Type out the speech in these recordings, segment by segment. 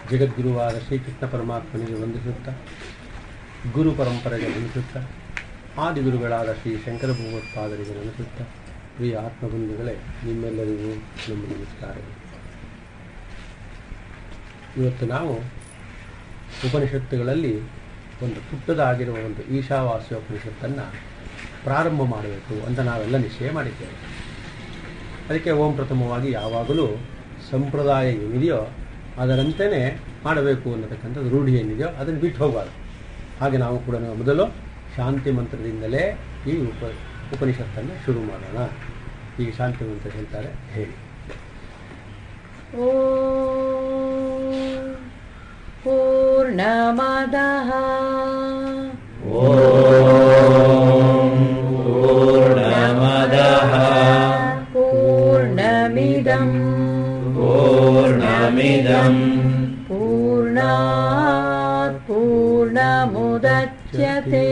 ಜಗದ್ಗುರುವಾದ ಶ್ರೀಕೃಷ್ಣ ಪರಮಾತ್ಮನಿಗೆ ವಂದಿಸುತ್ತಾ ಗುರು ಪರಂಪರೆಗೆ ವಂದಿಸುತ್ತಾ ಆದಿಗುರುಗಳಾದ ಶ್ರೀ ಶಂಕರ ಭಗವತ್ಪಾದರಿಗೆ ನೆನೆಸುತ್ತಾ ಪ್ರಿಯ ಆತ್ಮಬಂಧುಗಳೇ ನಿಮ್ಮೆಲ್ಲರಿಗೂ ನಮ್ಮ ನಮಸ್ಕಾರಗಳು ಇವತ್ತು ನಾವು ಉಪನಿಷತ್ತುಗಳಲ್ಲಿ ಒಂದು ಪುಟ್ಟದಾಗಿರುವ ಒಂದು ಈಶಾವಾಸ್ಯ ಉಪನಿಷತ್ತನ್ನು ಪ್ರಾರಂಭ ಮಾಡಬೇಕು ಅಂತ ನಾವೆಲ್ಲ ನಿಶ್ಚಯ ಮಾಡಿದ್ದೇವೆ ಅದಕ್ಕೆ ಓಂ ಪ್ರಥಮವಾಗಿ ಯಾವಾಗಲೂ ಸಂಪ್ರದಾಯ ಏನಿದೆಯೋ ಅದರಂತೆಯೇ ಮಾಡಬೇಕು ಅನ್ನತಕ್ಕಂಥದ್ದು ರೂಢಿ ಏನಿದೆಯೋ ಅದನ್ನು ಬಿಟ್ಟು ಹೋಗಬಾರ್ದು ಹಾಗೆ ನಾವು ಕೂಡ ಮೊದಲು ಶಾಂತಿ ಮಂತ್ರದಿಂದಲೇ ಈ ಉಪ ಉಪನಿಷತ್ತನ್ನು ಶುರು ಮಾಡೋಣ ಈಗ ಶಾಂತಿ ಮಂತ್ರ ಹೇಳ್ತಾರೆ ಹೇಳಿ ॐ पूर्णमदः पूर्णमदः पूर्णमिदम् पूर्णमिदम् पूर्णात् पूर्णमुदच्यते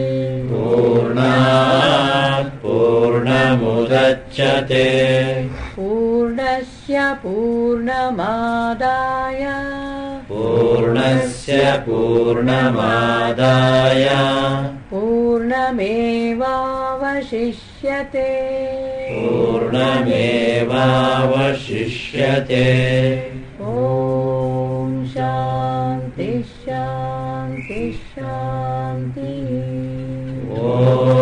पूर्णात् पूर्णमुदच्यते पूर्णस्य पूर्णमादाय पूर्णस्य पूर्णमादाय पूर्णमेवावशिष्यते पूर्णमेवावशिष्यते ॐ शान्ति शान्ति शान्तिः ॐ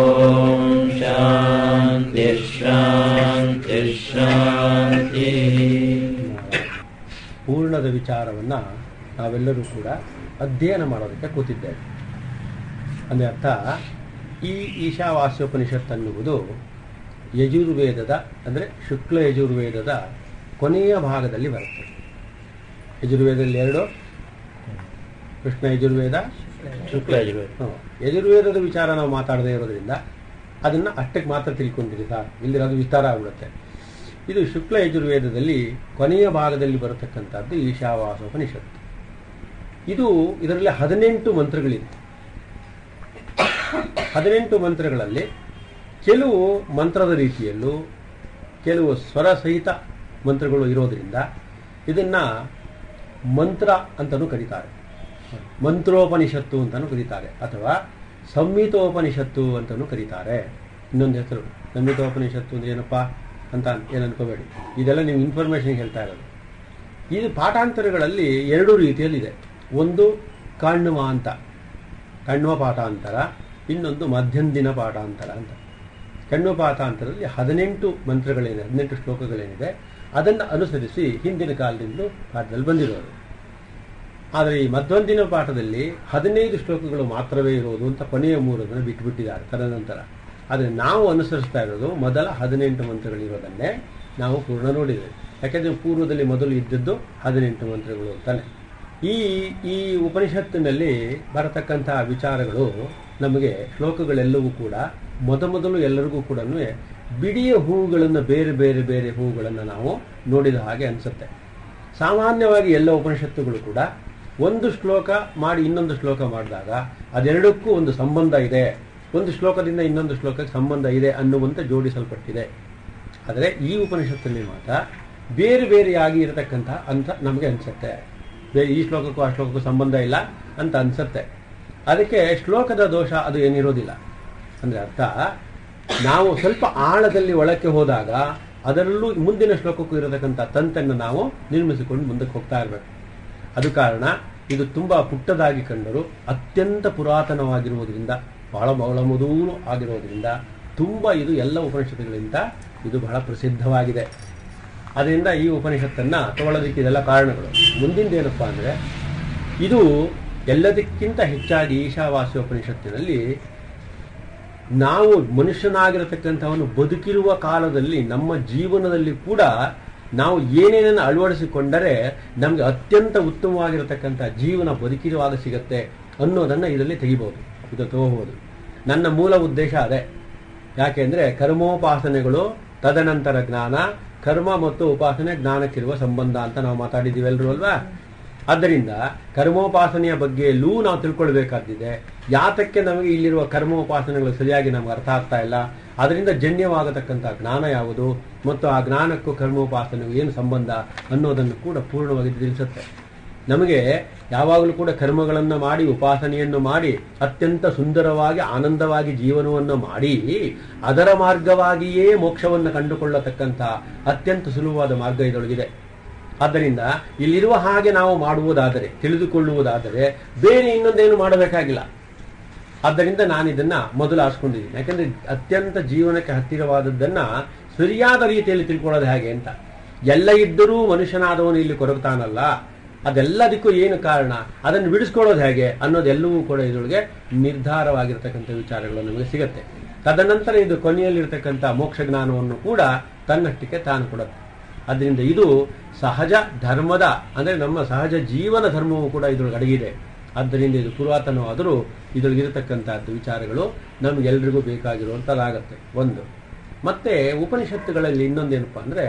शान्तिः शान्तिः शान्तिः ಪೂರ್ಣದ ವಿಚಾರವನ್ನು ನಾವೆಲ್ಲರೂ ಕೂಡ ಅಧ್ಯಯನ ಮಾಡೋದಕ್ಕೆ ಕೂತಿದ್ದೇವೆ ಅಂದರೆ ಅರ್ಥ ಈ ಈಶಾವಾಸ್ಯೋಪನಿಷತ್ ಅನ್ನುವುದು ಯಜುರ್ವೇದದ ಅಂದರೆ ಶುಕ್ಲ ಯಜುರ್ವೇದದ ಕೊನೆಯ ಭಾಗದಲ್ಲಿ ಬರುತ್ತೆ ಯಜುರ್ವೇದದಲ್ಲಿ ಎರಡು ಕೃಷ್ಣ ಯಜುರ್ವೇದ ಶುಕ್ಲ ಯಜುರ್ವೇದ. ಹ್ಮ್. ಯಜುರ್ವೇದದ ವಿಚಾರ ನಾವು ಮಾತಾಡದೇ ಇರೋದ್ರಿಂದ ಅದನ್ನು ಅಷ್ಟಕ್ಕೆ ಮಾತ್ರ ತಿಳ್ಕೊಂಡಿರಿ ಸರ್ ಇಲ್ಲದಿರ ಅದು ವಿಸ್ತಾರ ಆಗ್ಬಿಡುತ್ತೆ ಇದು ಶುಕ್ಲ ಯಜುರ್ವೇದದಲ್ಲಿ ಕೊನೆಯ ಭಾಗದಲ್ಲಿ ಬರತಕ್ಕಂಥದ್ದು ಈಶಾವಾಸೋಪನಿಷತ್ತು ಇದು ಇದರಲ್ಲಿ ಹದಿನೆಂಟು ಮಂತ್ರಗಳಿದೆ ಹದಿನೆಂಟು ಮಂತ್ರಗಳಲ್ಲಿ ಕೆಲವು ಮಂತ್ರದ ರೀತಿಯಲ್ಲೂ ಕೆಲವು ಸ್ವರ ಸಹಿತ ಮಂತ್ರಗಳು ಇರೋದ್ರಿಂದ ಇದನ್ನ ಮಂತ್ರ ಅಂತಲೂ ಕರೀತಾರೆ ಮಂತ್ರೋಪನಿಷತ್ತು ಅಂತಲೂ ಕರೀತಾರೆ ಅಥವಾ ಸಂಹಿತೋಪನಿಷತ್ತು ಅಂತಲೂ ಕರೀತಾರೆ ಇನ್ನೊಂದು ಹೆಸರು ಸಂಹಿತೋಪನಿಷತ್ತು ಅಂದ್ರೆ ಏನಪ್ಪ ಅಂತ ಏನು ಅನ್ಕೋಬೇಡಿ ಇದೆಲ್ಲ ನೀವು ಇನ್ಫಾರ್ಮೇಷನ್ ಹೇಳ್ತಾ ಇರೋದು ಇದು ಪಾಠಾಂತರಗಳಲ್ಲಿ ಎರಡು ರೀತಿಯಲ್ಲಿದೆ ಒಂದು ಕಾಣ್ವ ಅಂತ ಕಣ್ವ ಪಾಠಾಂತರ ಇನ್ನೊಂದು ಮಧ್ಯಂದಿನ ಪಾಠಾಂತರ ಅಂತ ಕಣ್ವ ಪಾಠಾಂತರದಲ್ಲಿ ಹದಿನೆಂಟು ಮಂತ್ರಗಳೇನಿದೆ ಹದಿನೆಂಟು ಶ್ಲೋಕಗಳೇನಿದೆ ಅದನ್ನು ಅನುಸರಿಸಿ ಹಿಂದಿನ ಕಾಲದಿಂದಲೂ ಪಾಠದಲ್ಲಿ ಬಂದಿರೋರು ಆದರೆ ಈ ಮಧ್ವಂದಿನ ಪಾಠದಲ್ಲಿ ಹದಿನೈದು ಶ್ಲೋಕಗಳು ಮಾತ್ರವೇ ಇರೋದು ಅಂತ ಕೊನೆಯ ಮೂರನ್ನು ಬಿಟ್ಟುಬಿಟ್ಟಿದ್ದಾರೆ ತದನಂತರ ಆದರೆ ನಾವು ಅನುಸರಿಸ್ತಾ ಇರೋದು ಮೊದಲ ಹದಿನೆಂಟು ಮಂತ್ರಗಳಿರೋದನ್ನೇ ನಾವು ಪೂರ್ಣ ನೋಡಿದ್ದೇವೆ ಯಾಕೆಂದರೆ ಪೂರ್ವದಲ್ಲಿ ಮೊದಲು ಇದ್ದದ್ದು ಹದಿನೆಂಟು ಮಂತ್ರಗಳು ಅಂತಾನೆ ಈ ಈ ಉಪನಿಷತ್ತಿನಲ್ಲಿ ಬರತಕ್ಕಂತಹ ವಿಚಾರಗಳು ನಮಗೆ ಶ್ಲೋಕಗಳೆಲ್ಲವೂ ಕೂಡ ಮೊದಮೊದಲು ಎಲ್ಲರಿಗೂ ಕೂಡ ಬಿಡಿಯ ಹೂಗಳನ್ನು ಬೇರೆ ಬೇರೆ ಬೇರೆ ಹೂಗಳನ್ನು ನಾವು ನೋಡಿದ ಹಾಗೆ ಅನಿಸುತ್ತೆ ಸಾಮಾನ್ಯವಾಗಿ ಎಲ್ಲ ಉಪನಿಷತ್ತುಗಳು ಕೂಡ ಒಂದು ಶ್ಲೋಕ ಮಾಡಿ ಇನ್ನೊಂದು ಶ್ಲೋಕ ಮಾಡಿದಾಗ ಅದೆರಡಕ್ಕೂ ಒಂದು ಸಂಬಂಧ ಇದೆ ಒಂದು ಶ್ಲೋಕದಿಂದ ಇನ್ನೊಂದು ಶ್ಲೋಕಕ್ಕೆ ಸಂಬಂಧ ಇದೆ ಅನ್ನುವಂತೆ ಜೋಡಿಸಲ್ಪಟ್ಟಿದೆ ಆದರೆ ಈ ಉಪನಿಷತ್ತಲ್ಲಿ ಮಾತ್ರ ಬೇರೆ ಬೇರೆಯಾಗಿ ಇರತಕ್ಕಂಥ ಅಂತ ನಮಗೆ ಅನಿಸುತ್ತೆ ಬೇ- ಈ ಶ್ಲೋಕಕ್ಕೂ ಆ ಶ್ಲೋಕಕ್ಕೂ ಸಂಬಂಧ ಇಲ್ಲ ಅಂತ ಅನಿಸುತ್ತೆ ಅದಕ್ಕೆ ಶ್ಲೋಕದ ದೋಷ ಅದು ಏನಿರೋದಿಲ್ಲ ಅಂದರೆ ಅರ್ಥ ನಾವು ಸ್ವಲ್ಪ ಆಳದಲ್ಲಿ ಒಳಕ್ಕೆ ಹೋದಾಗ ಅದರಲ್ಲೂ ಮುಂದಿನ ಶ್ಲೋಕಕ್ಕೂ ಇರತಕ್ಕಂಥ ತಂತನ್ನು ನಾವು ನಿರ್ಮಿಸಿಕೊಂಡು ಮುಂದಕ್ಕೆ ಹೋಗ್ತಾ ಇರಬೇಕು ಅದು ಕಾರಣ ಇದು ತುಂಬ ಪುಟ್ಟದಾಗಿ ಕಂಡರೂ ಅತ್ಯಂತ ಪುರಾತನವಾಗಿರುವುದರಿಂದ ಬಹಳ ಬಹಳ ಮೊದಲು ಆಗಿರೋದ್ರಿಂದ ತುಂಬ ಇದು ಎಲ್ಲ ಉಪನಿಷತ್ತುಗಳಿಂದ ಇದು ಬಹಳ ಪ್ರಸಿದ್ಧವಾಗಿದೆ ಅದರಿಂದ ಈ ಉಪನಿಷತ್ತನ್ನು ತಗೊಳ್ಳೋದಕ್ಕೆ ಇದೆಲ್ಲ ಕಾರಣಗಳು ಮುಂದಿಂದೇನಪ್ಪ ಅಂದರೆ ಇದು ಎಲ್ಲದಕ್ಕಿಂತ ಹೆಚ್ಚಾಗಿ ಈಶಾವಾಸ್ಯ ಉಪನಿಷತ್ತಿನಲ್ಲಿ ನಾವು ಮನುಷ್ಯನಾಗಿರತಕ್ಕಂಥವನು ಬದುಕಿರುವ ಕಾಲದಲ್ಲಿ ನಮ್ಮ ಜೀವನದಲ್ಲಿ ಕೂಡ ನಾವು ಏನೇನನ್ನು ಅಳವಡಿಸಿಕೊಂಡರೆ ನಮಗೆ ಅತ್ಯಂತ ಉತ್ತಮವಾಗಿರತಕ್ಕಂಥ ಜೀವನ ಬದುಕಿರುವಾಗ ಸಿಗತ್ತೆ ಅನ್ನೋದನ್ನು ಇದರಲ್ಲಿ ತೆಗಿಬಹುದು ಇದು ತಗೋಬಹುದು ನನ್ನ ಮೂಲ ಉದ್ದೇಶ ಅದೇ ಯಾಕೆಂದ್ರೆ ಕರ್ಮೋಪಾಸನೆಗಳು ತದನಂತರ ಜ್ಞಾನ ಕರ್ಮ ಮತ್ತು ಉಪಾಸನೆ ಜ್ಞಾನಕ್ಕಿರುವ ಸಂಬಂಧ ಅಂತ ನಾವು ಮಾತಾಡಿದ್ದೀವಿ ಎಲ್ಲರೂ ಅಲ್ವಾ ಆದ್ದರಿಂದ ಕರ್ಮೋಪಾಸನೆಯ ಬಗ್ಗೆಯಲ್ಲೂ ನಾವು ತಿಳ್ಕೊಳ್ಬೇಕಾದಿದೆ ಯಾತಕ್ಕೆ ನಮಗೆ ಇಲ್ಲಿರುವ ಕರ್ಮೋಪಾಸನೆಗಳು ಸರಿಯಾಗಿ ನಮ್ಗೆ ಅರ್ಥ ಆಗ್ತಾ ಇಲ್ಲ ಅದರಿಂದ ಜನ್ಯವಾಗತಕ್ಕಂಥ ಜ್ಞಾನ ಯಾವುದು ಮತ್ತು ಆ ಜ್ಞಾನಕ್ಕೂ ಕರ್ಮೋಪಾಸನೆಗೂ ಏನು ಸಂಬಂಧ ಅನ್ನೋದನ್ನು ಕೂಡ ಪೂರ್ಣವಾಗಿ ತಿಳಿಸುತ್ತೆ ನಮಗೆ ಯಾವಾಗಲೂ ಕೂಡ ಕರ್ಮಗಳನ್ನು ಮಾಡಿ ಉಪಾಸನೆಯನ್ನು ಮಾಡಿ ಅತ್ಯಂತ ಸುಂದರವಾಗಿ ಆನಂದವಾಗಿ ಜೀವನವನ್ನು ಮಾಡಿ ಅದರ ಮಾರ್ಗವಾಗಿಯೇ ಮೋಕ್ಷವನ್ನು ಕಂಡುಕೊಳ್ಳತಕ್ಕಂಥ ಅತ್ಯಂತ ಸುಲಭವಾದ ಮಾರ್ಗ ಇದರೊಳಗಿದೆ ಆದ್ದರಿಂದ ಇಲ್ಲಿರುವ ಹಾಗೆ ನಾವು ಮಾಡುವುದಾದರೆ ತಿಳಿದುಕೊಳ್ಳುವುದಾದರೆ ಬೇರೆ ಇನ್ನೊಂದೇನು ಮಾಡಬೇಕಾಗಿಲ್ಲ ಆದ್ದರಿಂದ ನಾನು ಇದನ್ನ ಮೊದಲು ಆರಿಸ್ಕೊಂಡಿದ್ದೀನಿ ಯಾಕಂದ್ರೆ ಅತ್ಯಂತ ಜೀವನಕ್ಕೆ ಹತ್ತಿರವಾದದ್ದನ್ನ ಸರಿಯಾದ ರೀತಿಯಲ್ಲಿ ತಿಳ್ಕೊಳ್ಳೋದು ಹೇಗೆ ಅಂತ ಎಲ್ಲ ಇದ್ದರೂ ಮನುಷ್ಯನಾದವನು ಇಲ್ಲಿ ಕೊರಗ್ತಾನಲ್ಲ ಅದೆಲ್ಲದಕ್ಕೂ ಏನು ಕಾರಣ ಅದನ್ನು ಬಿಡಿಸ್ಕೊಳ್ಳೋದು ಹೇಗೆ ಅನ್ನೋದೆಲ್ಲವೂ ಕೂಡ ಇದರೊಳಗೆ ನಿರ್ಧಾರವಾಗಿರ್ತಕ್ಕಂಥ ವಿಚಾರಗಳು ನಮಗೆ ಸಿಗುತ್ತೆ ತದನಂತರ ಇದು ಕೊನೆಯಲ್ಲಿರ್ತಕ್ಕಂಥ ಮೋಕ್ಷ ಜ್ಞಾನವನ್ನು ಕೂಡ ತನ್ನಷ್ಟಕ್ಕೆ ತಾನು ಕೊಡುತ್ತೆ ಅದರಿಂದ ಇದು ಸಹಜ ಧರ್ಮದ ಅಂದರೆ ನಮ್ಮ ಸಹಜ ಜೀವನ ಧರ್ಮವೂ ಕೂಡ ಇದರೊಳಗೆ ಅಡಗಿದೆ ಆದ್ದರಿಂದ ಇದು ಪುರಾತನವಾದರೂ ಇದರೊಳಗಿರತಕ್ಕಂಥದ್ದು ವಿಚಾರಗಳು ನಮಗೆಲ್ರಿಗೂ ಬೇಕಾಗಿರುವಂಥದ್ದಾಗತ್ತೆ ಒಂದು ಮತ್ತೆ ಉಪನಿಷತ್ತುಗಳಲ್ಲಿ ಇನ್ನೊಂದೇನಪ್ಪ ಅಂದರೆ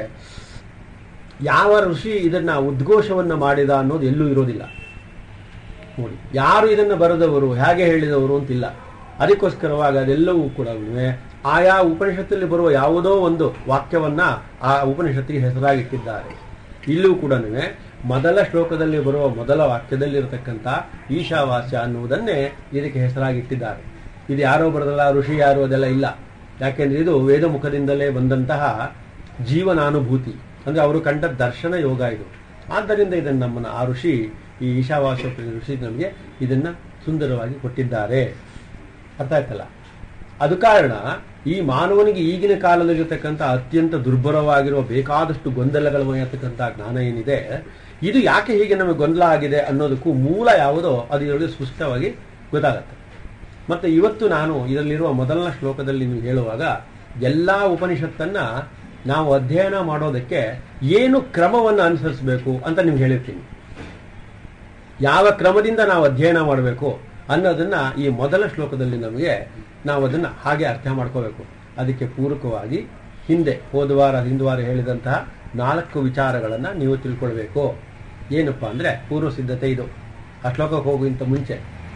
ಯಾವ ಋಷಿ ಇದನ್ನ ಉದ್ಘೋಷವನ್ನ ಮಾಡಿದ ಅನ್ನೋದು ಎಲ್ಲೂ ಇರೋದಿಲ್ಲ ನೋಡಿ ಯಾರು ಇದನ್ನು ಬರೆದವರು ಹೇಗೆ ಹೇಳಿದವರು ಅಂತಿಲ್ಲ ಅದಕ್ಕೋಸ್ಕರವಾಗಿ ಅದೆಲ್ಲವೂ ಕೂಡ ಆಯಾ ಉಪನಿಷತ್ತಲ್ಲಿ ಬರುವ ಯಾವುದೋ ಒಂದು ವಾಕ್ಯವನ್ನ ಆ ಉಪನಿಷತ್ತಿಗೆ ಹೆಸರಾಗಿಟ್ಟಿದ್ದಾರೆ ಇಲ್ಲೂ ಕೂಡ ಮೊದಲ ಶ್ಲೋಕದಲ್ಲಿ ಬರುವ ಮೊದಲ ವಾಕ್ಯದಲ್ಲಿರತಕ್ಕಂಥ ಈಶಾವಾಸ್ಯ ಅನ್ನುವುದನ್ನೇ ಇದಕ್ಕೆ ಹೆಸರಾಗಿಟ್ಟಿದ್ದಾರೆ ಇದು ಯಾರೋ ಬರೆದಲ್ಲ ಋಷಿ ಯಾರು ಅದೆಲ್ಲ ಇಲ್ಲ ಯಾಕೆಂದ್ರೆ ಇದು ವೇದ ಮುಖದಿಂದಲೇ ಬಂದಂತಹ ಜೀವನಾನುಭೂತಿ ಅಂದ್ರೆ ಅವರು ಕಂಡ ದರ್ಶನ ಯೋಗ ಇದು ಆದ್ದರಿಂದ ಇದನ್ನು ನಮ್ಮನ್ನ ಆ ಋಷಿ ಈ ಈಶಾವಾಸ್ಯ ಋಷಿ ನಮಗೆ ಇದನ್ನ ಸುಂದರವಾಗಿ ಕೊಟ್ಟಿದ್ದಾರೆ ಅರ್ಥ ಆಯ್ತಲ್ಲ ಅದು ಕಾರಣ ಈ ಮಾನವನಿಗೆ ಈಗಿನ ಕಾಲದಲ್ಲಿರತಕ್ಕಂಥ ಅತ್ಯಂತ ದುರ್ಬಲವಾಗಿರುವ ಬೇಕಾದಷ್ಟು ಗೊಂದಲಗಳಮಯತಕ್ಕಂಥ ಜ್ಞಾನ ಏನಿದೆ ಇದು ಯಾಕೆ ಹೀಗೆ ನಮಗೆ ಗೊಂದಲ ಆಗಿದೆ ಅನ್ನೋದಕ್ಕೂ ಮೂಲ ಯಾವುದೋ ಅದು ಇದರಲ್ಲಿ ಸ್ಪಷ್ಟವಾಗಿ ಗೊತ್ತಾಗತ್ತೆ ಮತ್ತೆ ಇವತ್ತು ನಾನು ಇದರಲ್ಲಿರುವ ಮೊದಲನೇ ಶ್ಲೋಕದಲ್ಲಿ ನೀವು ಹೇಳುವಾಗ ಎಲ್ಲಾ ಉಪನಿಷತ್ತನ್ನ ನಾವು ಅಧ್ಯಯನ ಮಾಡೋದಕ್ಕೆ ಏನು ಕ್ರಮವನ್ನು ಅನುಸರಿಸಬೇಕು ಅಂತ ನಿಮ್ಗೆ ಹೇಳಿರ್ತೀನಿ ಯಾವ ಕ್ರಮದಿಂದ ನಾವು ಅಧ್ಯಯನ ಮಾಡಬೇಕು ಅನ್ನೋದನ್ನ ಈ ಮೊದಲ ಶ್ಲೋಕದಲ್ಲಿ ನಮಗೆ ನಾವು ಅದನ್ನ ಹಾಗೆ ಅರ್ಥ ಮಾಡ್ಕೋಬೇಕು ಅದಕ್ಕೆ ಪೂರಕವಾಗಿ ಹಿಂದೆ ಹೋದ ವಾರ ಹಿಂದು ವಾರ ಹೇಳಿದಂತಹ ನಾಲ್ಕು ವಿಚಾರಗಳನ್ನ ನೀವು ತಿಳ್ಕೊಳ್ಬೇಕು ಏನಪ್ಪಾ ಅಂದ್ರೆ ಪೂರ್ವ ಸಿದ್ಧತೆ ಇದು ಆ ಶ್ಲೋಕಕ್ಕೆ ಹೋಗುವಂತ ಮುಂಚೆ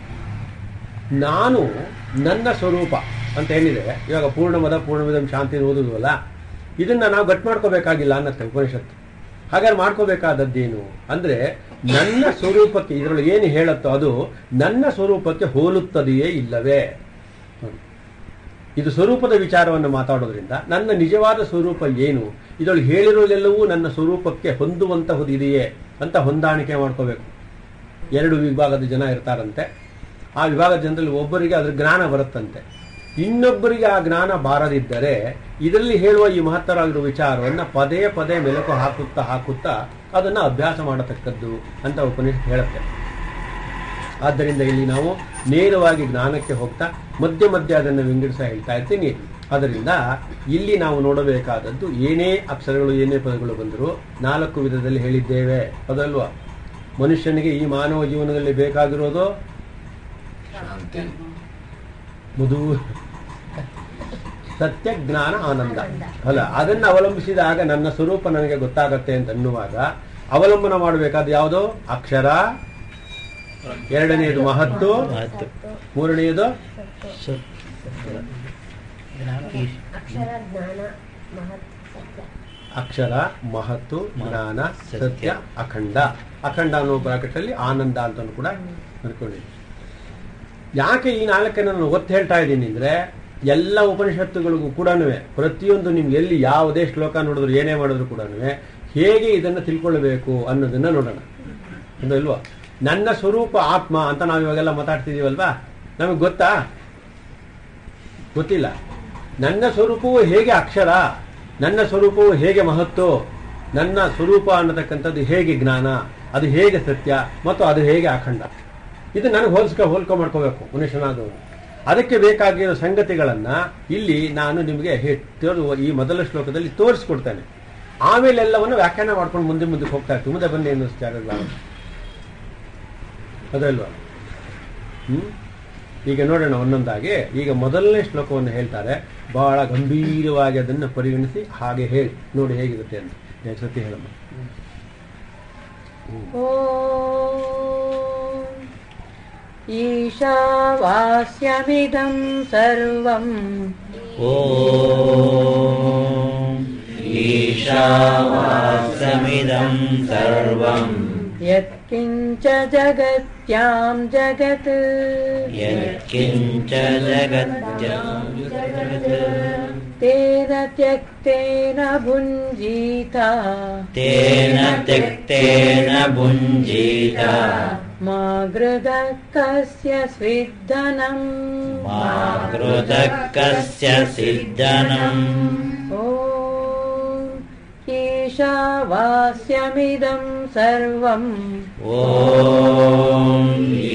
ನಾನು ನನ್ನ ಸ್ವರೂಪ ಅಂತ ಏನಿದೆ ಇವಾಗ ಪೂರ್ಣಮದ ಪೂರ್ಣಮಿದಂ ಶಾಂತಿ ಓದುದಲ್ಲ ಇದನ್ನ ನಾವು ಗಟ್ ಮಾಡ್ಕೋಬೇಕಾಗಿಲ್ಲ ಅನ್ನತ್ತೆ ಉಪನಿಷತ್ತು ಹಾಗಾದ್ರೆ ಮಾಡ್ಕೋಬೇಕಾದದ್ದೇನು ಅಂದ್ರೆ ನನ್ನ ಸ್ವರೂಪಕ್ಕೆ ಇದರೊಳಗೆ ಏನು ಹೇಳುತ್ತೋ ಅದು ನನ್ನ ಸ್ವರೂಪಕ್ಕೆ ಹೋಲುತ್ತದೆಯೇ ಇಲ್ಲವೇ ನೋಡಿ. ಇದು ಸ್ವರೂಪದ ವಿಚಾರವನ್ನು ಮಾತಾಡೋದ್ರಿಂದ ನನ್ನ ನಿಜವಾದ ಸ್ವರೂಪ ಏನು ಇದರೊಳಗೆ ಹೇಳಿರೋದೆಲ್ಲವೂ ನನ್ನ ಸ್ವರೂಪಕ್ಕೆ ಹೊಂದುವಂತಹುದಿದೆಯೇ ಅಂತ ಹೊಂದಾಣಿಕೆ ಮಾಡ್ಕೋಬೇಕು ಎರಡು ವಿಭಾಗದ ಜನ ಇರ್ತಾರಂತೆ ಆ ವಿಭಾಗದ ಜನರಲ್ಲಿ ಒಬ್ಬರಿಗೆ ಅದ್ರ ಜ್ಞಾನ ಬರುತ್ತಂತೆ ಇನ್ನೊಬ್ಬರಿಗೆ ಆ ಜ್ಞಾನ ಬಾರದಿದ್ದರೆ ಇದರಲ್ಲಿ ಹೇಳುವ ಈ ಮಹತ್ತರವಾಗಿರುವ ವಿಚಾರವನ್ನ ಪದೇ ಪದೇ ಮೆಲುಕು ಹಾಕುತ್ತಾ ಹಾಕುತ್ತಾ ಅದನ್ನ ಅಭ್ಯಾಸ ಮಾಡತಕ್ಕದ್ದು ಅಂತ ಉಪನಿಷತ್ ಹೇಳುತ್ತೆ ಆದ್ದರಿಂದ ಇಲ್ಲಿ ನಾವು ನೇರವಾಗಿ ಜ್ಞಾನಕ್ಕೆ ಹೋಗ್ತಾ ಮಧ್ಯ ಮಧ್ಯ ಅದನ್ನು ವಿಂಗಡಿಸ ಹೇಳ್ತಾ ಇರ್ತೀನಿ ಅದರಿಂದ ಇಲ್ಲಿ ನಾವು ನೋಡಬೇಕಾದದ್ದು ಏನೇ ಅಕ್ಷರಗಳು ಏನೇ ಪದಗಳು ಬಂದರೂ ನಾಲ್ಕು ವಿಧದಲ್ಲಿ ಹೇಳಿದ್ದೇವೆ ಅದಲ್ವಾ ಮನುಷ್ಯನಿಗೆ ಈ ಮಾನವ ಜೀವನದಲ್ಲಿ ಬೇಕಾಗಿರೋದು ಶಾಂತಿ ಮುದು ಸತ್ಯ ಜ್ಞಾನ ಆನಂದ ಅಲ್ಲ ಅದನ್ನು ಅವಲಂಬಿಸಿದಾಗ ನನ್ನ ಸ್ವರೂಪ ನನಗೆ ಗೊತ್ತಾಗತ್ತೆ ಅಂತ ಅನ್ನುವಾಗ ಅವಲಂಬನ ಮಾಡಬೇಕಾದ ಯಾವುದು ಅಕ್ಷರ ಎರಡನೆಯದು ಮಹತ್ತು ಮಹತ್ತು ಮೂರನೆಯದು ಸ- ಅಕ್ಷರ ಜ್ಞಾನ ಮಹತ್ ಸತ್ಯ ಅಕ್ಷರ ಮಹತ್ತು ಜ್ಞಾನ ಸತ್ಯ. ಸತ್ಯ ಅಖಂಡ ಅಖಂಡ ಅನ್ನೋ ಬ್ರಾಕೆಟ್ ಅಲ್ಲಿ ಆನಂದ ಅಂತ ಕೂಡ ಅನ್ಕೊಂಡಿದ್ದೀನಿ ಯಾಕೆ ಈ ನಾಲ್ಕನ್ನು ನಾನು ಒತ್ತು ಹೇಳ್ತಾ ಇದ್ದೀನಿ ಅಂದ್ರೆ ಎಲ್ಲ ಉಪನಿಷತ್ತುಗಳಿಗೂ ಕೂಡ ಪ್ರತಿಯೊಂದು ನಿಮ್ಗೆ ಎಲ್ಲಿ ಯಾವುದೇ ಶ್ಲೋಕ ನೋಡಿದ್ರು ಏನೇ ಮಾಡಿದ್ರು ಕೂಡ ಹೇಗೆ ಇದನ್ನು ತಿಳ್ಕೊಳ್ಬೇಕು ಅನ್ನೋದನ್ನ ನೋಡೋಣ ಒಂದು ಇಲ್ವಾ ನನ್ನ ಸ್ವರೂಪ ಆತ್ಮ ಅಂತ ನಾವು ಇವಾಗೆಲ್ಲ ಮಾತಾಡ್ತಿದೀವಲ್ವಾ ನಮಗೆ ಗೊತ್ತಾ ಗೊತ್ತಿಲ್ಲ ನನ್ನ ಸ್ವರೂಪವು ಹೇಗೆ ಅಕ್ಷರ ನನ್ನ ಸ್ವರೂಪವು ಹೇಗೆ ಮಹತ್ತು ನನ್ನ ಸ್ವರೂಪ ಅನ್ನತಕ್ಕಂಥದ್ದು ಹೇಗೆ ಜ್ಞಾನ ಅದು ಹೇಗೆ ಸತ್ಯ ಮತ್ತು ಅದು ಹೇಗೆ ಅಖಂಡ ಇದು ನನಗೆ ಹೋಲಿಸ್ಕೊ ಹೋಲ್ಕೊ ಮಾಡ್ಕೋಬೇಕು ಮನುಷ್ಯನಾದವನು ಅದಕ್ಕೆ ಬೇಕಾಗಿರೋ ಸಂಗತಿಗಳನ್ನ ಇಲ್ಲಿ ನಾನು ನಿಮಗೆ ಹೇ- ತೋರು- ಈ ಮೊದಲ ಶ್ಲೋಕದಲ್ಲಿ ತೋರಿಸ್ಕೊಡ್ತೇನೆ ಆಮೇಲೆ ಎಲ್ಲವನ್ನು ವ್ಯಾಖ್ಯಾನ ಮಾಡ್ಕೊಂಡು ಮುಂದೆ ಮುಂದೆ ಹೋಗ್ತಾ ಇರ್ತೀವಿ ಮುಂದೆ ಬನ್ನಿ ಅನ್ನೋ ಜಾಗಗಳ ಅದಲ್ವಾ ಹ್ಮ್ ಈಗ ನೋಡೋಣ ಒಂದೊಂದಾಗಿ ಈಗ ಮೊದಲನೇ ಶ್ಲೋಕವನ್ನು ಹೇಳ್ತಾರೆ ಬಹಳ ಗಂಭೀರವಾಗಿ ಅದನ್ನು ಪರಿಗಣಿಸಿ ಹಾಗೆ ಹೇಳಿ ನೋಡಿ ಹೇಗಿರುತ್ತೆ ಅಂತ ಎರಡು ಸತಿ ಹೇಳಮ್ಮ ॐ ईशावास्यमिदं सर्वम् ॐ ईशावास्यमिदं सर्वम् यत्किञ्चिदस्ति यत्किञ्च जगत्यां जगत् यत्किञ्च जगत्यां जगत् तेन त्यक्तेन भुञ्जीता तेन त्यक्तेन भुञ्जीता मा गृदः कस्य स्विद्धनम् मा कृतः कस्य सिद्धनम् ॐ ईशावास्यमिदं सर्वम् ॐ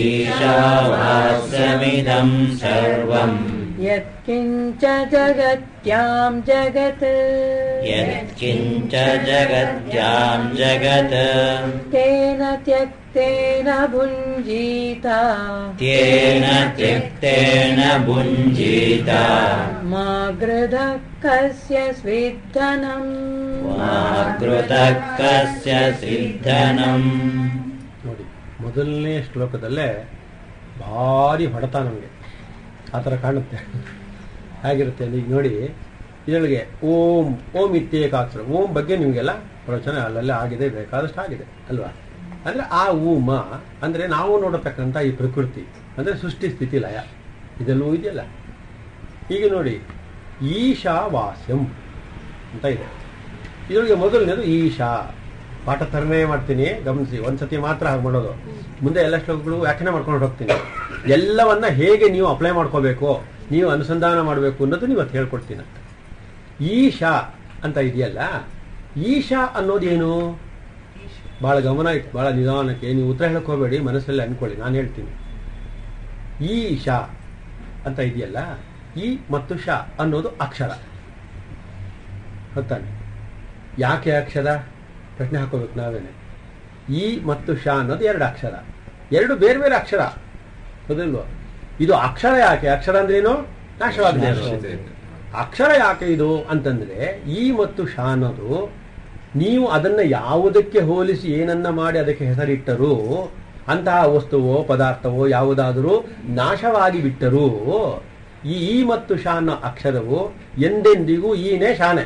ईशावास्यमिदं सर्वम् यत्किञ्च जगत्यां जगत् यत्किञ्च जगत्यां जगत् तेन त्यक्तेन भुञ्जीता तेन त्यक्तेन भुञ्जीता मा गृधः कस्य स्विद्धनम् मा कृतः कस्य ಸಿದ್ಧನಂ ನೋಡಿ ಮೊದಲನೇ ಶ್ಲೋಕದಲ್ಲೇ ಭಾರಿ ಹೊಡೆತ ನಮಗೆ ಆ ಥರ ಕಾಣುತ್ತೆ ಹೇಗಿರುತ್ತೆ ಅಂದ್ರೆ ಈಗ ನೋಡಿ ಇದರೊಳಗೆ ಓಂ ಓಂ ಇತ್ಯೇಕಾಕ್ಷರ ಓಂ ಬಗ್ಗೆ ನಿಮಗೆಲ್ಲ ಪ್ರವಚನ ಅಲ್ಲೆಲ್ಲ ಆಗಿದೆ ಬೇಕಾದಷ್ಟು ಆಗಿದೆ ಅಲ್ವಾ ಅಂದ್ರೆ ಆ ಊಮ ಅಂದ್ರೆ ನಾವು ನೋಡತಕ್ಕಂಥ ಈ ಪ್ರಕೃತಿ ಅಂದ್ರೆ ಸೃಷ್ಟಿ ಸ್ಥಿತಿ ಲಯ ಇದೆಲ್ಲವೂ ಇದೆಯಲ್ಲ ಈಗ ನೋಡಿ ಈಶಾವಾಸ್ಯಂ ಅಂತ ಇದೆ ಇದರೊಳಗೆ ಮೊದಲನೇದು ಈಶಾ ಪಾಠ ತರನೇ ಮಾಡ್ತೀನಿ ಗಮನಿಸಿ ಒಂದ್ಸತಿ ಮಾತ್ರ ಹಾಗೆ ಮಾಡೋದು ಮುಂದೆ ಎಲ್ಲ ಶ್ಲೋಕಗಳು ವ್ಯಾಖ್ಯಾನ ಮಾಡ್ಕೊಂಡು ಹೋಗ್ತೀನಿ ಎಲ್ಲವನ್ನ ಹೇಗೆ ನೀವು ಅಪ್ಲೈ ಮಾಡ್ಕೋಬೇಕು ನೀವು ಅನುಸಂಧಾನ ಮಾಡಬೇಕು ಅನ್ನೋದು ನೀವು ಇವತ್ತು ಹೇಳ್ಕೊಡ್ತೀನಿ ಈಶಾ ಅಂತ ಇದೆಯಲ್ಲ ಈಶಾ ಅನ್ನೋದೇನು ಬಹಳ ಗಮನ ಇಟ್ಟು ಬಹಳ ನಿಧಾನಕ್ಕೆ ನೀವು ಉತ್ತರ ಹೇಳಕ್ ಹೋಗಬೇಡಿ ಮನಸ್ಸಲ್ಲಿ ಅನ್ಕೊಳ್ಳಿ ನಾನು ಹೇಳ್ತೀನಿ ಈಶಾ ಅಂತ ಇದೆಯಲ್ಲ ಈ ಮತ್ತು ಶ ಅನ್ನೋದು ಅಕ್ಷರ ಗೊತ್ತಾನೆ ಯಾಕೆ ಅಕ್ಷರ ಪ್ರಶ್ನೆ ಹಾಕೋಬೇಕು ನಾವೇನೆ ಈ ಮತ್ತು ಶ ಅನ್ನೋದು ಎರಡು ಅಕ್ಷರ ಎರಡು ಬೇರೆ ಬೇರೆ ಅಕ್ಷರ ಹೌದಲ್ವ ಇದು ಅಕ್ಷರ ಯಾಕೆ ಅಕ್ಷರ ಅಂದ್ರೇನು ನಾಶವಾಗಿದೆ ಅದು. ಅಕ್ಷರ ಯಾಕೆ ಇದು ಅಂತಂದ್ರೆ ಈ ಮತ್ತು ಶ ಅನ್ನೋದು ನೀವು ಅದನ್ನ ಯಾವುದಕ್ಕೆ ಹೋಲಿಸಿ ಏನನ್ನ ಮಾಡಿ ಅದಕ್ಕೆ ಹೆಸರಿಟ್ಟರೂ ಅಂತಹ ವಸ್ತುವೋ ಪದಾರ್ಥವೋ ಯಾವುದಾದರೂ ನಾಶವಾಗಿ ಬಿಟ್ಟರೂ ಈ ಈ ಮತ್ತು ಶ ಅನ್ನೋ ಅಕ್ಷರವು ಎಂದೆಂದಿಗೂ ಈನೇ ಶಾನೆ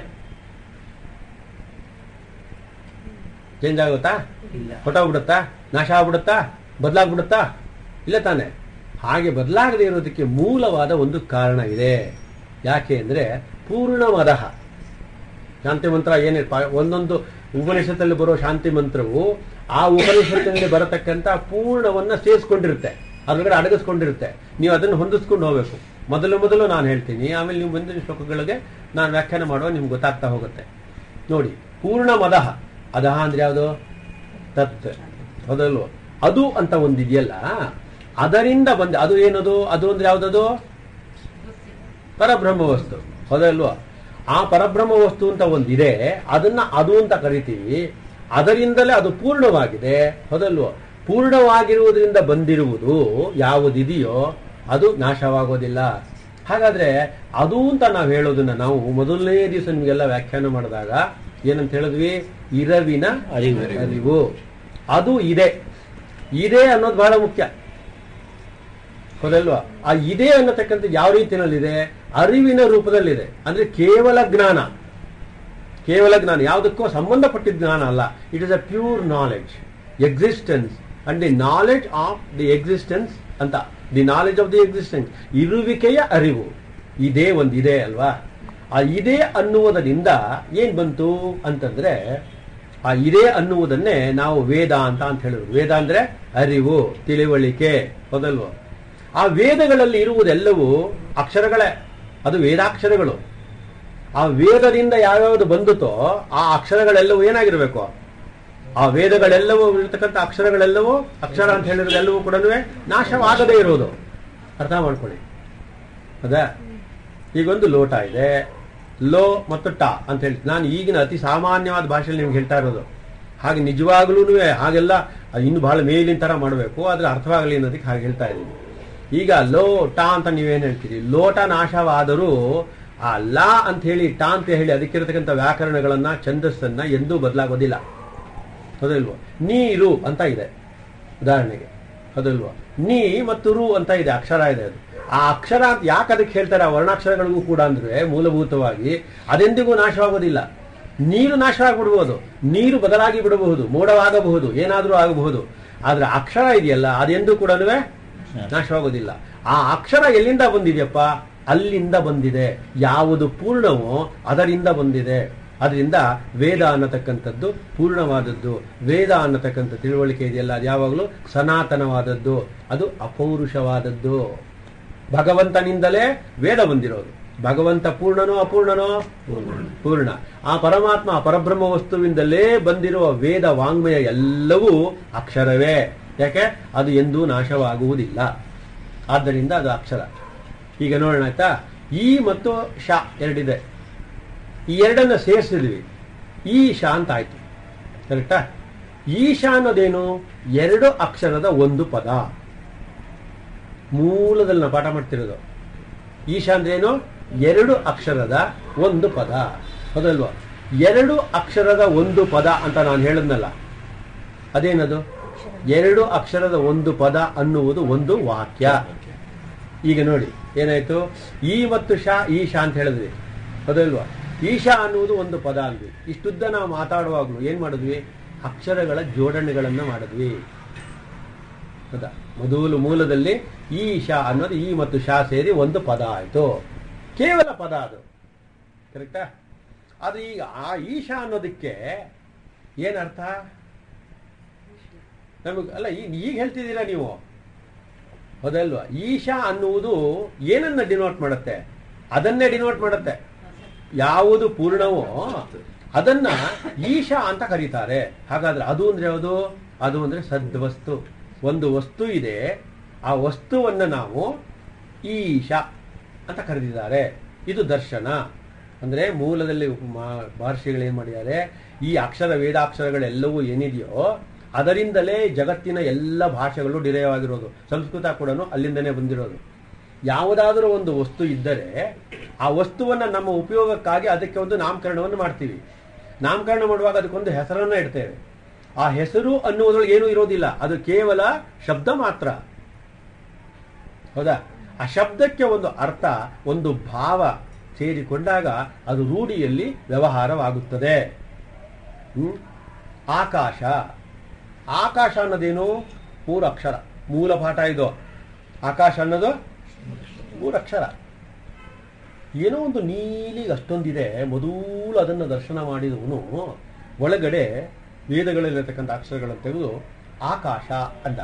ಚೇಂಜ್ ಆಗುತ್ತಾ ಹೊಟ್ಟೋಗ್ಬಿಡುತ್ತಾ ನಾಶ ಆಗ್ಬಿಡುತ್ತಾ ಬದಲಾಗ್ಬಿಡುತ್ತಾ ಇಲ್ಲ ತಾನೆ ಹಾಗೆ ಬದಲಾಗದೇ ಇರೋದಕ್ಕೆ ಮೂಲವಾದ ಒಂದು ಕಾರಣ ಇದೆ ಯಾಕೆ ಅಂದ್ರೆ ಪೂರ್ಣಮದಃ ಶಾಂತಿ ಮಂತ್ರ ಏನೇ ಪ- ಒಂದೊಂದು ಉಪನಿಷತ್ತಲ್ಲಿ ಬರೋ ಶಾಂತಿ ಮಂತ್ರವು ಆ ಉಪನಿಷತ್ತಿನಲ್ಲಿ ಬರತಕ್ಕಂತ ಪೂರ್ಣವನ್ನ ಸೇರಿಸ್ಕೊಂಡಿರುತ್ತೆ ಅದ್ರೊಳಗಡೆ ಅಡಗಿಸ್ಕೊಂಡಿರುತ್ತೆ ನೀವು ಅದನ್ನು ಹೊಂದಿಸ್ಕೊಂಡು ಹೋಗ್ಬೇಕು ಮೊದಲು ಮೊದಲು ನಾನು ಹೇಳ್ತೀನಿ ಆಮೇಲೆ ನೀವು ಮುಂದಿನ ಶ್ಲೋಕಗಳಿಗೆ ನಾನು ವ್ಯಾಖ್ಯಾನ ಮಾಡುವ ನಿಮ್ಗೆ ಗೊತ್ತಾಗ್ತಾ ಹೋಗುತ್ತೆ ನೋಡಿ ಪೂರ್ಣ ಮದಃ ಅದಹ ಅಂದ್ರೆ ಯಾವುದು ತತ್ ಹೌದಲ್ವ ಅದು ಅಂತ ಒಂದಿದೆಯಲ್ಲ ಅದರಿಂದ ಬಂದ ಅದು ಏನದು ಅದು ಅಂದ್ರೆ ಯಾವ್ದದು ಪರಬ್ರಹ್ಮ ವಸ್ತು ಹೌದಲ್ವಾ ಆ ಪರಬ್ರಹ್ಮ ವಸ್ತು ಅಂತ ಒಂದಿದೆ ಅದನ್ನ ಅದು ಅಂತ ಕರಿತೀವಿ ಅದರಿಂದಲೇ ಅದು ಪೂರ್ಣವಾಗಿದೆ ಹೌದಲ್ವ ಪೂರ್ಣವಾಗಿರುವುದರಿಂದ ಬಂದಿರುವುದು ಯಾವುದಿದೆಯೋ ಅದು ನಾಶವಾಗೋದಿಲ್ಲ ಹಾಗಾದ್ರೆ ಅದು ಅಂತ ನಾವು ಹೇಳೋದನ್ನ ನಾವು ಮೊದಲನೇ ದಿವಸ ನಿಮಗೆಲ್ಲ ವ್ಯಾಖ್ಯಾನ ಮಾಡಿದಾಗ ಏನಂತ ಹೇಳಿದ್ವಿ ಇರವಿನ ಅರಿವು. ಅರಿವು ಅದು ಇದೆ ಇದೆ ಅನ್ನೋದು ಬಹಳ ಮುಖ್ಯ ಹೌದಲ್ವಾ ಆ ಇದೆ ಅನ್ನತಕ್ಕಂಥ ಯಾವ ರೀತಿಯಲ್ಲಿದೆ ಅರಿವಿನ ರೂಪದಲ್ಲಿದೆ ಅಂದ್ರೆ ಕೇವಲ ಜ್ಞಾನ ಕೇವಲ ಜ್ಞಾನ ಯಾವುದಕ್ಕೂ ಸಂಬಂಧಪಟ್ಟಿದ್ದ ಜ್ಞಾನ ಅಲ್ಲ it is a pure knowledge existence and the knowledge of the existence ಅಂತ the knowledge of the existence ಇರುವಿಕೆಯ ಅರಿವು ಇದೇ ಒಂದು ಇದೆ ಅಲ್ವಾ ಆ ಇದೆ ಅನ್ನುವುದರಿಂದ ಏನ್ ಬಂತು ಅಂತಂದ್ರೆ ಆ ಇದೆ ಅನ್ನುವುದನ್ನೇ ನಾವು ವೇದ ಅಂತ ಅಂತ ಹೇಳಿದ್ರು ವೇದ ಅಂದ್ರೆ ಅರಿವು ತಿಳಿವಳಿಕೆ ಹೌದಲ್ವ ಆ ವೇದಗಳಲ್ಲಿ ಇರುವುದೆಲ್ಲವೂ ಅಕ್ಷರಗಳೇ ಅದು ವೇದಾಕ್ಷರಗಳು ಆ ವೇದದಿಂದ ಯಾವ್ಯಾವುದು ಬಂದುತ್ತೋ ಆ ಅಕ್ಷರಗಳೆಲ್ಲವೂ ಏನಾಗಿರ್ಬೇಕು ಆ ವೇದಗಳೆಲ್ಲವೂ ಇರತಕ್ಕಂಥ ಅಕ್ಷರಗಳೆಲ್ಲವೂ ಅಕ್ಷರ ಅಂತ ಹೇಳಿರೋದೆಲ್ಲವೂ ಕೂಡ ನಾಶವಾಗದೇ ಇರೋದು ಅರ್ಥ ಮಾಡ್ಕೊಳ್ಳಿ ಹೌದಾ ಈಗೊಂದು ಲೋಟ ಇದೆ ಲೋ ಮತ್ತು ಟ ಅಂತ ಹೇಳಿ ನಾನು ಈಗಿನ ಅತಿ ಸಾಮಾನ್ಯವಾದ ಭಾಷೆಯಲ್ಲಿ ನಿಮ್ಗೆ ಹೇಳ್ತಾ ಇರೋದು ಹಾಗೆ ನಿಜವಾಗ್ಲೂ ಹಾಗೆಲ್ಲ ಅದು ಇನ್ನು ಬಹಳ ಮೇಲಿನ ತರ ಮಾಡಬೇಕು ಅದ್ರ ಅರ್ಥವಾಗಲಿ ಅನ್ನೋದಕ್ಕೆ ಹಾಗೆ ಹೇಳ್ತಾ ಇದ್ದೀನಿ ಈಗ ಲೋ ಟ ಅಂತ ನೀವೇನ್ ಹೇಳ್ತೀರಿ ಲೋಟ ನಾಶವಾದರೂ ಆ ಲಾ ಅಂತ ಹೇಳಿ ಟಾ ಅಂತ ಹೇಳಿ ಅದಕ್ಕಿರತಕ್ಕಂಥ ವ್ಯಾಕರಣಗಳನ್ನ ಛಂದಸ್ಸನ್ನ ಎಂದೂ ಬದಲಾಗೋದಿಲ್ಲ ಹೌದಲ್ವಾ ನೀರು ಅಂತ ಇದೆ ಉದಾಹರಣೆಗೆ ಹೌದಲ್ವಾ ನೀ ಮತ್ತು ರು ಅಂತ ಇದೆ ಅಕ್ಷರ ಇದೆ ಅದು ಆ ಅಕ್ಷರ ಅಂತ ಯಾಕೆ ಅದಕ್ಕೆ ಹೇಳ್ತಾರೆ ಆ ವರ್ಣಾಕ್ಷರಗಳಿಗೂ ಕೂಡ ಅಂದ್ರೆ ಮೂಲಭೂತವಾಗಿ ಅದೆಂದಿಗೂ ನಾಶವಾಗೋದಿಲ್ಲ ನೀರು ನಾಶ ಆಗ್ಬಿಡ್ಬೋದು ನೀರು ಬದಲಾಗಿ ಬಿಡಬಹುದು ಮೋಡವಾಗಬಹುದು ಏನಾದರೂ ಆಗಬಹುದು ಆದ್ರೆ ಅಕ್ಷರ ಇದೆಯಲ್ಲ ಅದೆಂದೂ ಕೂಡ ನಾಶವಾಗೋದಿಲ್ಲ ಆ ಅಕ್ಷರ ಎಲ್ಲಿಂದ ಬಂದಿದೆಯಪ್ಪ ಅಲ್ಲಿಂದ ಬಂದಿದೆ ಯಾವುದು ಪೂರ್ಣವೋ ಅದರಿಂದ ಬಂದಿದೆ ಅದರಿಂದ ವೇದ ಅನ್ನತಕ್ಕಂಥದ್ದು ಪೂರ್ಣವಾದದ್ದು ವೇದ ಅನ್ನತಕ್ಕಂಥ ತಿಳುವಳಿಕೆ ಇದೆಯಲ್ಲ ಅದು ಯಾವಾಗಲೂ ಸನಾತನವಾದದ್ದು ಅದು ಅಪೌರುಷವಾದದ್ದು ಭಗವಂತನಿಂದಲೇ ವೇದ ಬಂದಿರೋದು ಭಗವಂತ ಪೂರ್ಣನೋ ಅಪೂರ್ಣನೋ ಪೂರ್ಣ ಆ ಪರಮಾತ್ಮ ಆ ಪರಬ್ರಹ್ಮ ವಸ್ತುವಿಂದಲೇ ಬಂದಿರುವ ವೇದ ವಾಂಗ್ಮಯ ಎಲ್ಲವೂ ಅಕ್ಷರವೇ ಯಾಕೆ ಅದು ಎಂದೂ ನಾಶವಾಗುವುದಿಲ್ಲ ಆದ್ದರಿಂದ ಅದು ಅಕ್ಷರ ಈಗ ನೋಡೋಣ ಆಯ್ತಾ ಈ ಮತ್ತು ಶ ಎರಡಿದೆ ಈ ಎರಡನ್ನ ಸೇರಿಸಿದ್ವಿ ಈ ಶ ಅಂತ ಆಯ್ತು ಕರೆಕ್ಟಾ ಈಶ ಅನ್ನೋದೇನು ಎರಡು ಅಕ್ಷರದ ಒಂದು ಪದ ಮೂಲದಲ್ಲಿ ನಾವು ಪಾಠ ಮಾಡ್ತಿರೋದು ಈಶ ಅಂದ್ರೆ ಏನು ಎರಡು ಅಕ್ಷರದ ಒಂದು ಪದ ಹೌದಲ್ವಾ ಎರಡು ಅಕ್ಷರದ ಒಂದು ಪದ ಅಂತ ನಾನು ಹೇಳಿದ್ನಲ್ಲ ಅದೇನದು ಎರಡು ಅಕ್ಷರದ ಒಂದು ಪದ ಅನ್ನುವುದು ಒಂದು ವಾಕ್ಯ ಈಗ ನೋಡಿ ಏನಾಯ್ತು ಈ ಮತ್ತು ಶಾ ಈಶಾ ಅಂತ ಹೇಳಿದ್ವಿ ಹೌದಲ್ವಾ ಈಶಾ ಅನ್ನುವುದು ಒಂದು ಪದ ಅಂದ್ವಿ ಇಷ್ಟುದ್ದ ನಾವು ಮಾತಾಡುವಾಗಲೂ ಏನ್ ಮಾಡಿದ್ವಿ ಅಕ್ಷರಗಳ ಜೋಡಣೆಗಳನ್ನ ಮಾಡಿದ್ವಿ ಹೌದಾ ಮೊದಲು ಮೂಲದಲ್ಲಿ ಈ ಶಾ ಅನ್ನೋದು ಈ ಮತ್ತು ಶಾ ಸೇರಿ ಒಂದು ಪದ ಆಯ್ತು ಕೇವಲ ಪದ ಅದು ಕರೆಕ್ಟಾ ಅದು ಈಗ ಆ ಈಶಾ ಅನ್ನೋದಕ್ಕೆ ಏನರ್ಥ ನಮಗೆ ಅಲ್ಲ ಈ- ಈಗ ಹೇಳ್ತಿದ್ದೀರಾ ನೀವು ಹೌದಲ್ವಾ ಈಶಾ ಅನ್ನುವುದು ಏನನ್ನ ಡಿನೋಟ್ ಮಾಡುತ್ತೆ ಅದನ್ನೇ ಡಿನೋಟ್ ಮಾಡುತ್ತೆ ಯಾವುದು ಪೂರ್ಣವೋ ಅದನ್ನ ಈಶಾ ಅಂತ ಕರೀತಾರೆ ಹಾಗಾದ್ರೆ ಅದು ಅಂದ್ರೆ ಯಾವುದು ಅದು ಅಂದ್ರೆ ಸದ್ವಸ್ತು ಒಂದು ವಸ್ತು ಇದೆ ಆ ವಸ್ತುವನ್ನ ನಾವು ಈಶಾ ಅಂತ ಕರೆದಿದ್ದಾರೆ ಇದು ದರ್ಶನ ಅಂದ್ರೆ ಮೂಲದಲ್ಲಿ ಮಾ- ಮಹರ್ಷಿಗಳು ಏನ್ ಮಾಡಿದ್ದಾರೆ ಈ ಅಕ್ಷರ ವೇದಾಕ್ಷರಗಳೆಲ್ಲವೂ ಏನಿದೆಯೋ ಅದರಿಂದಲೇ ಜಗತ್ತಿನ ಎಲ್ಲ ಭಾಷೆಗಳು ಡಿರೈವ್ ಆಗಿರೋದು ಸಂಸ್ಕೃತ ಕೂಡ ಅಲ್ಲಿಂದನೇ ಬಂದಿರೋದು ಯಾವುದಾದರೂ ಒಂದು ವಸ್ತು ಇದ್ದರೆ ಆ ವಸ್ತುವನ್ನ ನಮ್ಮ ಉಪಯೋಗಕ್ಕಾಗಿ ಅದಕ್ಕೆ ಒಂದು ನಾಮಕರಣವನ್ನು ಮಾಡ್ತೀವಿ ನಾಮಕರಣ ಮಾಡುವಾಗ ಅದಕ್ಕೊಂದು ಹೆಸರನ್ನ ಇಡ್ತೇವೆ ಆ ಹೆಸರು ಅನ್ನುವುದ್ರೊಳಗೆ ಏನೂ ಇರೋದಿಲ್ಲ ಅದು ಕೇವಲ ಶಬ್ದ ಮಾತ್ರ ಹೌದಾ ಆ ಶಬ್ದಕ್ಕೆ ಒಂದು ಅರ್ಥ ಒಂದು ಭಾವ ಸೇರಿಕೊಂಡಾಗ ಅದು ರೂಢಿಯಲ್ಲಿ ವ್ಯವಹಾರವಾಗುತ್ತದೆ ಹ್ಮ್? ಆಕಾಶ ಆಕಾಶ ಅನ್ನೋದೇನು ಮೂರು ಅಕ್ಷರ ಮೂಲ ಪಾಠ ಇದು ಆಕಾಶ ಅನ್ನೋದು ಮೂರು ಅಕ್ಷರ ಏನೋ ಒಂದು ನೀಲಿಗೆ ಅಷ್ಟೊಂದಿದೆ ಮೊದಲು ಅದನ್ನು ದರ್ಶನ ಮಾಡಿದವನು ಒಳಗಡೆ ವೇದಗಳಲ್ಲಿರತಕ್ಕಂಥ ಅಕ್ಷರಗಳನ್ನು ತೆಗೆದು ಆಕಾಶ ಅಂದ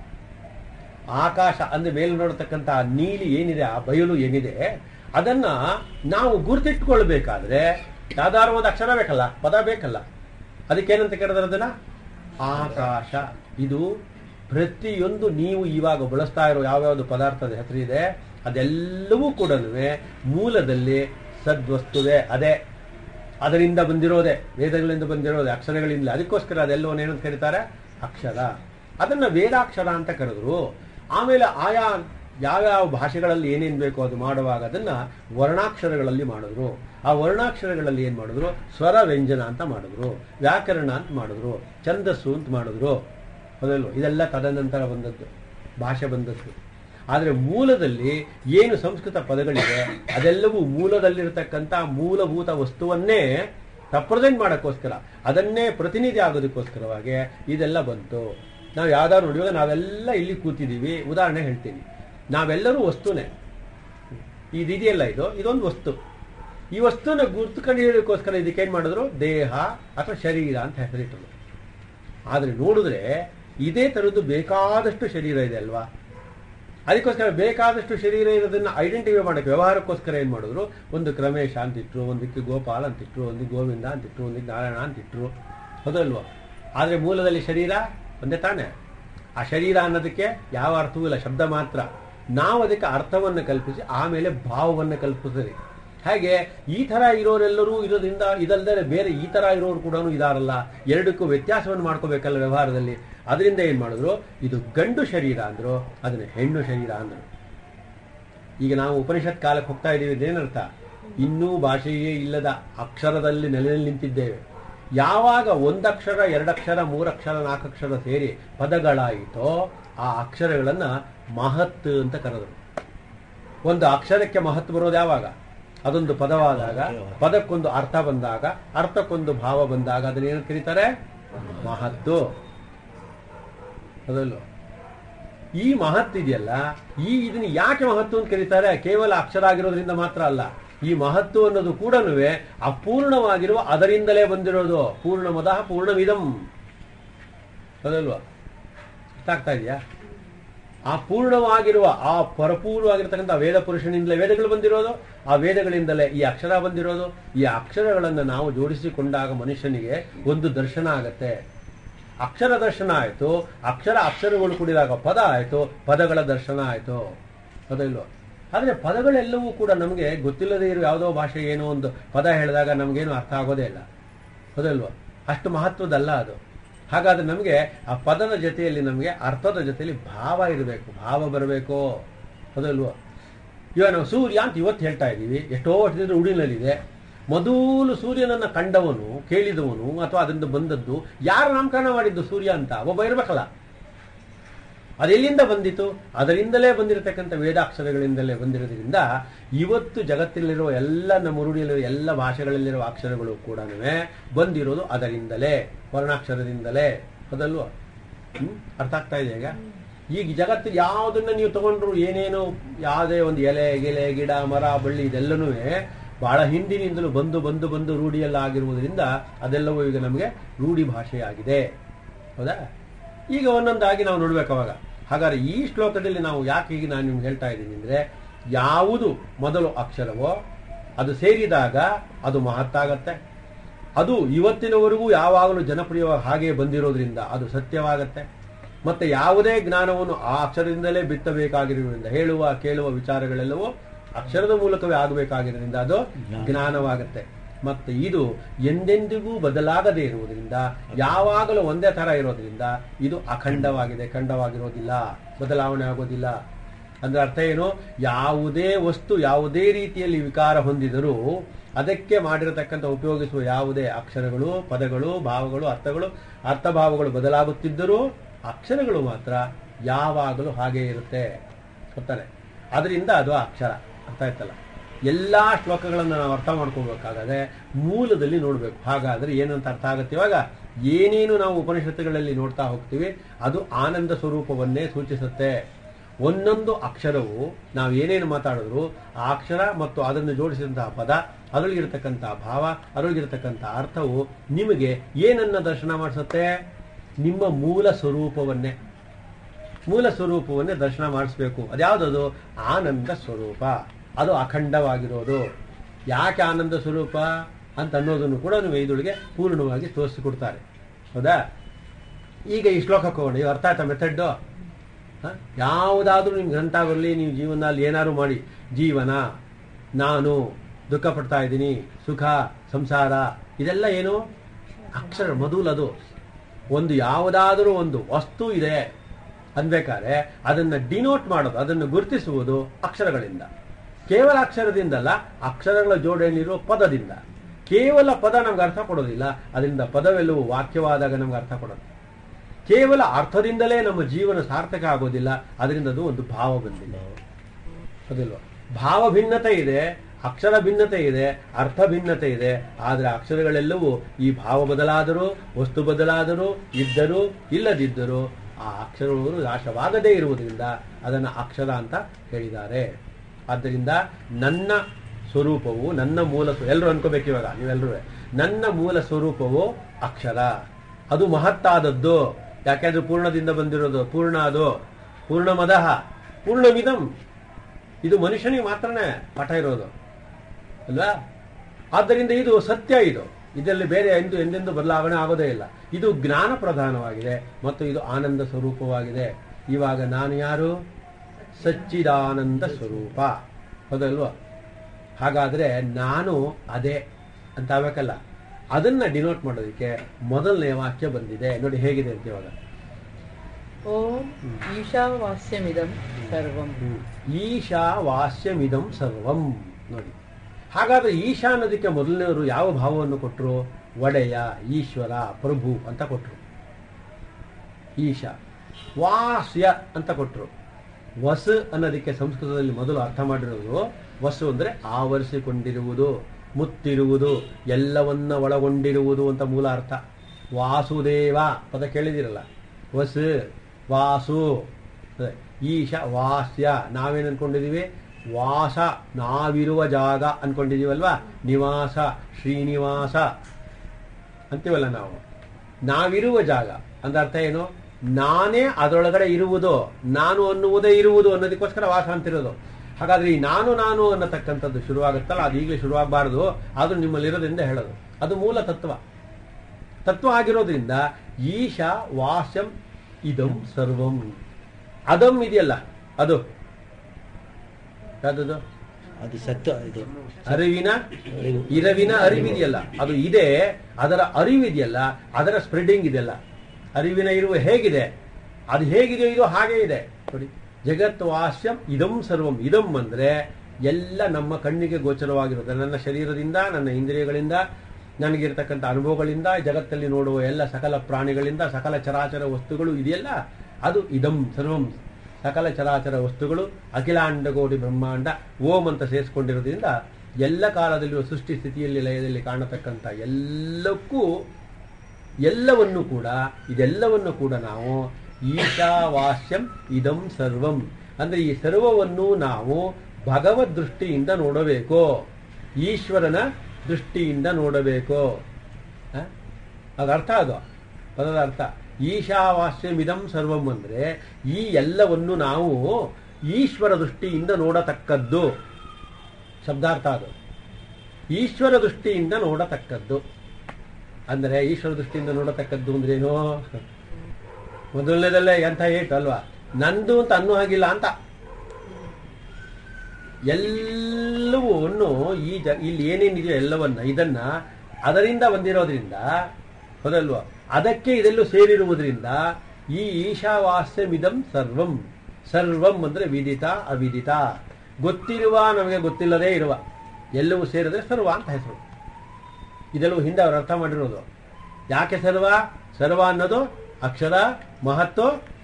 ಆಕಾಶ ಅಂದ್ರೆ ಮೇಲೆ ನೋಡತಕ್ಕಂಥ ಆ ನೀಲಿ ಏನಿದೆ ಆ ಬಯಲು ಏನಿದೆ ಅದನ್ನ ನಾವು ಗುರುತಿಟ್ಕೊಳ್ಬೇಕಾದ್ರೆ ಯಾವ್ದಾದ್ರು ಒಂದು ಅಕ್ಷರ ಬೇಕಲ್ಲ ಪದ ಬೇಕಲ್ಲ ಅದಕ್ಕೇನಂತ ಕೇಳಿದ್ರೆ ಅದನ್ನ ಆಕಾಶ ಇದು ಪ್ರತಿಯೊಂದು ನೀವು ಇವಾಗ ಬಳಸ್ತಾ ಇರೋ ಯಾವ್ಯಾವ್ದು ಪದಾರ್ಥದ ಹೆಸರಿದೆ ಅದೆಲ್ಲವೂ ಕೂಡ ಮೂಲದಲ್ಲಿ ಸದ್ವಸ್ತುವೆ ಅದೇ ಅದರಿಂದ ಬಂದಿರೋದೆ ವೇದಗಳಿಂದ ಬಂದಿರೋದೆ ಅಕ್ಷರಗಳಿಂದ ಅದಕ್ಕೋಸ್ಕರ ಅದೆಲ್ಲವನ್ನ ಏನಂತ ಕರೀತಾರೆ ಅಕ್ಷರ ಅದನ್ನ ವೇದಾಕ್ಷರ ಅಂತ ಕರೆದ್ರು ಆಮೇಲೆ ಆಯಾ ಯಾವ್ಯಾವ ಭಾಷೆಗಳಲ್ಲಿ ಏನೇನ್ ಬೇಕೋ ಅದು ಮಾಡುವಾಗ ಅದನ್ನ ವರ್ಣಾಕ್ಷರಗಳಲ್ಲಿ ಮಾಡಿದ್ರು ಆ ವರ್ಣಾಕ್ಷರಗಳಲ್ಲಿ ಏನ್ ಮಾಡಿದ್ರು ಸ್ವರ ವ್ಯಂಜನ ಅಂತ ಮಾಡಿದ್ರು ವ್ಯಾಕರಣ ಅಂತ ಮಾಡಿದ್ರು ಛಂದಸ್ಸು ಅಂತ ಮಾಡಿದ್ರು ಹೌದಲ್ವ ಇದೆಲ್ಲ ತದನಂತರ ಬಂದದ್ದು ಭಾಷೆ ಬಂದದ್ದು ಆದರೆ ಮೂಲದಲ್ಲಿ ಏನು ಸಂಸ್ಕೃತ ಪದಗಳಿವೆ ಅದೆಲ್ಲವೂ ಮೂಲದಲ್ಲಿರತಕ್ಕಂಥ ಮೂಲಭೂತ ವಸ್ತುವನ್ನೇ ರೆಪ್ರೆಸೆಂಟ್ ಮಾಡೋಕ್ಕೋಸ್ಕರ ಅದನ್ನೇ ಪ್ರತಿನಿಧಿ ಆಗೋದಕ್ಕೋಸ್ಕರವಾಗಿ ಇದೆಲ್ಲ ಬಂತು ನಾವು ಯಾವ್ದಾದ್ರು ನೋಡಿವಾಗ ನಾವೆಲ್ಲ ಇಲ್ಲಿ ಕೂತಿದ್ದೀವಿ ಉದಾಹರಣೆ ಹೇಳ್ತೀನಿ ನಾವೆಲ್ಲರೂ ವಸ್ತುನೇ ಇದಿದೆಯಲ್ಲ ಇದು ಇದೊಂದು ವಸ್ತು ಈ ವಸ್ತುನ ಗುರ್ತು ಕಂಡುಹಿಡಿಯೋದಕ್ಕೋಸ್ಕರ ಇದಕ್ಕೇನು ಮಾಡಿದ್ರು ದೇಹ ಅಥವಾ ಶರೀರ ಅಂತ ಹೆಸರಿಟ್ಟರು ಆದರೆ ನೋಡಿದ್ರೆ ಇದೇ ಥರದ್ದು ಬೇಕಾದಷ್ಟು ಶರೀರ ಇದೆ ಅಲ್ವಾ ಅದಕ್ಕೋಸ್ಕರ ಬೇಕಾದಷ್ಟು ಶರೀರ ಇರೋದನ್ನ ಐಡೆಂಟಿಫೈ ಮಾಡಕ್ಕೆ ವ್ಯವಹಾರಕ್ಕೋಸ್ಕರ ಏನ್ ಮಾಡಿದ್ರು ಒಂದು ಕ್ರಮೇಶ ಅಂತಿಟ್ರು ಒಂದಕ್ಕೆ ಗೋಪಾಲ್ ಅಂತಿಟ್ರು ಒಂದಕ್ಕೆ ಗೋವಿಂದ ಅಂತಿಟ್ರು ಒಂದಕ್ಕೆ ನಾರಾಯಣ ಅಂತಿಟ್ರು ಹೌದಲ್ವಾ ಆದ್ರೆ ಮೂಲದಲ್ಲಿ ಶರೀರ ಒಂದೇ ತಾನೆ ಆ ಶರೀರ ಅನ್ನೋದಕ್ಕೆ ಯಾವ ಅರ್ಥವೂ ಇಲ್ಲ ಶಬ್ದ ಮಾತ್ರ ನಾವು ಅದಕ್ಕೆ ಅರ್ಥವನ್ನು ಕಲ್ಪಿಸಿ ಆಮೇಲೆ ಭಾವವನ್ನು ಕಲ್ಪಿಸಿರಿ ಹಾಗೆ ಈ ತರ ಇರೋರೆಲ್ಲರೂ ಇರೋದ್ರಿಂದ ಇದಲ್ಲದೆ ಬೇರೆ ಈ ತರ ಇರೋರು ಕೂಡ ಇದಾರಲ್ಲ ಎರಡಕ್ಕೂ ವ್ಯತ್ಯಾಸವನ್ನು ಮಾಡ್ಕೋಬೇಕಲ್ಲ ವ್ಯವಹಾರದಲ್ಲಿ ಅದರಿಂದ ಏನ್ ಮಾಡಿದ್ರು ಇದು ಗಂಡು ಶರೀರ ಅಂದ್ರು ಅದನ್ನ ಹೆಣ್ಣು ಶರೀರ ಅಂದ್ರು ಈಗ ನಾವು ಉಪನಿಷತ್ ಕಾಲಕ್ಕೆ ಹೋಗ್ತಾ ಇದ್ದೀವಿ ಇದೇನರ್ಥ ಇನ್ನೂ ಭಾಷೆಯೇ ಇಲ್ಲದ ಅಕ್ಷರದಲ್ಲಿ ನೆಲೆಯಲ್ಲಿ ನಿಂತಿದ್ದೇವೆ ಯಾವಾಗ ಒಂದಕ್ಷರ ಎರಡಕ್ಷರ ಮೂರಕ್ಷರ ನಾಲ್ಕಕ್ಷರ ಸೇರಿ ಪದಗಳಾಯಿತೋ ಆ ಅಕ್ಷರಗಳನ್ನ ಮಹತ್ ಅಂತ ಕರೆದರು ಒಂದು ಅಕ್ಷರಕ್ಕೆ ಮಹತ್ವ ಬರೋದು ಯಾವಾಗ ಅದೊಂದು ಪದವಾದಾಗ ಪದಕ್ಕೊಂದು ಅರ್ಥ ಬಂದಾಗ ಅರ್ಥಕ್ಕೊಂದು ಭಾವ ಬಂದಾಗ ಅದನ್ನ ಏನು ಕರೀತಾರೆ ಮಹತ್ತು ಅದಲ್ವ ಈ ಮಹತ್ ಇದೆಯಲ್ಲ ಈ ಇದನ್ನ ಯಾಕೆ ಮಹತ್ವ ಅಂತ ಕರೀತಾರೆ ಕೇವಲ ಅಕ್ಷರ ಆಗಿರೋದ್ರಿಂದ ಮಾತ್ರ ಅಲ್ಲ ಈ ಮಹತ್ವ ಅನ್ನೋದು ಕೂಡ ಅಪೂರ್ಣವಾಗಿರುವ ಅದರಿಂದಲೇ ಬಂದಿರೋದು ಪೂರ್ಣಮದ ಪೂರ್ಣವಿದಂ ಅದಲ್ವಾ ಅರ್ಥ ಆಗ್ತಾ ಇದೆಯಾ ಆ ಪೂರ್ಣವಾಗಿರುವ ಆ ಪರಿಪೂರ್ಣವಾಗಿರ್ತಕ್ಕಂಥ ವೇದ ಪುರುಷನಿಂದಲೇ ವೇದಗಳು ಬಂದಿರೋದು ಆ ವೇದಗಳಿಂದಲೇ ಈ ಅಕ್ಷರ ಬಂದಿರೋದು ಈ ಅಕ್ಷರಗಳನ್ನು ನಾವು ಜೋಡಿಸಿಕೊಂಡಾಗ ಮನುಷ್ಯನಿಗೆ ಒಂದು ದರ್ಶನ ಆಗತ್ತೆ ಅಕ್ಷರ ದರ್ಶನ ಆಯಿತು ಅಕ್ಷರ ಅಕ್ಷರಗಳು ಕೂಡಿದಾಗ ಪದ ಆಯಿತು ಪದಗಳ ದರ್ಶನ ಆಯಿತು ಹೌದಿಲ್ವ ಆದರೆ ಪದಗಳೆಲ್ಲವೂ ಕೂಡ ನಮಗೆ ಗೊತ್ತಿಲ್ಲದೆ ಇರೋ ಯಾವುದೋ ಭಾಷೆ ಏನೋ ಒಂದು ಪದ ಹೇಳಿದಾಗ ನಮಗೇನು ಅರ್ಥ ಆಗೋದೇ ಇಲ್ಲ ಹೌದಲ್ವ ಅಷ್ಟು ಮಹತ್ವದಲ್ಲ ಅದು ಹಾಗಾದ್ರೆ ನಮಗೆ ಆ ಪದದ ಜೊತೆಯಲ್ಲಿ ನಮಗೆ ಅರ್ಥದ ಜೊತೆಯಲ್ಲಿ ಭಾವ ಇರಬೇಕು ಭಾವ ಬರಬೇಕು ಹೌದಲ್ವ ಇವಾಗ ನಾವು ಸೂರ್ಯ ಅಂತ ಇವತ್ತು ಹೇಳ್ತಾ ಇದ್ದೀವಿ ಎಷ್ಟೋ ವರ್ಷದಿಂದ ಉಡಿನಲ್ಲಿದೆ ಮೊದಲು ಸೂರ್ಯನನ್ನ ಕಂಡವನು ಕೇಳಿದವನು ಅಥವಾ ಅದರಿಂದ ಬಂದದ್ದು ಯಾರು ನಾಮಕರಣ ಮಾಡಿದ್ದು ಸೂರ್ಯ ಅಂತ ಒಬ್ಬ ಇರಬೇಕಲ್ಲ ಅದೆಲ್ಲಿಂದ ಬಂದಿತು ಅದರಿಂದಲೇ ಬಂದಿರತಕ್ಕಂಥ ವೇದಾಕ್ಷರಗಳಿಂದಲೇ ಬಂದಿರೋದ್ರಿಂದ ಇವತ್ತು ಜಗತ್ತಿನಲ್ಲಿರುವ ಎಲ್ಲ ನಮ್ಮ ರೂಢಿಯಲ್ಲಿರುವ ಎಲ್ಲ ಭಾಷೆಗಳಲ್ಲಿರುವ ಅಕ್ಷರಗಳು ಕೂಡ ಬಂದಿರೋದು ಅದರಿಂದಲೇ ವರ್ಣಾಕ್ಷರದಿಂದಲೇ ಅದಲ್ವ ಹ್ಮ್? ಅರ್ಥ ಆಗ್ತಾ ಇದೆ ಈಗ ಈಗ ಜಗತ್ತಿನ ಯಾವುದನ್ನ ನೀವು ತಗೊಂಡ್ರು ಏನೇನು ಯಾವುದೇ ಒಂದು ಎಲೆ ಗಿಲೆ ಗಿಡ ಮರ ಬಳ್ಳಿ ಇದೆಲ್ಲನೂ ಬಹಳ ಹಿಂದಿನಿಂದಲೂ ಬಂದು ಬಂದು ಬಂದು ರೂಢಿಯಲ್ಲ ಆಗಿರುವುದರಿಂದ ಅದೆಲ್ಲವೂ ಈಗ ನಮಗೆ ರೂಢಿ ಭಾಷೆಯಾಗಿದೆ ಹೌದಾ ಈಗ ಒಂದೊಂದಾಗಿ ನಾವು ನೋಡ್ಬೇಕು ಅವಾಗ ಹಾಗಾದ್ರೆ ಈ ಶ್ಲೋಕದಲ್ಲಿ ನಾವು ಯಾಕೆ ಈಗ ನಾನು ನಿಮ್ಗೆ ಹೇಳ್ತಾ ಇದ್ದೀನಿ ಅಂದ್ರೆ ಯಾವುದು ಮೊದಲು ಅಕ್ಷರವೋ ಅದು ಸೇರಿದಾಗ ಅದು ಮಹತ್ತಾಗತ್ತೆ ಅದು ಇವತ್ತಿನವರೆಗೂ ಯಾವಾಗಲೂ ಜನಪ್ರಿಯವಾಗಿ ಹಾಗೆ ಬಂದಿರೋದ್ರಿಂದ ಅದು ಸತ್ಯವಾಗತ್ತೆ ಮತ್ತೆ ಯಾವುದೇ ಜ್ಞಾನವನ್ನು ಆ ಅಕ್ಷರದಿಂದಲೇ ಬಿತ್ತಬೇಕಾಗಿರುವುದರಿಂದ ಹೇಳುವ ಕೇಳುವ ವಿಚಾರಗಳೆಲ್ಲವೂ ಅಕ್ಷರದ ಮೂಲಕವೇ ಆಗಬೇಕಾಗಿರೋದ್ರಿಂದ ಅದು ಜ್ಞಾನವಾಗತ್ತೆ ಮತ್ತೆ ಇದು ಎಂದೆಂದಿಗೂ ಬದಲಾಗದೇ ಇರುವುದರಿಂದ ಯಾವಾಗಲೂ ಒಂದೇ ತರ ಇರೋದ್ರಿಂದ ಇದು ಅಖಂಡವಾಗಿದೆ ಖಂಡವಾಗಿರೋದಿಲ್ಲ ಬದಲಾವಣೆ ಆಗೋದಿಲ್ಲ ಅಂದ್ರೆ ಅರ್ಥ ಏನು ಯಾವುದೇ ವಸ್ತು ಯಾವುದೇ ರೀತಿಯಲ್ಲಿ ವಿಕಾರ ಹೊಂದಿದರೂ ಅದಕ್ಕೆ ಮಾಡಿರತಕ್ಕಂಥ ಉಪಯೋಗಿಸುವ ಯಾವುದೇ ಅಕ್ಷರಗಳು ಪದಗಳು ಭಾವಗಳು ಅರ್ಥಗಳು ಅರ್ಥಭಾವಗಳು ಬದಲಾಗುತ್ತಿದ್ದರೂ ಅಕ್ಷರಗಳು ಮಾತ್ರ ಯಾವಾಗಲೂ ಹಾಗೆ ಇರುತ್ತೆ ಗೊತ್ತಾನೆ ಅದರಿಂದ ಅದು ಅಕ್ಷರ ಅರ್ಥ ಆಯ್ತಲ್ಲ ಎಲ್ಲಾ ಶ್ಲೋಕಗಳನ್ನು ನಾವು ಅರ್ಥ ಮಾಡ್ಕೋಬೇಕಾದ್ರೆ ಮೂಲದಲ್ಲಿ ನೋಡಬೇಕು ಹಾಗಾದ್ರೆ ಏನಂತ ಅರ್ಥ ಆಗುತ್ತೆ ಇವಾಗ ಏನೇನು ನಾವು ಉಪನಿಷತ್ತುಗಳಲ್ಲಿ ನೋಡ್ತಾ ಹೋಗ್ತೀವಿ ಅದು ಆನಂದ ಸ್ವರೂಪವನ್ನೇ ಸೂಚಿಸುತ್ತೆ ಒಂದೊಂದು ಅಕ್ಷರವು ನಾವು ಏನೇನು ಮಾತಾಡಿದ್ರು ಆ ಅಕ್ಷರ ಮತ್ತು ಅದನ್ನು ಜೋಡಿಸಿದಂತಹ ಪದ ಅದರೊಳಗಿರ್ತಕ್ಕಂತಹ ಭಾವ ಅದರೊಳಗಿರ್ತಕ್ಕಂತಹ ಅರ್ಥವು ನಿಮಗೆ ಏನನ್ನ ದರ್ಶನ ಮಾಡಿಸುತ್ತೆ ನಿಮ್ಮ ಮೂಲ ಸ್ವರೂಪವನ್ನೇ ಮೂಲ ಸ್ವರೂಪವನ್ನೇ ದರ್ಶನ ಮಾಡಿಸ್ಬೇಕು ಅದ್ಯಾವುದದು ಆನಂದ ಸ್ವರೂಪ ಅದು ಅಖಂಡವಾಗಿರೋದು ಯಾಕೆ ಆನಂದ ಸ್ವರೂಪ ಅಂತ ಅನ್ನೋದನ್ನು ಕೂಡ ನೀವು ಇದೊಳಗೆ ಪೂರ್ಣವಾಗಿ ತೋರಿಸಿಕೊಡ್ತಾರೆ ಹೌದಾ ಈಗ ಈ ಶ್ಲೋಕಕ್ಕೆ ಹೋಗೋಣ ಇದು ಅರ್ಥ ಆಯ್ತಾ ಮೆಥಡ್ಡು ಯಾವುದಾದ್ರೂ ನಿಮ್ಗೆ ಗ್ರಂಥ ಬರಲಿ ನೀವು ಜೀವನದಲ್ಲಿ ಏನಾದ್ರು ಮಾಡಿ ಜೀವನ ನಾನು ದುಃಖ ಪಡ್ತಾ ಇದ್ದೀನಿ ಸುಖ ಸಂಸಾರ ಇದೆಲ್ಲ ಏನು ಅಕ್ಷರ ಮೊದಲದು ಒಂದು ಯಾವುದಾದರೂ ಒಂದು ವಸ್ತು ಇದೆ ಅನ್ಬೇಕಾದ್ರೆ ಅದನ್ನ ಡಿನೋಟ್ ಮಾಡೋದು ಅದನ್ನು ಗುರುತಿಸುವುದು ಅಕ್ಷರಗಳಿಂದ ಕೇವಲ ಅಕ್ಷರದಿಂದಲ್ಲ ಅಕ್ಷರಗಳ ಜೋಡಣೆಯಿರುವ ಪದದಿಂದ ಕೇವಲ ಪದ ನಮ್ಗೆ ಅರ್ಥ ಕೊಡೋದಿಲ್ಲ ಅದರಿಂದ ಪದವೆಲ್ಲವೂ ವಾಕ್ಯವಾದಾಗ ನಮ್ಗೆ ಅರ್ಥ ಕೊಡುತ್ತೆ ಕೇವಲ ಅರ್ಥದಿಂದಲೇ ನಮ್ಮ ಜೀವನ ಸಾರ್ಥಕ ಆಗೋದಿಲ್ಲ ಅದರಿಂದ ಅದು ಒಂದು ಭಾವ ಬಂದಿದೆ ಅದಿಲ್ವಾ ಭಾವ ಭಿನ್ನತೆ ಇದೆ ಅಕ್ಷರ ಭಿನ್ನತೆ ಇದೆ ಅರ್ಥ ಭಿನ್ನತೆ ಇದೆ ಆದರೆ ಅಕ್ಷರಗಳೆಲ್ಲವೂ ಈ ಭಾವ ಬದಲಾದರೂ ವಸ್ತು ಬದಲಾದರೂ ಇದ್ದರೂ ಇಲ್ಲದಿದ್ದರೂ ಆ ಅಕ್ಷರಗಳು ನಾಶವಾಗದೇ ಇರುವುದರಿಂದ ಅದನ್ನು ಅಕ್ಷರ ಅಂತ ಹೇಳಿದ್ದಾರೆ ಆದ್ದರಿಂದ ನನ್ನ ಸ್ವರೂಪವು ನನ್ನ ಮೂಲ ಎಲ್ಲರೂ ಅನ್ಕೋಬೇಕು ಇವಾಗ ನೀವೆಲ್ಲರೂ ನನ್ನ ಮೂಲ ಸ್ವರೂಪವು ಅಕ್ಷರ ಅದು ಮಹತ್ತಾದದ್ದು ಯಾಕೆಂದ್ರೆ ಪೂರ್ಣದಿಂದ ಬಂದಿರೋದು ಪೂರ್ಣ ಅದು ಪೂರ್ಣಮದಃ ಪೂರ್ಣಮಿದಂ ಇದು ಮನುಷ್ಯನಿಗೆ ಮಾತ್ರನೇ ಪಾಠ ಇರೋದು ಅಲ್ವಾ ಆದ್ದರಿಂದ ಇದು ಸತ್ಯ ಇದು ಇದರಲ್ಲಿ ಬೇರೆ ಎಂದು ಎಂದೆಂದು ಬದಲಾವಣೆ ಆಗೋದೇ ಇಲ್ಲ ಇದು ಜ್ಞಾನ ಪ್ರಧಾನವಾಗಿದೆ ಮತ್ತು ಇದು ಆನಂದ ಸ್ವರೂಪವಾಗಿದೆ ಇವಾಗ ನಾನು ಯಾರು ಸಚ್ಚಿದಾನಂದ ಸ್ವರೂಪ ಹೌದಲ್ವಾ ಹಾಗಾದ್ರೆ ನಾನು ಅದೇ ಅಂತ ಆಗ್ಬೇಕಲ್ಲ ಅದನ್ನ ಡಿನೋಟ್ ಮಾಡೋದಕ್ಕೆ ಮೊದಲನೇ ವಾಕ್ಯ ಬಂದಿದೆ ನೋಡಿ ಹೇಗಿದೆ ಅಂತ ಇವಾಗ ಓಂ ಈಶಾವಾಸ್ಯಮಿದಂ ಸರ್ವಂ ಈಶಾ ವಾಸ್ಯಮಿದಂ ಸರ್ವಂ ನೋಡಿ ಹಾಗಾದ್ರೆ ಈಶಾ ಅನ್ನೋದಕ್ಕೆ ಮೊದಲನೆಯವರು ಯಾವ ಭಾವವನ್ನು ಕೊಟ್ಟರು ಒಡೆಯ ಈಶ್ವರ ಪ್ರಭು ಅಂತ ಕೊಟ್ಟರು ಈಶಾ ವಾಸ್ಯ ಅಂತ ಕೊಟ್ಟರು ವಸ್ ಅನ್ನೋದಕ್ಕೆ ಸಂಸ್ಕೃತದಲ್ಲಿ ಮೊದಲು ಅರ್ಥ ಮಾಡಿರೋದು ವಸು ಅಂದ್ರೆ ಆವರಿಸಿಕೊಂಡಿರುವುದು ಮುತ್ತಿರುವುದು ಎಲ್ಲವನ್ನ ಒಳಗೊಂಡಿರುವುದು ಅಂತ ಮೂಲ ಅರ್ಥ ವಾಸುದೇವ ಪದ ಕೇಳಿದಿರಲ್ಲ ವಸ್ ವಾಸು ಅದೇ, ಈಶ ವಾಸ್ಯ ನಾವೇನು ಅನ್ಕೊಂಡಿದೀವಿ ವಾಸ ನಾವಿರುವ ಜಾಗ ಅನ್ಕೊಂಡಿದೀವಲ್ವಾ ನಿವಾಸ ಶ್ರೀನಿವಾಸ ಅಂತೀವಲ್ಲ ನಾವು ನಾವಿರುವ ಜಾಗ ಅಂದ್ರೆ ಅರ್ಥ ಏನು ನಾನೇ ಅದರೊಳಗಡೆ ಇರುವುದು ನಾನು ಅನ್ನುವುದೇ ಇರುವುದು ಅನ್ನೋದಕ್ಕೋಸ್ಕರ ವಾಸ ಅಂತಿರೋದು ಹಾಗಾದ್ರೆ ಈ ನಾನು ನಾನು ಅನ್ನತಕ್ಕಂಥದ್ದು ಶುರುವಾಗುತ್ತಲ್ಲ ಅದು ಈಗಲೇ ಶುರುವಾಗಬಾರದು ಆದ್ರೂ ನಿಮ್ಮಲ್ಲಿರೋದ್ರಿಂದ ಹೇಳೋದು ಅದು ಮೂಲ ತತ್ವ ತತ್ವ ಆಗಿರೋದ್ರಿಂದ ಈಶ ವಾಸ್ಯಂ ಇದಂ ಸರ್ವಂ ಅದಂ ಇದೆಯಲ್ಲ ಅದು ಯಾವ್ದದು ಅದು ಸತ್ವ ಇದು ಅರಿವಿನ ಅರಿವು. ಇರವಿನ ಅರಿವಿದೆಯಲ್ಲ ಅದು ಇದೆ ಅದರ ಅರಿವಿದೆಯಲ್ಲ ಅದರ ಸ್ಪ್ರೆಡಿಂಗ್ ಇದೆಯಲ್ಲ ಅರಿವಿನ ಇರುವ ಹೇಗಿದೆ ಅದು ಹೇಗಿದೆಯೋ ಇದು ಹಾಗೇ ಇದೆ ನೋಡಿ ಜಗತ್ ವಾಸ್ಯಂ ಇದಂ ಸರ್ವಂ ಇದಂ ಅಂದ್ರೆ ಎಲ್ಲ ನಮ್ಮ ಕಣ್ಣಿಗೆ ಗೋಚರವಾಗಿರುತ್ತೆ ನನ್ನ ಶರೀರದಿಂದ ನನ್ನ ಇಂದ್ರಿಯಗಳಿಂದ ನನಗಿರ್ತಕ್ಕಂಥ ಅನುಭವಗಳಿಂದ ಜಗತ್ತಲ್ಲಿ ನೋಡುವ ಎಲ್ಲ ಸಕಲ ಪ್ರಾಣಿಗಳಿಂದ ಸಕಲ ಚರಾಚರ ವಸ್ತುಗಳು ಇದೆಯಲ್ಲ ಅದು ಇದಂ ಸರ್ವಂ ಸಕಲ ಚರಾಚರ ವಸ್ತುಗಳು ಅಖಿಲಾಂಡಗೋಡಿ ಬ್ರಹ್ಮಾಂಡ ಓಂ ಅಂತ ಸೇರಿಸ್ಕೊಂಡಿರೋದ್ರಿಂದ ಎಲ್ಲ ಕಾಲದಲ್ಲಿಯೂ ಸೃಷ್ಟಿ ಸ್ಥಿತಿಯಲ್ಲಿ ಲಯದಲ್ಲಿ ಕಾಣತಕ್ಕಂಥ ಎಲ್ಲಕ್ಕೂ ಎಲ್ಲವನ್ನು ಕೂಡ ಇದೆಲ್ಲವನ್ನು ಕೂಡ ನಾವು ಈಶಾವಾಸ್ಯಂ ಇದಂ ಸರ್ವಂ ಅಂದ್ರೆ ಈ ಸರ್ವವನ್ನು ನಾವು ಭಗವದ್ ದೃಷ್ಟಿಯಿಂದ ನೋಡಬೇಕು ಈಶ್ವರನ ದೃಷ್ಟಿಯಿಂದ ನೋಡಬೇಕು ಆ? ಅದ ಅರ್ಥ ಅದು ಪದದ ಅರ್ಥ ಈಶಾವಾಸ್ಯಮಿದಂ ಸರ್ವಂ ಅಂದ್ರೆ ಈ ಎಲ್ಲವನ್ನು ನಾವು ಈಶ್ವರ ದೃಷ್ಟಿಯಿಂದ ನೋಡತಕ್ಕದ್ದು ಶಬ್ದಾರ್ಥ ಅದು ಈಶ್ವರ ದೃಷ್ಟಿಯಿಂದ ನೋಡತಕ್ಕದ್ದು ಅಂದರೆ ಈಶ್ವರ ದೃಷ್ಟಿಯಿಂದ ನೋಡತಕ್ಕದ್ದು ಅಂದ್ರೆ ಏನು ಮೊದಲನೇದಲ್ಲೇ ಎಂಥ ಏಟು ಅಲ್ವಾ ನಂದು ಅಂತ ಅನ್ನೋ ಹಾಗಿಲ್ಲ ಅಂತ ಎಲ್ಲವೂ ಈ ಜ ಇಲ್ಲಿ ಏನೇನಿದೆಯೋ ಎಲ್ಲವನ್ನ ಇದನ್ನ ಅದರಿಂದ ಬಂದಿರೋದ್ರಿಂದ ಹೌದಲ್ವಾ ಅದಕ್ಕೆ ಇದೆಲ್ಲೂ ಸೇರಿರುವುದರಿಂದ ಈ ಈಶಾವಾಸ್ಯಮಿದಂ ಸರ್ವಂ ಸರ್ವಂ ಅಂದ್ರೆ ವಿದಿತ ಅವಿದಿತ ಗೊತ್ತಿರುವ ನಮಗೆ ಗೊತ್ತಿಲ್ಲದೇ ಇರುವ ಎಲ್ಲವೂ ಸೇರಿದ್ರೆ ಸರ್ವ ಅಂತ ಹೆಸರು ಇದೆಲ್ಲವೂ ಹಿಂದೆ ಅವರು ಅರ್ಥ ಮಾಡಿರೋದು ಯಾಕೆ ಸರ್ವ ಸರ್ವ ಅನ್ನೋದು ಅಕ್ಷರ ಮಹತ್ವ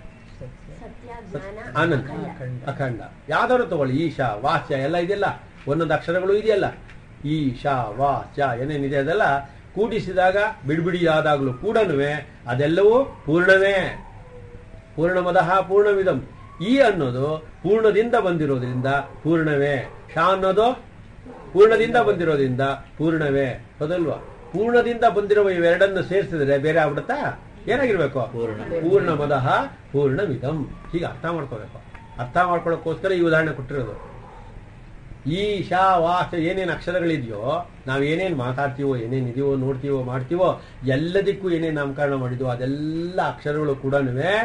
ಆನಂದ ಅಖಂಡ ಯಾವ್ದಾದ್ರು ತಗೊಳ್ಳಿ ಈಶಾ ವಾಚ್ಯ ಎಲ್ಲ ಇದೆಯಲ್ಲ ಒಂದೊಂದು ಅಕ್ಷರಗಳು ಇದೆಯಲ್ಲ ಈಶಾ ವಾಚ್ಯ ಏನೇನಿದೆ ಅದೆಲ್ಲ ಕೂಡಿಸಿದಾಗ ಬಿಡಿಬಿಡಿಯಾದಾಗಲೂ ಕೂಡ ಅದೆಲ್ಲವೂ ಪೂರ್ಣವೇ ಪೂರ್ಣಮದಃ ಪೂರ್ಣವಿದಂ ಈ ಅನ್ನೋದು ಪೂರ್ಣದಿಂದ ಬಂದಿರೋದ್ರಿಂದ ಪೂರ್ಣವೇ ಶಾ ಅನ್ನೋದು ಪೂರ್ಣದಿಂದ ಬಂದಿರೋದ್ರಿಂದ ಪೂರ್ಣವೇ ಹೌದಲ್ವಾ ಪೂರ್ಣದಿಂದ ಬಂದಿರುವ ಇವೆರಡನ್ನು ಸೇರಿಸಿದ್ರೆ ಬೇರೆ ಆಗ್ಬಿಡುತ್ತಾ ಏನಾಗಿರ್ಬೇಕು ಪೂರ್ಣ. ಪೂರ್ಣ ಮದಃ ಪೂರ್ಣಮಿದಂ ಹೀಗೆ ಅರ್ಥ ಮಾಡ್ಕೋಬೇಕು ಅರ್ಥ ಮಾಡ್ಕೊಳ್ಳೋಕ್ಕೋಸ್ಕರ ಈ ಉದಾಹರಣೆ ಕೊಟ್ಟಿರೋದು ಈ ಶಾ ವಾಸ ಏನೇನು ಅಕ್ಷರಗಳಿದೆಯೋ ನಾವು ಏನೇನು ಮಾತಾಡ್ತೀವೋ ಏನೇನು ಇದೆಯೋ ನೋಡ್ತೀವೋ ಮಾಡ್ತೀವೋ ಎಲ್ಲದಕ್ಕೂ ಏನೇನು ನಾಮಕರಣ ಮಾಡಿದ್ವೋ ಅದೆಲ್ಲ ಅಕ್ಷರಗಳು ಕೂಡ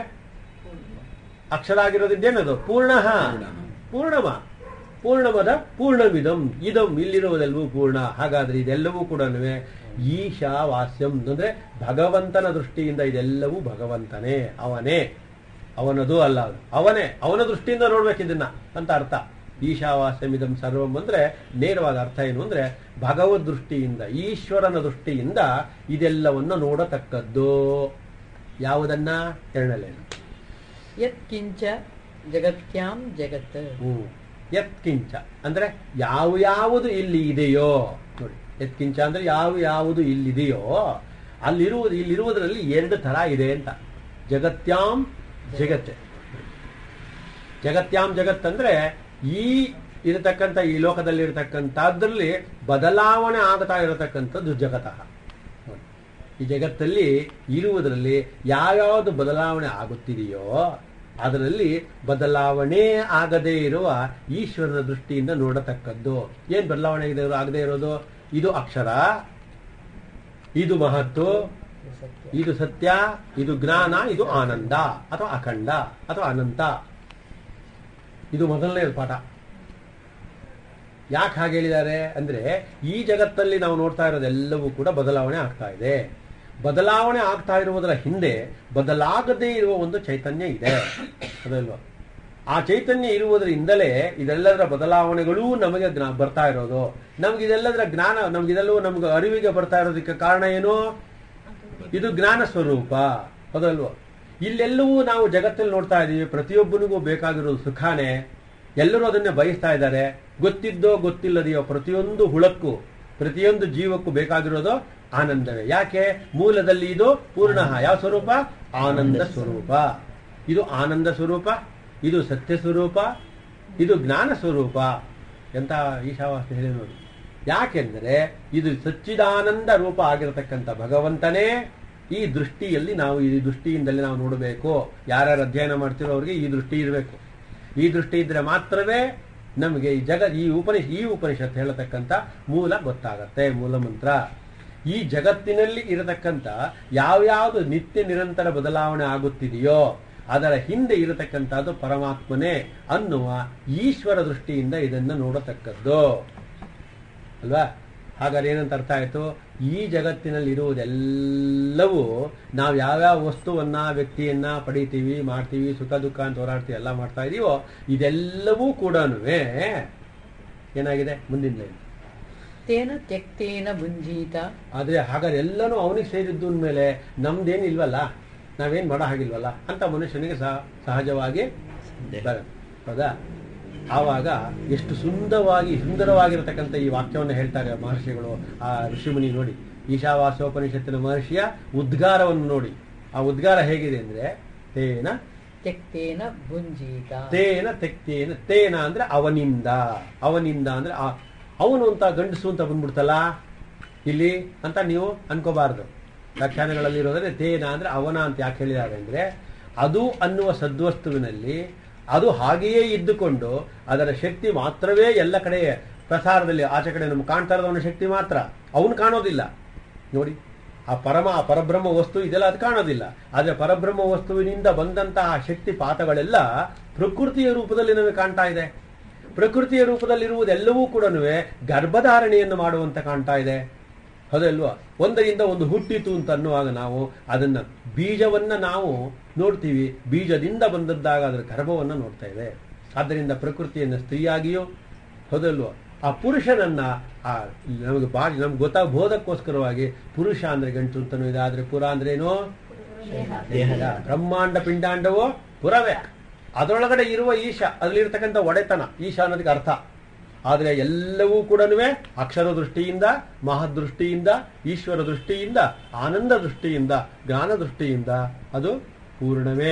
ಅಕ್ಷರ ಆಗಿರೋದ್ರಿಂದ ಏನದು ಪೂರ್ಣ ಪೂರ್ಣಮ ಪೂರ್ಣಮದ ಪೂರ್ಣವಿದಂ ಇದಂ ಇಲ್ಲಿರುವುದೆಲ್ಲವೂ ಪೂರ್ಣ ಹಾಗಾದ್ರೆ ಇದೆಲ್ಲವೂ ಕೂಡ ಈಶಾ ವಾಸ್ಯಂ ಅಂದ್ರೆ ಭಗವಂತನ ದೃಷ್ಟಿಯಿಂದ ಇದೆಲ್ಲವೂ ಭಗವಂತನೇ ಅವನೇ ಅವನದು ಅಲ್ಲ ಅದು ಅವನೇ ಅವನ ದೃಷ್ಟಿಯಿಂದ ನೋಡ್ಬೇಕು ಇದನ್ನ ಅಂತ ಅರ್ಥ ಈಶಾವಾಸ್ಯಮಿದಂ ಸರ್ವಂ ಅಂದ್ರೆ ನೇರವಾದ ಅರ್ಥ ಏನು ಅಂದ್ರೆ ಭಗವದ್ ದೃಷ್ಟಿಯಿಂದ ಈಶ್ವರನ ದೃಷ್ಟಿಯಿಂದ ಇದೆಲ್ಲವನ್ನು ನೋಡತಕ್ಕದ್ದು ಯಾವುದನ್ನ ಎರಡನೇನು ಯತ್ಕಿಂಚ ಜಗತ್ಯಾಂ ಜಗತ್ ಹ್ಮ್ ಯತ್ಕಿಂಚ ಅಂದ್ರೆ ಯಾವ ಯಾವುದು ಇಲ್ಲಿ ಇದೆಯೋ ನೋಡಿ ಯತ್ಕಿಂಚ ಅಂದ್ರೆ ಯಾವ ಯಾವುದು ಇಲ್ಲಿದೆಯೋ ಅಲ್ಲಿರುವುದು ಇಲ್ಲಿರುವುದರಲ್ಲಿ ಎರಡು ತರ ಇದೆ ಅಂತ ಜಗತ್ಯಾಂ ಜಗತ್ತೆ ಜಗತ್ಯಾಂ ಜಗತ್ ಅಂದ್ರೆ ಈ ಇರತಕ್ಕಂಥ ಈ ಲೋಕದಲ್ಲಿ ಇರತಕ್ಕಂಥದ್ರಲ್ಲಿ ಬದಲಾವಣೆ ಆಗ್ತಾ ಇರತಕ್ಕಂಥದ್ದು ಜಗತಃ ನೋಡಿ. ಈ ಜಗತ್ತಲ್ಲಿ ಇರುವುದರಲ್ಲಿ ಯಾವ್ಯಾವುದು ಬದಲಾವಣೆ ಆಗುತ್ತಿದೆಯೋ ಅದರಲ್ಲಿ ಬದಲಾವಣೆ ಆಗದೇ ಇರುವ ಈಶ್ವರನ ದೃಷ್ಟಿಯಿಂದ ನೋಡತಕ್ಕದ್ದು ಏನ್ ಬದಲಾವಣೆ ಆಗಿದೆ ಆಗದೆ ಇರೋದು ಇದು ಅಕ್ಷರ ಇದು ಮಹತ್ತು ಇದು ಸತ್ಯ ಇದು ಜ್ಞಾನ ಇದು ಆನಂದ ಅಥವಾ ಅಖಂಡ ಅಥವಾ ಅನಂತ ಇದು ಮೊದಲನೇ ಪಾಠ ಯಾಕೆ ಹಾಗೆ ಹೇಳಿದ್ದಾರೆ ಅಂದ್ರೆ ಈ ಜಗತ್ತಲ್ಲಿ ನಾವು ನೋಡ್ತಾ ಇರೋದೆಲ್ಲವೂ ಕೂಡ ಬದಲಾವಣೆ ಆಗ್ತಾ ಇದೆ ಬದಲಾವಣೆ ಆಗ್ತಾ ಇರುವುದರ ಹಿಂದೆ ಬದಲಾಗದೇ ಇರುವ ಒಂದು ಚೈತನ್ಯ ಇದೆ ಅದಲ್ವಾ ಆ ಚೈತನ್ಯ ಇರುವುದರಿಂದಲೇ ಇದೆಲ್ಲದರ ಬದಲಾವಣೆಗಳೂ ನಮಗೆ ಜ್ಞಾ- ಬರ್ತಾ ಇರೋದು ನಮ್ಗೆ ಇದೆಲ್ಲದರ ಜ್ಞಾನ ನಮ್ಗಿದೆಲ್ಲವೂ ನಮ್ಗೆ ಅರಿವಿಗೆ ಬರ್ತಾ ಇರೋದಕ್ಕೆ ಕಾರಣ ಏನು ಇದು ಜ್ಞಾನ ಸ್ವರೂಪ ಹೌದಲ್ವಾ ಇಲ್ಲೆಲ್ಲವೂ ನಾವು ಜಗತ್ತಲ್ಲಿ ನೋಡ್ತಾ ಇದ್ದೀವಿ ಪ್ರತಿಯೊಬ್ಬನಿಗೂ ಬೇಕಾಗಿರೋದು ಸುಖಾನೇ ಎಲ್ಲರೂ ಅದನ್ನೇ ಬಯಸ್ತಾ ಇದ್ದಾರೆ ಗೊತ್ತಿದ್ದೋ ಗೊತ್ತಿಲ್ಲದೆಯೋ ಪ್ರತಿಯೊಂದು ಹುಳಕ್ಕೂ ಪ್ರತಿಯೊಂದು ಜೀವಕ್ಕೂ ಬೇಕಾಗಿರೋದು ಆನಂದವೇ ಯಾಕೆ ಮೂಲದಲ್ಲಿ ಇದು ಪೂರ್ಣ ಯಾವ ಸ್ವರೂಪ ಆನಂದ ಸ್ವರೂಪ ಇದು ಆನಂದ ಸ್ವರೂಪ ಇದು ಸತ್ಯ ಸ್ವರೂಪ ಇದು ಜ್ಞಾನ ಸ್ವರೂಪ ಎಂತ ಈಶಾವಾಸ್ಯ ಹೇಳಿ ನೋಡಿ ಯಾಕೆಂದರೆ ಇದು ಸಚ್ಚಿದಾನಂದ ರೂಪ ಆಗಿರತಕ್ಕಂಥ ಭಗವಂತನೇ ಈ ದೃಷ್ಟಿಯಲ್ಲಿ ನಾವು ಈ ದೃಷ್ಟಿಯಿಂದಲೇ ನಾವು ನೋಡಬೇಕು ಯಾರ್ಯಾರು ಅಧ್ಯಯನ ಮಾಡ್ತಿರೋ ಅವ್ರಿಗೆ ಈ ದೃಷ್ಟಿ ಇರಬೇಕು ಈ ದೃಷ್ಟಿ ಇದ್ರೆ ಮಾತ್ರವೇ ನಮಗೆ ಈ ಜಗ ಈ ಉಪನಿಷ ಈ ಉಪನಿಷತ್ ಹೇಳತಕ್ಕಂಥ ಮೂಲ ಗೊತ್ತಾಗತ್ತೆ ಮೂಲ ಮಂತ್ರ ಈ ಜಗತ್ತಿನಲ್ಲಿ ಇರತಕ್ಕಂಥ ಯಾವ್ಯಾವುದು ನಿತ್ಯ ನಿರಂತರ ಬದಲಾವಣೆ ಆಗುತ್ತಿದೆಯೋ ಅದರ ಹಿಂದೆ ಇರತಕ್ಕಂಥದ್ದು ಪರಮಾತ್ಮನೇ ಅನ್ನುವ ಈಶ್ವರ ದೃಷ್ಟಿಯಿಂದ ಇದನ್ನು ನೋಡತಕ್ಕದ್ದು ಅಲ್ವಾ ಹಾಗಾದ್ರೆ ಏನಂತ ಅರ್ಥ ಆಯ್ತು ಈ ಜಗತ್ತಿನಲ್ಲಿ ಇರುವುದೆಲ್ಲವೂ ನಾವು ಯಾವ್ಯಾವ ವಸ್ತುವನ್ನ ವ್ಯಕ್ತಿಯನ್ನ ಪಡಿತೀವಿ ಮಾಡ್ತೀವಿ ಸುಖ ದುಃಖ ಅಂತ ಹೋರಾಡ್ತೀವಿ ಎಲ್ಲ ಮಾಡ್ತಾ ಇದೀವೋ ಇದೆಲ್ಲವೂ ಕೂಡ ಏನಾಗಿದೆ ಮುಂದಿನ ಲೈನ್ ತೇನ ತ್ಯಕ್ತೇನ ಭುಂಜೀತ ಆದ್ರೆ ಹಾಗಾದ್ರೆ ಎಲ್ಲನೂ ಅವನಿಗೆ ಸೇರಿದ್ದು ಮೇಲೆ ನಮ್ದೇನು ಇಲ್ವಲ್ಲ ನಾವೇನ್ ಮಾಡೋ ಹಾಗಿಲ್ವಲ್ಲ ಅಂತ ಮನುಷ್ಯನಿಗೆ ಸಹ ಸಹಜವಾಗಿ ಸಂದೇಹ. ಬರುತ್ತೆ ಹೌದಾ ಆವಾಗ ಎಷ್ಟು ಸುಂದರವಾಗಿ ಸುಂದರವಾಗಿರತಕ್ಕಂಥ ಈ ವಾಕ್ಯವನ್ನು ಹೇಳ್ತಾರೆ ಮಹರ್ಷಿಗಳು ಆ ಋಷಿಮುನಿ ನೋಡಿ ಈಶಾವಾಸ್ಯೋಪನಿಷತ್ತಿನ ಮಹರ್ಷಿಯ ಉದ್ಗಾರವನ್ನು ನೋಡಿ ಆ ಉದ್ಗಾರ ಹೇಗಿದೆ ಅಂದ್ರೆ ತೇನ ತ್ಯಕ್ತೇನ ಭುಂಜೀತ ತೇನ ತೆಕ್ತೇನ ತೇನ ಅಂದ್ರೆ ಅವನಿಂದ ಅವನಿಂದ ಅಂದ್ರೆ ಆ- ಅವನು ಅಂತ ಗಂಡಸು ಅಂತ ಬಂದ್ಬಿಡ್ತಲ್ಲ ಇಲ್ಲಿ ಅಂತ ನೀವು ಅನ್ಕೋಬಾರ್ದು ವ್ಯಾಖ್ಯಾನಗಳಲ್ಲಿ ಇರೋದ್ರೆ ತೇನ ಅಂದ್ರೆ ಅವನ ಅಂತ ಯಾಕೆ ಹೇಳಿದ್ದಾರೆ ಅಂದ್ರೆ ಅದು ಅನ್ನುವ ಸದ್ವಸ್ತುವಿನಲ್ಲಿ ಅದು ಹಾಗೆಯೇ ಇದ್ದುಕೊಂಡು ಅದರ ಶಕ್ತಿ ಮಾತ್ರವೇ ಎಲ್ಲ ಕಡೆ ಪ್ರಸಾರದಲ್ಲಿ ಆಚೆ ಕಡೆ ನಮ್ಗೆ ಕಾಣ್ತಾ ಇರೋದವನ ಶಕ್ತಿ ಮಾತ್ರ ಅವನು ಕಾಣೋದಿಲ್ಲ ನೋಡಿ ಆ ಪರಮ ಆ ಪರಬ್ರಹ್ಮ ವಸ್ತು ಇದೆಲ್ಲ ಅದು ಕಾಣೋದಿಲ್ಲ ಆದರೆ ಪರಬ್ರಹ್ಮ ವಸ್ತುವಿನಿಂದ ಬಂದಂತಹ ಶಕ್ತಿ ಪಾತಗಳೆಲ್ಲ ಪ್ರಕೃತಿಯ ರೂಪದಲ್ಲಿ ನಮಗೆ ಕಾಣ್ತಾ ಇದೆ ಪ್ರಕೃತಿಯ ರೂಪದಲ್ಲಿರುವುದೆಲ್ಲವೂ ಕೂಡ ಗರ್ಭಧಾರಣೆಯನ್ನು ಮಾಡುವಂತ ಕಾಣ್ತಾ ಇದೆ ಹೌದಲ್ವಾ ಒಂದರಿಂದ ಒಂದು ಹುಟ್ಟಿತು ಅಂತ ಅನ್ನುವಾಗ ನಾವು ಅದನ್ನ ಬೀಜವನ್ನ ನಾವು ನೋಡ್ತೀವಿ ಬೀಜದಿಂದ ಬಂದದ್ದಾಗ ಅದರ ಗರ್ಭವನ್ನ ನೋಡ್ತಾ ಇದೆ ಆದ್ದರಿಂದ ಪ್ರಕೃತಿಯನ್ನ ಸ್ತ್ರೀಯಾಗಿಯೋ ಹೌದಲ್ವಾ ಆ ಪುರುಷನನ್ನ ಆ ನಮಗೆ ಬಾಳಿ ನಮ್ಗೆ ಗೊತ್ತಾಗಬೋದಕ್ಕೋಸ್ಕರವಾಗಿ ಪುರುಷ ಅಂದ್ರೆ ಗಂಟು ಅಂತನೂ ಇದೆ ಆದ್ರೆ ಪುರ ಅಂದ್ರೇನು ದೇಹ. ಬ್ರಹ್ಮಾಂಡ ಪಿಂಡಾಂಡವೋ ಪುರವೇ ಅದರೊಳಗಡೆ ಇರುವ ಈಶ ಅದ್ರಲ್ಲಿರ್ತಕ್ಕಂಥ ಒಡೆತನ ಈಶ ಅನ್ನೋದಕ್ಕೆ ಅರ್ಥ ಆದ್ರೆ ಎಲ್ಲವೂ ಕೂಡ ಅಕ್ಷರ ದೃಷ್ಟಿಯಿಂದ ಮಹದೃಷ್ಟಿಯಿಂದ ಈಶ್ವರ ದೃಷ್ಟಿಯಿಂದ ಆನಂದ ದೃಷ್ಟಿಯಿಂದ ಜ್ಞಾನ ದೃಷ್ಟಿಯಿಂದ ಅದು ಪೂರ್ಣವೇ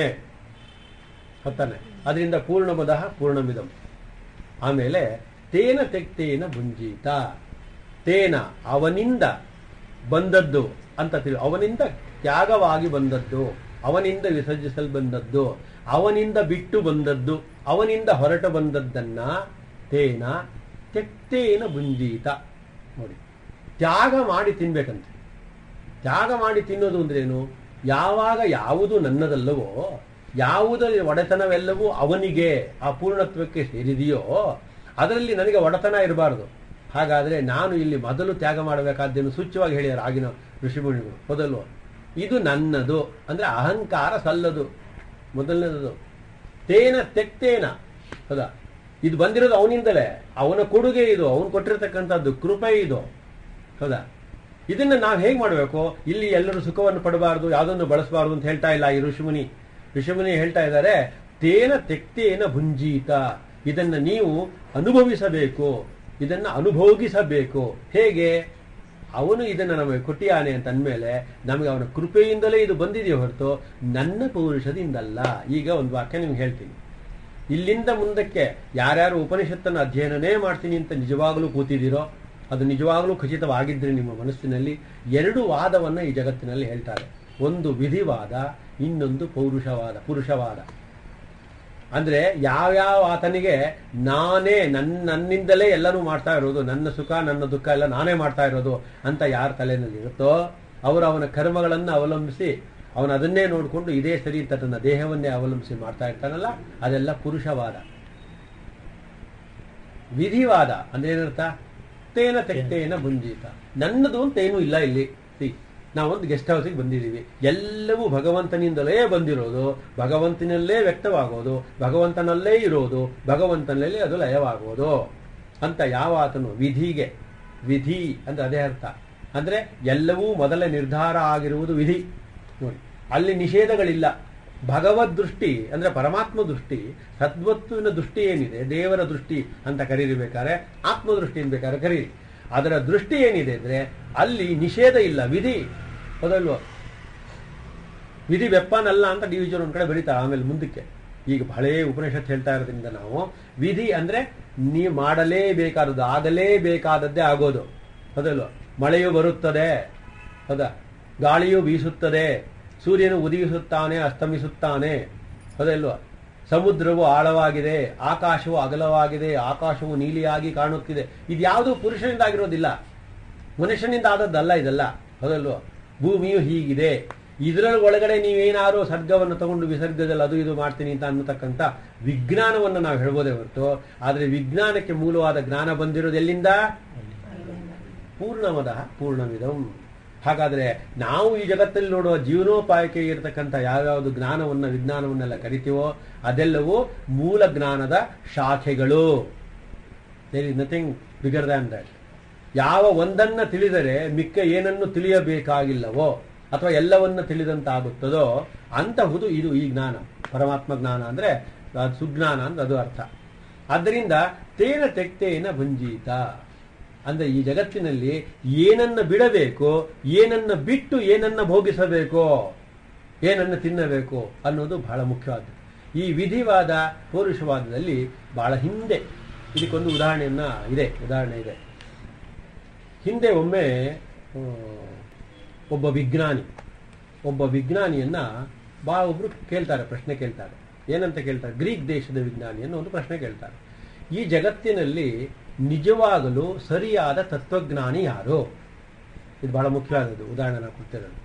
ಹತ್ತಾನೆ ಅದರಿಂದ ಪೂರ್ಣಮದ ಪೂರ್ಣಮಿದಂ ಆಮೇಲೆ ತೇನ ತೆಕ್ತೇನ ಭುಂಜೀತ ತೇನ ಅವನಿಂದ ಬಂದದ್ದು ಅಂತ ತಿಳಿ ಅವನಿಂದ ತ್ಯಾಗವಾಗಿ ಬಂದದ್ದು ಅವನಿಂದ ವಿಸರ್ಜಿಸಲ್ ಬಂದದ್ದು ಅವನಿಂದ ಬಿಟ್ಟು ಬಂದದ್ದು ಅವನಿಂದ ಹೊರಟು ಬಂದದ್ದನ್ನ ತೇನ ತೆಕ್ತೇನ ಭುಂಜೀತ ನೋಡಿ ತ್ಯಾಗ ಮಾಡಿ ತಿನ್ಬೇಕಂತೆ ತ್ಯಾಗ ಮಾಡಿ ತಿನ್ನೋದು ಅಂದ್ರೇನು ಯಾವಾಗ ಯಾವುದು ನನ್ನದಲ್ಲವೋ ಯಾವುದರ ಒಡೆತನವೆಲ್ಲವೂ ಅವನಿಗೆ ಆ ಪೂರ್ಣತ್ವಕ್ಕೆ ಸೇರಿದೆಯೋ ಅದರಲ್ಲಿ ನನಗೆ ಒಡೆತನ ಇರಬಾರದು ಹಾಗಾದ್ರೆ ನಾನು ಇಲ್ಲಿ ಮೊದಲು ತ್ಯಾಗ ಮಾಡಬೇಕಾದ್ದೇನು ಸೂಚ್ಯವಾಗಿ ಹೇಳಿದ್ದಾರೆ ಆಗಿನ ಋಷಿಮುನಿಗಳು ಮೊದಲು ಇದು ನನ್ನದು ಅಂದ್ರೆ ಅಹಂಕಾರ ಸಲ್ಲದು ಮೊದಲನೇದು ತೇನ ತೆಕ್ತೇನ ಹೌದಾ ಇದು ಬಂದಿರೋದು ಅವನಿಂದಲೇ ಅವನ ಕೊಡುಗೆ ಇದು ಅವನು ಕೊಟ್ಟಿರತಕ್ಕಂಥದ್ದು ಕೃಪೆ ಇದು ಹೌದಾ ಇದನ್ನ ನಾವು ಹೇಗೆ ಮಾಡಬೇಕು ಇಲ್ಲಿ ಎಲ್ಲರೂ ಸುಖವನ್ನು ಪಡಬಾರದು ಯಾವುದನ್ನು ಬಳಸಬಾರದು ಅಂತ ಹೇಳ್ತಾ ಇಲ್ಲ ಈ ಋಷಿಮುನಿ ಋಷಿಮುನಿ ಹೇಳ್ತಾ ಇದ್ದಾರೆ ತೇನ ತೆಕ್ತೇನ ಭುಂಜೀತ ಇದನ್ನ ನೀವು ಅನುಭವಿಸಬೇಕು ಇದನ್ನ ಅನುಭೋಗಿಸಬೇಕು ಹೇಗೆ ಅವನು ಇದನ್ನ ನಮಗೆ ಕೊಟ್ಟಿಯಾನೆ ಅಂತ ಅಂದಮೇಲೆ ನಮಗೆ ಅವನ ಕೃಪೆಯಿಂದಲೇ ಇದು ಬಂದಿದೆಯೇ ಹೊರತು ನನ್ನ ಪೌರುಷದಿಂದಲ್ಲ ಈಗ ಒಂದು ವಾಕ್ಯ ನಿಮ್ಗೆ ಹೇಳ್ತೀನಿ ಇಲ್ಲಿಂದ ಮುಂದಕ್ಕೆ ಯಾರ್ಯಾರು ಉಪನಿಷತ್ತನ್ನು ಅಧ್ಯಯನನೇ ಮಾಡ್ತೀನಿ ಅಂತ ನಿಜವಾಗಲೂ ಕೂತಿದ್ದೀರೋ ಅದು ನಿಜವಾಗಲೂ ಖಚಿತವಾಗಿದ್ರೆ ನಿಮ್ಮ ಮನಸ್ಸಿನಲ್ಲಿ ಎರಡು ವಾದವನ್ನ ಈ ಜಗತ್ತಿನಲ್ಲಿ ಹೇಳ್ತಾರೆ ಒಂದು ವಿಧಿವಾದ ಇನ್ನೊಂದು ಪೌರುಷವಾದ ಪುರುಷವಾದ ಅಂದ್ರೆ ಯಾವ್ಯಾವ ಆತನಿಗೆ ನಾನೇ ನನ್ನ ನನ್ನಿಂದಲೇ ಎಲ್ಲನೂ ಮಾಡ್ತಾ ಇರೋದು ನನ್ನ ಸುಖ ನನ್ನ ದುಃಖ ಎಲ್ಲ ನಾನೇ ಮಾಡ್ತಾ ಇರೋದು ಅಂತ ಯಾರ ತಲೆಯಲ್ಲಿ ಇರುತ್ತೋ ಅವರು ಅವನ ಕರ್ಮಗಳನ್ನು ಅವಲಂಬಿಸಿ ಅವನು ಅದನ್ನೇ ನೋಡಿಕೊಂಡು ಇದೇ ಸರಿ ಅಂತ ತನ್ನ ದೇಹವನ್ನೇ ಅವಲಂಬಿಸಿ ಮಾಡ್ತಾ ಇರ್ತಾನಲ್ಲ ಅದೆಲ್ಲ ಪುರುಷವಾದ ವಿಧಿವಾದ ಅಂದ್ರೆ ಏನರ್ಥ ತೇನ ತೆಕ್ತೇನ ಭುಂಜೀತ ನನ್ನದು ಅಂತ ಏನೂ ಇಲ್ಲ ಇಲ್ಲಿ ಸಿ ನಾವೊಂದು ಗೆಸ್ಟ್ ಹೌಸಿಗೆ ಬಂದಿದ್ದೀವಿ ಎಲ್ಲವೂ ಭಗವಂತನಿಂದಲೇ ಬಂದಿರೋದು ಭಗವಂತನಲ್ಲೇ ವ್ಯಕ್ತವಾಗೋದು ಭಗವಂತನಲ್ಲೇ ಇರೋದು ಭಗವಂತನಲ್ಲಿ ಅದು ಲಯವಾಗೋದು ಅಂತ ಯಾವ ಆತನು ವಿಧಿಗೆ ವಿಧಿ ಅಂದ್ರೆ ಅದೇ ಅರ್ಥ ಅಂದ್ರೆ ಎಲ್ಲವೂ ಮೊದಲ ನಿರ್ಧಾರ ಆಗಿರುವುದು ವಿಧಿ ನೋಡಿ ಅಲ್ಲಿ ನಿಷೇಧಗಳಿಲ್ಲ ಭಗವದ್ ದೃಷ್ಟಿ ಅಂದ್ರೆ ಪರಮಾತ್ಮ ದೃಷ್ಟಿ ಸದ್ವಸ್ತುವಿನ ದೃಷ್ಟಿ ಏನಿದೆ ದೇವರ ದೃಷ್ಟಿ ಅಂತ ಕರೀರಿಬೇಕಾದ್ರೆ ಆತ್ಮದೃಷ್ಟಿ ಬೇಕಾದ್ರೆ ಕರೀರಿ ಅದರ ದೃಷ್ಟಿ ಏನಿದೆ ಅಂದ್ರೆ ಅಲ್ಲಿ ನಿಷೇಧ ಇಲ್ಲ ವಿಧಿ ಹೌದಲ್ವೋ ವಿಧಿ ವೆಪ್ಪನಲ್ಲ ಅಂತ ಡಿ ವಿಜಯನ್ ಒಂದ್ ಕಡೆ ಬರೀತಾರೆ ಆಮೇಲೆ ಮುಂದಕ್ಕೆ ಈಗ ಹಳೇ ಉಪನಿಷತ್ ಹೇಳ್ತಾ ಇರೋದ್ರಿಂದ ನಾವು ವಿಧಿ ಅಂದ್ರೆ ನೀ ಮಾಡಲೇಬೇಕಾದದ್ದು ಆಗಲೇಬೇಕಾದದ್ದೇ ಆಗೋದು ಹೌದಲ್ವ ಮಳೆಯು ಬರುತ್ತದೆ ಹೌದಾ ಗಾಳಿಯು ಬೀಸುತ್ತದೆ ಸೂರ್ಯನು ಉದಯಿಸುತ್ತಾನೆ ಅಸ್ತಮಿಸುತ್ತಾನೆ ಹೌದಲ್ವ ಸಮುದ್ರವು ಆಳವಾಗಿದೆ ಆಕಾಶವು ಅಗಲವಾಗಿದೆ ಆಕಾಶವು ನೀಲಿಯಾಗಿ ಕಾಣುತ್ತಿದೆ ಇದ್ಯಾವುದು ಪುರುಷನಿಂದ ಆಗಿರೋದಿಲ್ಲ ಮನುಷ್ಯನಿಂದ ಆದದ್ದಲ್ಲ ಇದೆಲ್ಲ ಹೌದಲ್ವ ಭೂಮಿಯು ಹೀಗಿದೆ ಇದರಲ್ಲಿ ಒಳಗಡೆ ನೀವೇನಾದ್ರು ಸರ್ಗವನ್ನು ತಗೊಂಡು ವಿಸರ್ಗದಲ್ಲಿ ಅದು ಇದು ಮಾಡ್ತೀನಿ ಅಂತ ಅನ್ನತಕ್ಕಂಥ ವಿಜ್ಞಾನವನ್ನು ನಾವು ಹೇಳ್ಬೋದೇ ಹೊರತು ಆದರೆ ವಿಜ್ಞಾನಕ್ಕೆ ಮೂಲವಾದ ಜ್ಞಾನ ಬಂದಿರೋದು ಎಲ್ಲಿಂದ ಪೂರ್ಣಮದ ಪೂರ್ಣವಿದಂ ಹಾಗಾದ್ರೆ ನಾವು ಈ ಜಗತ್ತಲ್ಲಿ ನೋಡುವ ಜೀವನೋಪಾಯಕ್ಕೆ ಇರತಕ್ಕಂಥ ಯಾವ್ಯಾವುದು ಜ್ಞಾನವನ್ನ ವಿಜ್ಞಾನವನ್ನೆಲ್ಲ ಕರಿತೀವೋ ಅದೆಲ್ಲವೂ ಮೂಲ ಜ್ಞಾನದ ಶಾಖೆಗಳು there is nothing bigger than that ಯಾವ ಒಂದನ್ನ ತಿಳಿದರೆ ಮಿಕ್ಕ ಏನನ್ನು ತಿಳಿಯಬೇಕಾಗಿಲ್ಲವೋ ಅಥವಾ ಎಲ್ಲವನ್ನ ತಿಳಿದಂತಾಗುತ್ತದೋ ಅಂತಹುದು ಇದು ಈ ಜ್ಞಾನ ಪರಮಾತ್ಮ ಜ್ಞಾನ ಅಂದ್ರೆ ಅದು ಸುಜ್ಞಾನ ಅಂತ ಅದು ಅರ್ಥ ಆದ್ದರಿಂದ ತೇನ ತೆಕ್ತೇನ ಭುಂಜೀತ ಅಂದ್ರೆ ಈ ಜಗತ್ತಿನಲ್ಲಿ ಏನನ್ನ ಬಿಡಬೇಕು ಏನನ್ನ ಬಿಟ್ಟು ಏನನ್ನ ಭೋಗಿಸಬೇಕು ಏನನ್ನ ತಿನ್ನಬೇಕು ಅನ್ನೋದು ಬಹಳ ಮುಖ್ಯವಾದ್ದು ಈ ವಿಧಿವಾದ ಪೌರುಷವಾದದಲ್ಲಿ ಬಹಳ ಹಿಂದೆ ಇದಕ್ಕೊಂದು ಉದಾಹರಣೆಯನ್ನ ಇದೆ ಉದಾಹರಣೆ ಇದೆ ಹಿಂದೆ ಒಮ್ಮೆ ಆ, ಒಬ್ಬ ವಿಜ್ಞಾನಿ ಒಬ್ಬ ವಿಜ್ಞಾನಿಯನ್ನ ಬಹಳ ಒಬ್ರು ಕೇಳ್ತಾರೆ ಪ್ರಶ್ನೆ ಕೇಳ್ತಾರೆ ಏನಂತ ಕೇಳ್ತಾರೆ ಗ್ರೀಕ್ ದೇಶದ ವಿಜ್ಞಾನಿಯನ್ನು ಒಂದು ಪ್ರಶ್ನೆ ಕೇಳ್ತಾರೆ ಈ ಜಗತ್ತಿನಲ್ಲಿ ನಿಜವಾಗಲು ಸರಿಯಾದ ತತ್ವಜ್ಞಾನಿ ಯಾರು ಇದು ಬಹಳ ಮುಖ್ಯವಾದದ್ದು ಉದಾಹರಣೆ ನಾನು ಕೊಡ್ತಿರೋದು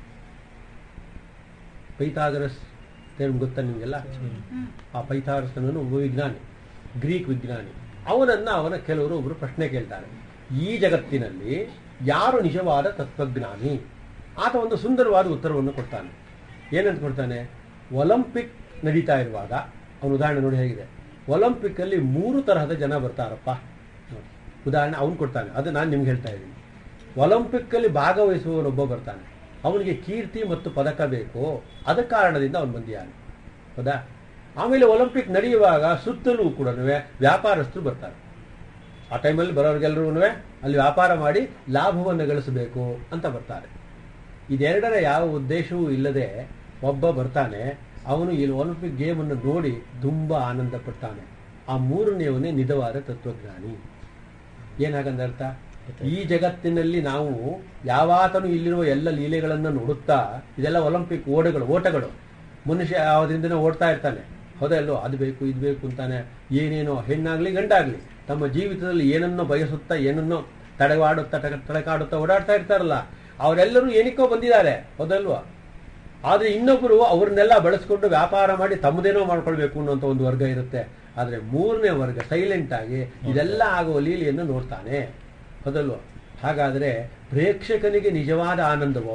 ಪೈಥಾಗರಸ್ ಅಂತ ಗೊತ್ತಾ ನಿಮಗೆಲ್ಲ ಆ ಪೈಥಾಗರಸ್ ಅನ್ನೋನು ಒಬ್ಬ ವಿಜ್ಞಾನಿ ಗ್ರೀಕ್ ವಿಜ್ಞಾನಿ ಅವನನ್ನ ಅವನ ಕೆಲವರು ಒಬ್ರು ಪ್ರಶ್ನೆ ಕೇಳ್ತಾರೆ ಈ ಜಗತ್ತಿನಲ್ಲಿ ಯಾರು ನಿಜವಾದ ತತ್ವಜ್ಞಾನಿ ಆತ ಒಂದು ಸುಂದರವಾದ ಉತ್ತರವನ್ನು ಕೊಡ್ತಾನೆ ಏನಂತ ಕೊಡ್ತಾನೆ ಒಲಿಂಪಿಕ್ ನಡೀತಾ ಇರುವಾಗ ಅವನ ಉದಾಹರಣೆ ನೋಡಿ ಹೇಗಿದೆ ಒಲಿಂಪಿಕ್ ಅಲ್ಲಿ ಮೂರು ತರಹದ ಜನ ಬರ್ತಾರಪ್ಪ ನೋಡಿ. ಉದಾಹರಣೆ ಅವನು ಕೊಡ್ತಾನೆ ಅದು ನಾನು ನಿಮ್ಗೆ ಹೇಳ್ತಾ ಇದ್ದೀನಿ ಒಲಿಂಪಿಕ್ ಅಲ್ಲಿ ಭಾಗವಹಿಸುವವನೊಬ್ಬ ಬರ್ತಾನೆ ಅವನಿಗೆ ಕೀರ್ತಿ ಮತ್ತು ಪದಕ ಬೇಕು ಅದ ಕಾರಣದಿಂದ ಅವನು ಬಂದಿಯಾನೆ ಹೌದಾ ಆಮೇಲೆ ಒಲಿಂಪಿಕ್ ನಡೆಯುವಾಗ ಸುತ್ತಲೂ ಕೂಡ ವ್ಯಾಪಾರಸ್ಥರು ಬರ್ತಾರೆ ಆ ಟೈಮಲ್ಲಿ ಬರೋರಿಗೆಲ್ಲರೂ ಅಲ್ಲಿ ವ್ಯಾಪಾರ ಮಾಡಿ ಲಾಭವನ್ನು ಗಳಿಸಬೇಕು ಅಂತ ಬರ್ತಾರೆ ಇದೆರಡರ ಯಾವ ಉದ್ದೇಶವೂ ಇಲ್ಲದೆ ಒಬ್ಬ ಬರ್ತಾನೆ ಅವನು ಈ ಒಲಿಂಪಿಕ್ ಗೇಮ್ ಅನ್ನು ನೋಡಿ ತುಂಬಾ ಆನಂದ ಪಡ್ತಾನೆ ಆ ಮೂರನೆಯವನೇ ನಿಜವಾದ ತತ್ವಜ್ಞಾನಿ ಏನಾಗಂದ ಅರ್ಥ ಈ ಜಗತ್ತಿನಲ್ಲಿ ನಾವು ಯಾವಾತನು ಇಲ್ಲಿರುವ ಎಲ್ಲ ಲೀಲೆಗಳನ್ನ ನೋಡುತ್ತಾ ಇದೆಲ್ಲ ಒಲಿಂಪಿಕ್ ಓಡಗಳು ಓಟಗಳು ಮನುಷ್ಯ ಯಾವ್ದ್ರಿಂದನೋ ಓಡ್ತಾ ಇರ್ತಾನೆ ಹೌದಲ್ಲೋ ಅದು ಬೇಕು ಇದು ಬೇಕು ಅಂತಾನೆ ಏನೇನೋ ಹೆಣ್ಣಾಗ್ಲಿ ಗಂಡಾಗ್ಲಿ ತಮ್ಮ ಜೀವಿತದಲ್ಲಿ ಏನನ್ನೋ ಬಯಸುತ್ತಾ ಏನನ್ನೋ ತಡೆವಾಡುತ್ತಾ ತಡ- ತಡಕಾಡುತ್ತಾ ಓಡಾಡ್ತಾ ಇರ್ತಾರಲ್ಲ ಅವರೆಲ್ಲರೂ ಏನಕ್ಕೋ ಬಂದಿದ್ದಾರೆ ಹೌದಲ್ವಾ ಆದ್ರೆ ಇನ್ನೊಬ್ಬರು ಅವ್ರನ್ನೆಲ್ಲ ಬಳಸ್ಕೊಂಡು ವ್ಯಾಪಾರ ಮಾಡಿ ತಮ್ಮದೇನೋ ಮಾಡ್ಕೊಳ್ಬೇಕು ಅನ್ನೋಂಥ ಒಂದು ವರ್ಗ ಇರುತ್ತೆ ಆದ್ರೆ ಮೂರನೇ ವರ್ಗ ಸೈಲೆಂಟ್ ಆಗಿ ಇದೆಲ್ಲ ಆಗುವ ಲೀಲೆಯನ್ನು ನೋಡ್ತಾನೆ ಹೌದಲ್ವ ಹಾಗಾದ್ರೆ ಪ್ರೇಕ್ಷಕನಿಗೆ ನಿಜವಾದ ಆನಂದವೋ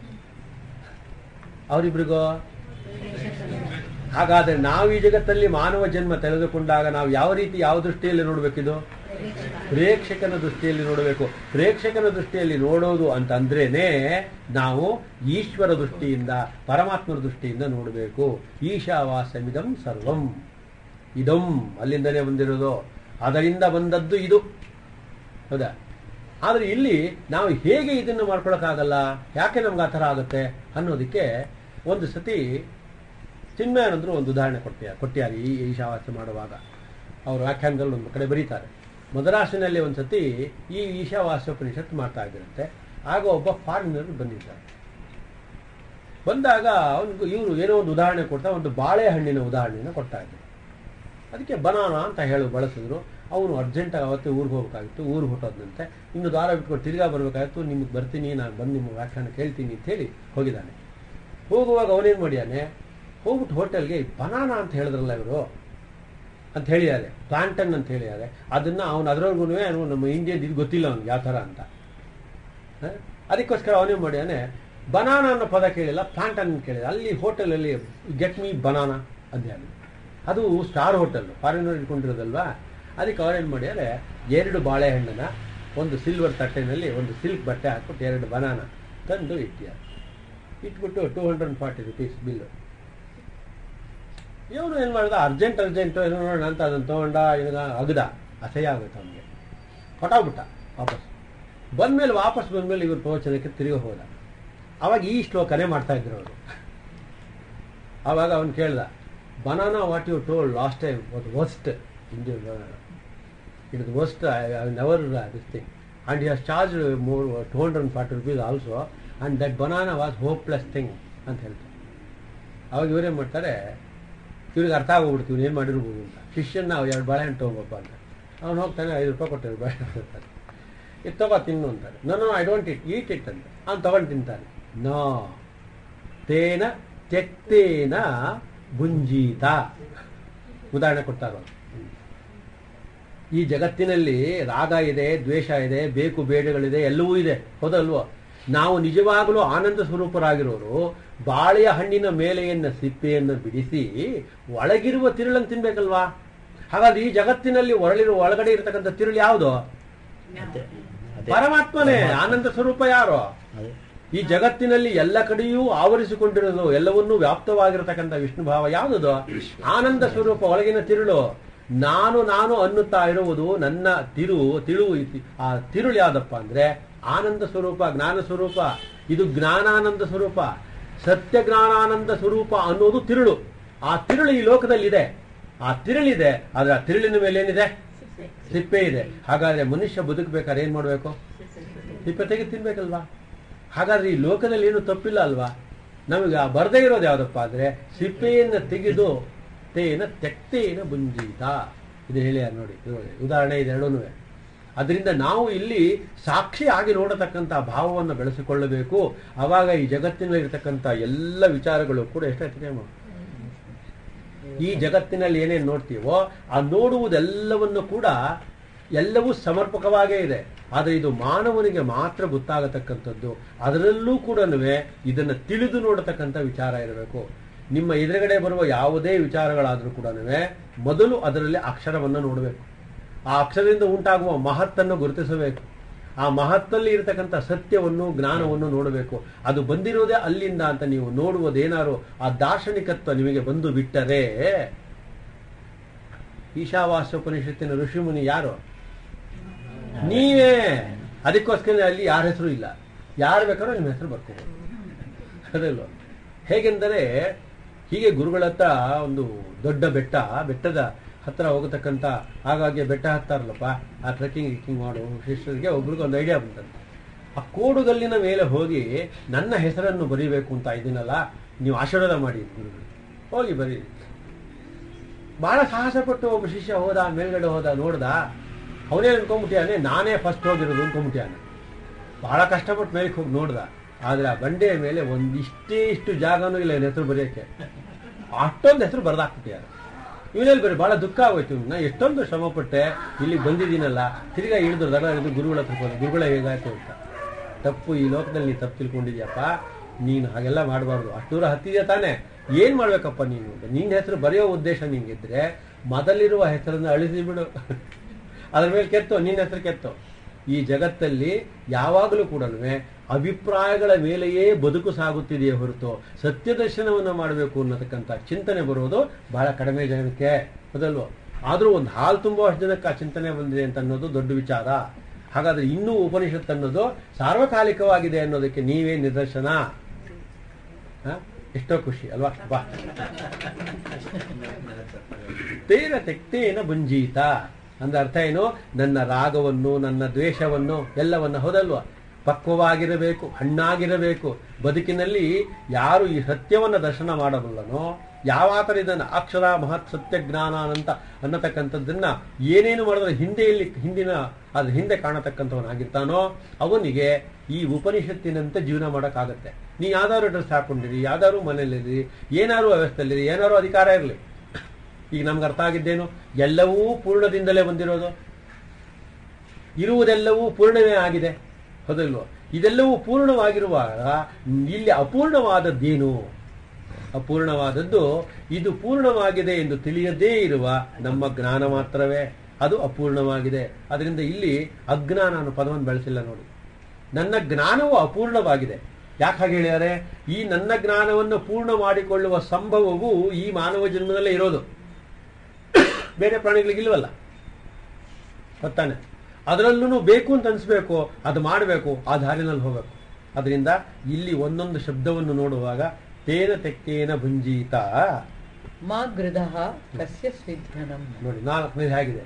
ಅವರಿಬ್ರಿಗೋ ಹಾಗಾದ್ರೆ ನಾವು ಈ ಜಗತ್ತಲ್ಲಿ ಮಾನವ ಜನ್ಮ ತೆಗೆದುಕೊಂಡಾಗ ನಾವು ಯಾವ ರೀತಿ ಯಾವ ದೃಷ್ಟಿಯಲ್ಲಿ ನೋಡ್ಬೇಕಿದು ಪ್ರೇಕ್ಷಕನ ದೃಷ್ಟಿಯಲ್ಲಿ ನೋಡಬೇಕು ಪ್ರೇಕ್ಷಕನ ದೃಷ್ಟಿಯಲ್ಲಿ ನೋಡೋದು ಅಂತಂದ್ರೇನೆ ನಾವು ಈಶ್ವರ ದೃಷ್ಟಿಯಿಂದ ಪರಮಾತ್ಮನ ದೃಷ್ಟಿಯಿಂದ ನೋಡಬೇಕು ಈಶಾವಾಸಮಿದಂ ಸರ್ವಂ ಇದಂ ಅಲ್ಲಿಂದಲೇ ಬಂದಿರೋದು ಅದರಿಂದ ಬಂದದ್ದು ಇದು ಹೌದಾ ಆದ್ರೆ ಇಲ್ಲಿ ನಾವು ಹೇಗೆ ಇದನ್ನು ಮಾಡ್ಕೊಳಕ್ಕಾಗಲ್ಲ ಯಾಕೆ ನಮ್ಗೆ ಆ ಥರ ಆಗುತ್ತೆ ಅನ್ನೋದಕ್ಕೆ ಒಂದು ಸತಿ ಚಿನ್ಮಯಾನಂದರು ಒಂದು ಉದಾಹರಣೆ ಕೊಟ್ಟಿಯ ಕೊಟ್ಟಿದ್ದಾರೆ ಈ ಈಶಾವಾಸ್ಯ ಮಾಡುವಾಗ ಅವರು ವ್ಯಾಖ್ಯಾನದಲ್ಲಿ ಒಂದು ಕಡೆ ಬರೀತಾರೆ ಮದರಾಸಿನಲ್ಲಿ ಒಂದು ಸತಿ ಈ ಈಶಾವಾಸ್ಯೋಪನಿಷತ್ತು ಮಾಡ್ತಾ ಇದ್ದಿರುತ್ತೆ ಆಗ ಒಬ್ಬ ಫಾರಿನರ್ ಬಂದಿದ್ದಾರೆ ಬಂದಾಗ ಅವನಿಗೆ ಇವರು ಏನೋ ಒಂದು ಉದಾಹರಣೆ ಕೊಡ್ತಾ ಒಂದು ಬಾಳೆಹಣ್ಣಿನ ಉದಾಹರಣೆಯನ್ನು ಕೊಡ್ತಾ ಇದ್ರು ಅದಕ್ಕೆ ಬನಾನ ಅಂತ ಹೇಳಿ ಬಳಸಿದ್ರು ಅವನು ಅರ್ಜೆಂಟಾಗಿ ಅವತ್ತೇ ಊರಿಗೆ ಹೋಗ್ಬೇಕಾಗಿತ್ತು ಊರಿಗೆ ಹೊಟ್ಟೋದಂತೆ ಇನ್ನು ದಾರ ಬಿಟ್ಕೊಂಡು ತಿರ್ಗಾ ಬರ್ಬೇಕಾಗಿತ್ತು ನಿಮ್ಗೆ ಬರ್ತೀನಿ ನಾನು ಬಂದು ನಿಮ್ಮ ವ್ಯಾಖ್ಯಾನ ಕೇಳ್ತೀನಿ ಅಂತ ಹೇಳಿ ಹೋಗಿದ್ದಾನೆ ಹೋಗುವಾಗ ಅವನೇನು ಮಾಡ್ಯಾನೆ ಹೋಗ್ಬಿಟ್ಟು ಹೋಟೆಲ್ಗೆ ಬನಾನ ಅಂತ ಹೇಳಿದ್ರಲ್ಲ ಇವರು ಅಂತ ಹೇಳಿದ್ದಾರೆ ಪ್ಲಾಂಟನ್ ಅಂತ ಹೇಳಿದ್ದಾರೆ ಅದನ್ನ ಅವನು ಅದರೊಳಗೂ ನಮ್ಮ ಇಂಡಿಯನ್ ಇದು ಗೊತ್ತಿಲ್ಲ ಅವ್ನಿಗೆ ಯಾವ ಥರ ಅಂತ ಹ? ಅದಕ್ಕೋಸ್ಕರ ಅವನೇ ಮಾಡ್ಯಾನೆ ಬನಾನ ಅನ್ನೋ ಪದ ಕೇಳಿಲ್ಲ ಪ್ಲಾಂಟನ್ ಅಂತ ಕೇಳಿದ ಅಲ್ಲಿ ಹೋಟೆಲಲ್ಲಿ ಗೆಟ್ ಮೀ ಬನಾನ ಅಂತ ಹೇಳಿ ಅದು ಸ್ಟಾರ್ ಹೋಟೆಲ್ ಫಾರಿನರ್ ಇಟ್ಕೊಂಡಿರೋದಲ್ವಾ ಅದಕ್ಕೆ ಅವ್ರೇನು ಮಾಡ್ಯಾರೆ ಎರಡು ಬಾಳೆಹಣ್ಣನ್ನ ಒಂದು ಸಿಲ್ವರ್ ತಟ್ಟೆನಲ್ಲಿ ಒಂದು ಸಿಲ್ಕ್ ಬಟ್ಟೆ ಹಾಕ್ಬಿಟ್ಟು ಎರಡು ಬನಾನ ತಂದು ಇಟ್ಟಿದ್ದಾರೆ ಇಟ್ಬಿಟ್ಟು two hundred forty rupees bill ಇವನು ಏನು ಮಾಡ್ದ ಅರ್ಜೆಂಟ್ ಅರ್ಜೆಂಟು ಏನೋ ನೋಡೋಣ ಅಂತ ಅದನ್ನು ತೊಗೊಂಡ ಇವನ ಅಗದ ಅಸಹ್ಯ ಆಗುತ್ತೆ ಅವನಿಗೆ ಹೊಟ್ಟೋಗ್ಬಿಟ್ಟ ವಾಪಸ್ ಬಂದ್ಮೇಲೆ ವಾಪಸ್ ಬಂದ್ಮೇಲೆ ಇವ್ರ ಪ್ರವಚನಕ್ಕೆ ತಿರುಗಿ ಹೋದ ಅವಾಗ ಈ ಶ್ಲೋಕನೇ ಮಾಡ್ತಾ ಇದ್ರು ಅವರು ಆವಾಗ ಅವನು ಕೇಳ್ದ banana what you told last time what worst Indian banana it is worst I never this thing and he has charge more two hundred and forty rupees also and that banana was hopeless thing ಅಂತ ಹೇಳ್ತಾರೆ ಅವಾಗ ಇವರೇನು ಮಾಡ್ತಾರೆ ಇವ್ರಿಗೆ ಅರ್ಥ ಆಗೋಗ್ಬಿಡ್ತು ಇವ್ನು ಏನು ಮಾಡಿರ್ಬೋದು ಅಂತ ಶಿಷ್ಯನ ನಾವು ಎರಡು ಬಾಳೆಹಣ್ಣು ತೊಗೋಬೇಕು ಅಂತ ಅವ್ನು ಹೋಗ್ತಾನೆ ಐದು ರೂಪಾಯಿ ಕೊಟ್ಟರು ಬಾಳೆಹಣ್ಣು ಅಂತಾರೆ ಇದು ತಗೋ ತಿನ್ನು ಅಂತಾರೆ ನಾನು I don't it eat it ಅಂತ ಅವ್ನು ತಗೊಂಡು ತಿಂತಾನೆ ನೋ ತೇನ ತೆಕ್ತೇನ ಭುಂಜೀತ ಉದಾಹರಣೆ ಕೊಡ್ತಾರೋ ಈ ಜಗತ್ತಿನಲ್ಲಿ ರಾಗ ಇದೆ ದ್ವೇಷ ಇದೆ ಬೇಕು ಬೇಡಗಳಿದೆ ಎಲ್ಲವೂ ಇದೆ ಹೌದಲ್ವೋ ನಾವು ನಿಜವಾಗಲೂ ಆನಂದ ಸ್ವರೂಪರಾಗಿರೋರು ಬಾಳೆಯ ಹಣ್ಣಿನ ಮೇಲೆಯನ್ನ ಸಿಪ್ಪೆಯನ್ನು ಬಿಡಿಸಿ ಒಳಗಿರುವ ತಿರುಳನ್ನು ತಿನ್ಬೇಕಲ್ವಾ ಹಾಗಾದ್ರೆ ಈ ಜಗತ್ತಿನಲ್ಲಿ ಒರಳಿರುವ ಒಳಗಡೆ ಇರತಕ್ಕಂಥ ತಿರುಳು ಯಾವುದು ಅದೇ ಅದೇ ಪರಮಾತ್ಮನೇ ಆನಂದ ಸ್ವರೂಪ ಯಾರು ಅದೇ ಈ ಜಗತ್ತಿನಲ್ಲಿ ಎಲ್ಲ ಕಡೆಯೂ ಆವರಿಸಿಕೊಂಡಿರೋದು ಎಲ್ಲವನ್ನೂ ವ್ಯಾಪ್ತವಾಗಿರತಕ್ಕಂಥ ವಿಷ್ಣು ಭಾವ ಯಾವುದದು ಆನಂದ ಸ್ವರೂಪ ಒಳಗಿನ ತಿರುಳು ನಾನು ನಾನು ಅನ್ನುತ್ತಾ ಇರುವುದು ನನ್ನ ತಿರು ತಿಳು ಇತಿ- ಆ ತಿರುಳು ಯಾವ್ದಪ್ಪ ಅಂದ್ರೆ ಆನಂದ ಸ್ವರೂಪ ಜ್ಞಾನ ಸ್ವರೂಪ ಇದು ಜ್ಞಾನಾನಂದ ಸ್ವರೂಪ ಸತ್ಯ ಜ್ಞಾನಾನಂದ ಸ್ವರೂಪ ಅನ್ನೋದು ತಿರುಳು ಆ ತಿರುಳು ಈ ಲೋಕದಲ್ಲಿದೆ ಆ ತಿರುಳಿದೆ ಆದ್ರೆ ಆ ತಿರುಳಿನ ಮೇಲೆ ಏನಿದೆ ಸಿಪ್ಪೆ ಇದೆ ಹಾಗಾದ್ರೆ ಮನುಷ್ಯ ಬದುಕಬೇಕಾದ್ರೆ ಏನ್ ಮಾಡ್ಬೇಕು ಸಿಪ್ಪೆ ತೆಗೆದು ತಿನ್ಬೇಕಲ್ವಾ ಹಾಗಾದ್ರೆ ಈ ಲೋಕದಲ್ಲಿ ಏನು ತಪ್ಪಿಲ್ಲ ಅಲ್ವಾ ನಮಗೆ ಆ ಬರದೇ ಇರೋದು ಯಾವ್ದಪ್ಪ ಅಂದ್ರೆ ಸಿಪ್ಪೆಯನ್ನು ತೆಗೆದು ತೇನ ತೆಕ್ತೇನ ಬುಂಜೀತ ಇದು ಹೇಳ್ಯಾರ ನೋಡಿ ಇದು ನೋಡಿ. ಉದಾಹರಣೆ ಇದೆರಡೂ ಅದರಿಂದ ನಾವು ಇಲ್ಲಿ ಸಾಕ್ಷಿ ಆಗಿ ನೋಡತಕ್ಕಂಥ ಭಾವವನ್ನು ಬೆಳೆಸಿಕೊಳ್ಳಬೇಕು ಆವಾಗ ಈ ಜಗತ್ತಿನಲ್ಲಿರ್ತಕ್ಕಂಥ ಎಲ್ಲ ವಿಚಾರಗಳು ಕೂಡ ಎಷ್ಟಾಗ್ತದೆ ಅಮ್ಮ? ಈ ಜಗತ್ತಿನಲ್ಲಿ ಏನೇನು ನೋಡ್ತೀವೋ ಆ ನೋಡುವುದೆಲ್ಲವನ್ನು ಕೂಡ ಎಲ್ಲವೂ ಸಮರ್ಪಕವಾಗೇ ಇದೆ ಆದರೆ ಇದು ಮಾನವನಿಗೆ ಮಾತ್ರ ಗೊತ್ತಾಗತಕ್ಕಂಥದ್ದು ಅದರಲ್ಲೂ ಕೂಡ ಇದನ್ನು ತಿಳಿದು ನೋಡತಕ್ಕಂಥ ವಿಚಾರ ಇರಬೇಕು ನಿಮ್ಮ ಎದುರುಗಡೆ ಬರುವ ಯಾವುದೇ ವಿಚಾರಗಳಾದರೂ ಕೂಡ ಮೊದಲು ಅದರಲ್ಲಿ ಅಕ್ಷರವನ್ನು ನೋಡಬೇಕು ಆ ಅಕ್ಷರದಿಂದ ಉಂಟಾಗುವ ಮಹತ್ತನ್ನು ಗುರುತಿಸಬೇಕು ಆ ಮಹತ್ತಲ್ಲಿ ಇರತಕ್ಕಂಥ ಸತ್ಯವನ್ನು ಜ್ಞಾನವನ್ನು ನೋಡಬೇಕು ಅದು ಬಂದಿರೋದೇ ಅಲ್ಲಿಂದ ಅಂತ ನೀವು ನೋಡುವುದೇನಾರು ಆ ದಾರ್ಶನಿಕತ್ವ ನಿಮಗೆ ಬಂದು ಬಿಟ್ಟರೆ ಈಶಾವಾಸ್ಯೋಪನಿಷತ್ತಿನ ಋಷಿಮುನಿ ಯಾರು ನೀವೇ ಅದಕ್ಕೋಸ್ಕರ ಅಲ್ಲಿ ಯಾರ ಹೆಸರು ಇಲ್ಲ ಯಾರು ಬೇಕಾದ್ರೂ ನಿಮ್ಮ ಹೆಸರು ಬರ್ಕೋಬೋದು ಅದಲ್ವ ಹೇಗೆಂದರೆ ಹೀಗೆ ಗುರುಗಳ ಹತ್ರ ಒಂದು ದೊಡ್ಡ ಬೆಟ್ಟ ಬೆಟ್ಟದ ಹತ್ರ ಹೋಗತಕ್ಕಂಥ ಹಾಗಾಗಿ ಬೆಟ್ಟ ಹತ್ತಾರಲ್ಲಪ್ಪ ಆ ಟ್ರೆಕ್ಕಿಂಗ್ ಗಿಕ್ಕಿಂಗ್ ಮಾಡೋ ಶಿಷ್ಯರಿಗೆ ಒಬ್ರಿಗೆ ಒಂದು ಐಡಿಯಾ ಬಂತಂತೆ ಆ ಕೋಡುಗಲ್ಲಿನ ಮೇಲೆ ಹೋಗಿ ನನ್ನ ಹೆಸರನ್ನು ಬರೀಬೇಕು ಅಂತ ಇದೀನಲ್ಲ ನೀವು ಆಶೀರ್ವಾದ ಮಾಡಿ ಗುರುಗಳು ಹೋಗಿ ಬರೀರಿ ಬಹಳ ಸಾಹಸ ಪಟ್ಟು ಒಬ್ಬ ಶಿಷ್ಯ ಹೋದ ಮೇಲ್ಗಡೆ ಹೋದ ನೋಡ್ದ ಅವನೇ ಅನ್ಕೊಂಬಿಟ್ಟಿಯಾನೆ ನಾನೇ ಫಸ್ಟ್ ಹೋಗಿರೋದು ಅನ್ಕೊಂಬಿಟ್ಟಿಯಾನೆ ಬಹಳ ಕಷ್ಟಪಟ್ಟು ಮೇಲಕ್ಕೆ ಹೋಗಿ ನೋಡ್ದ ಆದ್ರೆ ಆ ಬಂಡೆಯ ಮೇಲೆ ಒಂದಿಷ್ಟೇ ಇಷ್ಟು ಜಾಗನೂ ಇಲ್ಲ ಹೆಸರು ಬರೆಯೋಕ್ಕೆ ಅಷ್ಟೊಂದು ಹೆಸರು ಬರ್ದಾಕ್ಬಿಟ್ಟಿಯಾರ ಇವನಲ್ಲಿ ಬರೀ ಬಹಳ ದುಃಖ ಆಗೋಯ್ತು ನಾ ಎಷ್ಟೊಂದು ಶ್ರಮ ಪಟ್ಟೆ ಇಲ್ಲಿಗೆ ಬಂದಿದ್ದೀನಲ್ಲ ತಿರ್ಗಾ ಇಳಿದು ದಡ ಹಿಡಿದು ಗುರುಗಳ ಹತ್ರ ಹೋದ ಗುರುಗಳ ಹೇಗಾಯ್ತು ಅಂತ ತಪ್ಪು ಈ ಲೋಕದಲ್ಲಿ ನೀನು ತಪ್ಪು ತಿಳ್ಕೊಂಡಿದ್ಯಪ್ಪ ನೀನು ಹಾಗೆಲ್ಲ ಮಾಡಬಾರ್ದು ಅಷ್ಟು ದೂರ ಹತ್ತಿದ್ಯಾ ತಾನೆ ಏನ್ ಮಾಡ್ಬೇಕಪ್ಪ ನೀನು ನಿನ್ನ ಹೆಸರು ಬರೆಯೋ ಉದ್ದೇಶ ನಿಂಗಿದ್ರೆ ಮೊದಲಿರುವ ಹೆಸರನ್ನು ಅಳಿಸಿ ಬಿಡು ಅದ್ರ ಮೇಲೆ ಕೆತ್ತೋ ನಿನ್ನ ಹೆಸರು ಕೆತ್ತೋ ಈ ಜಗತ್ತಲ್ಲಿ ಯಾವಾಗಲೂ ಕೂಡ ಅಭಿಪ್ರಾಯಗಳ ಮೇಲೆಯೇ ಬದುಕು ಸಾಗುತ್ತಿದೆಯೇ ಹೊರತು ಸತ್ಯ ದರ್ಶನವನ್ನು ಮಾಡಬೇಕು ಅನ್ನತಕ್ಕಂಥ ಚಿಂತನೆ ಬರೋದು ಬಹಳ ಕಡಿಮೆ ಜನಕ್ಕೆ ಹೌದಲ್ವೋ ಆದರೂ ಒಂದು ಹಾಲು ತುಂಬುವಷ್ಟು ಜನಕ್ಕೆ ಆ ಚಿಂತನೆ ಬಂದಿದೆ ಅಂತ ಅನ್ನೋದು ದೊಡ್ಡ ವಿಚಾರ ಹಾಗಾದ್ರೆ ಇನ್ನೂ ಉಪನಿಷತ್ ಅನ್ನೋದು ಸಾರ್ವಕಾಲಿಕವಾಗಿದೆ ಅನ್ನೋದಕ್ಕೆ ನೀವೇ ನಿದರ್ಶನ ಹ? ಎಷ್ಟೋ ಖುಷಿ ಅಲ್ವಾ ಬಾ ತೇನ ತೆಕ್ತೇನ ಭುಂಜೀತ ಅಂದ್ರೆ ಅರ್ಥ ಏನು ನನ್ನ ರಾಗವನ್ನು ನನ್ನ ದ್ವೇಷವನ್ನು ಎಲ್ಲವನ್ನ ಹೌದಲ್ವಾ ಪಕ್ವವಾಗಿರಬೇಕು ಹಣ್ಣಾಗಿರಬೇಕು ಬದುಕಿನಲ್ಲಿ ಯಾರು ಈ ಸತ್ಯವನ್ನ ದರ್ಶನ ಮಾಡಬಲ್ಲನೋ ಯಾವಾತರ ಇದನ್ನ ಅಕ್ಷರ ಮಹತ್ ಸತ್ಯ ಜ್ಞಾನ ಅಂತ ಅನ್ನತಕ್ಕಂಥದ್ದನ್ನ ಏನೇನು ಮಾಡಿದ್ರೆ ಹಿಂದೆಯಲ್ಲಿ ಹಿಂದಿನ ಅದ್ರ ಹಿಂದೆ ಕಾಣತಕ್ಕಂಥವನಾಗಿರ್ತಾನೋ ಅವನಿಗೆ ಈ ಉಪನಿಷತ್ತಿನಂತೆ ಜೀವನ ಮಾಡೋಕ್ಕಾಗತ್ತೆ ನೀ ಯಾವ್ದಾದ್ರು ಡ್ರೆಸ್ ಹಾಕೊಂಡಿರಿ ಯಾವ್ದಾದ್ರು ಮನೇಲಿರಿ ಏನಾದ್ರು ವ್ಯವಸ್ಥೆಯಲ್ಲಿರಿ ಏನಾದ್ರು ಅಧಿಕಾರ ಇರಲಿ ಈಗ ನಮ್ಗೆ ಅರ್ಥ ಆಗಿದ್ದೇನು ಎಲ್ಲವೂ ಪೂರ್ಣದಿಂದಲೇ ಬಂದಿರೋದು ಇರುವುದೆಲ್ಲವೂ ಪೂರ್ಣವೇ ಆಗಿದೆ ಹೌದಲ್ವೋ ಇದೆಲ್ಲವೂ ಪೂರ್ಣವಾಗಿರುವಾಗ ಇಲ್ಲಿ ಅಪೂರ್ಣವಾದದ್ದೇನು ಅಪೂರ್ಣವಾದದ್ದು ಇದು ಪೂರ್ಣವಾಗಿದೆ ಎಂದು ತಿಳಿಯದೇ ಇರುವ ನಮ್ಮ ಜ್ಞಾನ ಮಾತ್ರವೇ ಅದು ಅಪೂರ್ಣವಾಗಿದೆ ಅದರಿಂದ ಇಲ್ಲಿ ಅಜ್ಞಾನ ಅನ್ನೋ ಪದವನ್ನು ಬಳಸಿಲ್ಲ ನೋಡಿ ನನ್ನ ಜ್ಞಾನವು ಅಪೂರ್ಣವಾಗಿದೆ ಯಾಕೆ ಹಾಗೆ ಹೇಳಿದ್ದಾರೆ ಈ ನನ್ನ ಜ್ಞಾನವನ್ನು ಪೂರ್ಣ ಮಾಡಿಕೊಳ್ಳುವ ಸಂಭವವು ಈ ಮಾನವ ಜನ್ಮದಲ್ಲೇ ಇರೋದು ಬೇರೆ ಪ್ರಾಣಿಗಳಿಗಿಲ್ವಲ್ಲ ಗೊತ್ತಾನೆ ಅದರಲ್ಲೂ ಬೇಕು ಅಂತ ಅನಿಸ್ಬೇಕು ಅದು ಮಾಡಬೇಕು ಆ ದಾರಿನಲ್ಲಿ ಹೋಗಬೇಕು ಅದರಿಂದ ಇಲ್ಲಿ ಒಂದೊಂದು ಶಬ್ದವನ್ನು ನೋಡುವಾಗ ತೇನ ತೆಕ್ತೇನ ಭುಂಜೀತ ಮಾ ಗೃಧ ಕಸ್ಯ ಸ್ವಿಧನಂ ನೋಡಿ ನಾಲ್ಕನೇದು ಹೇಗಿದೆ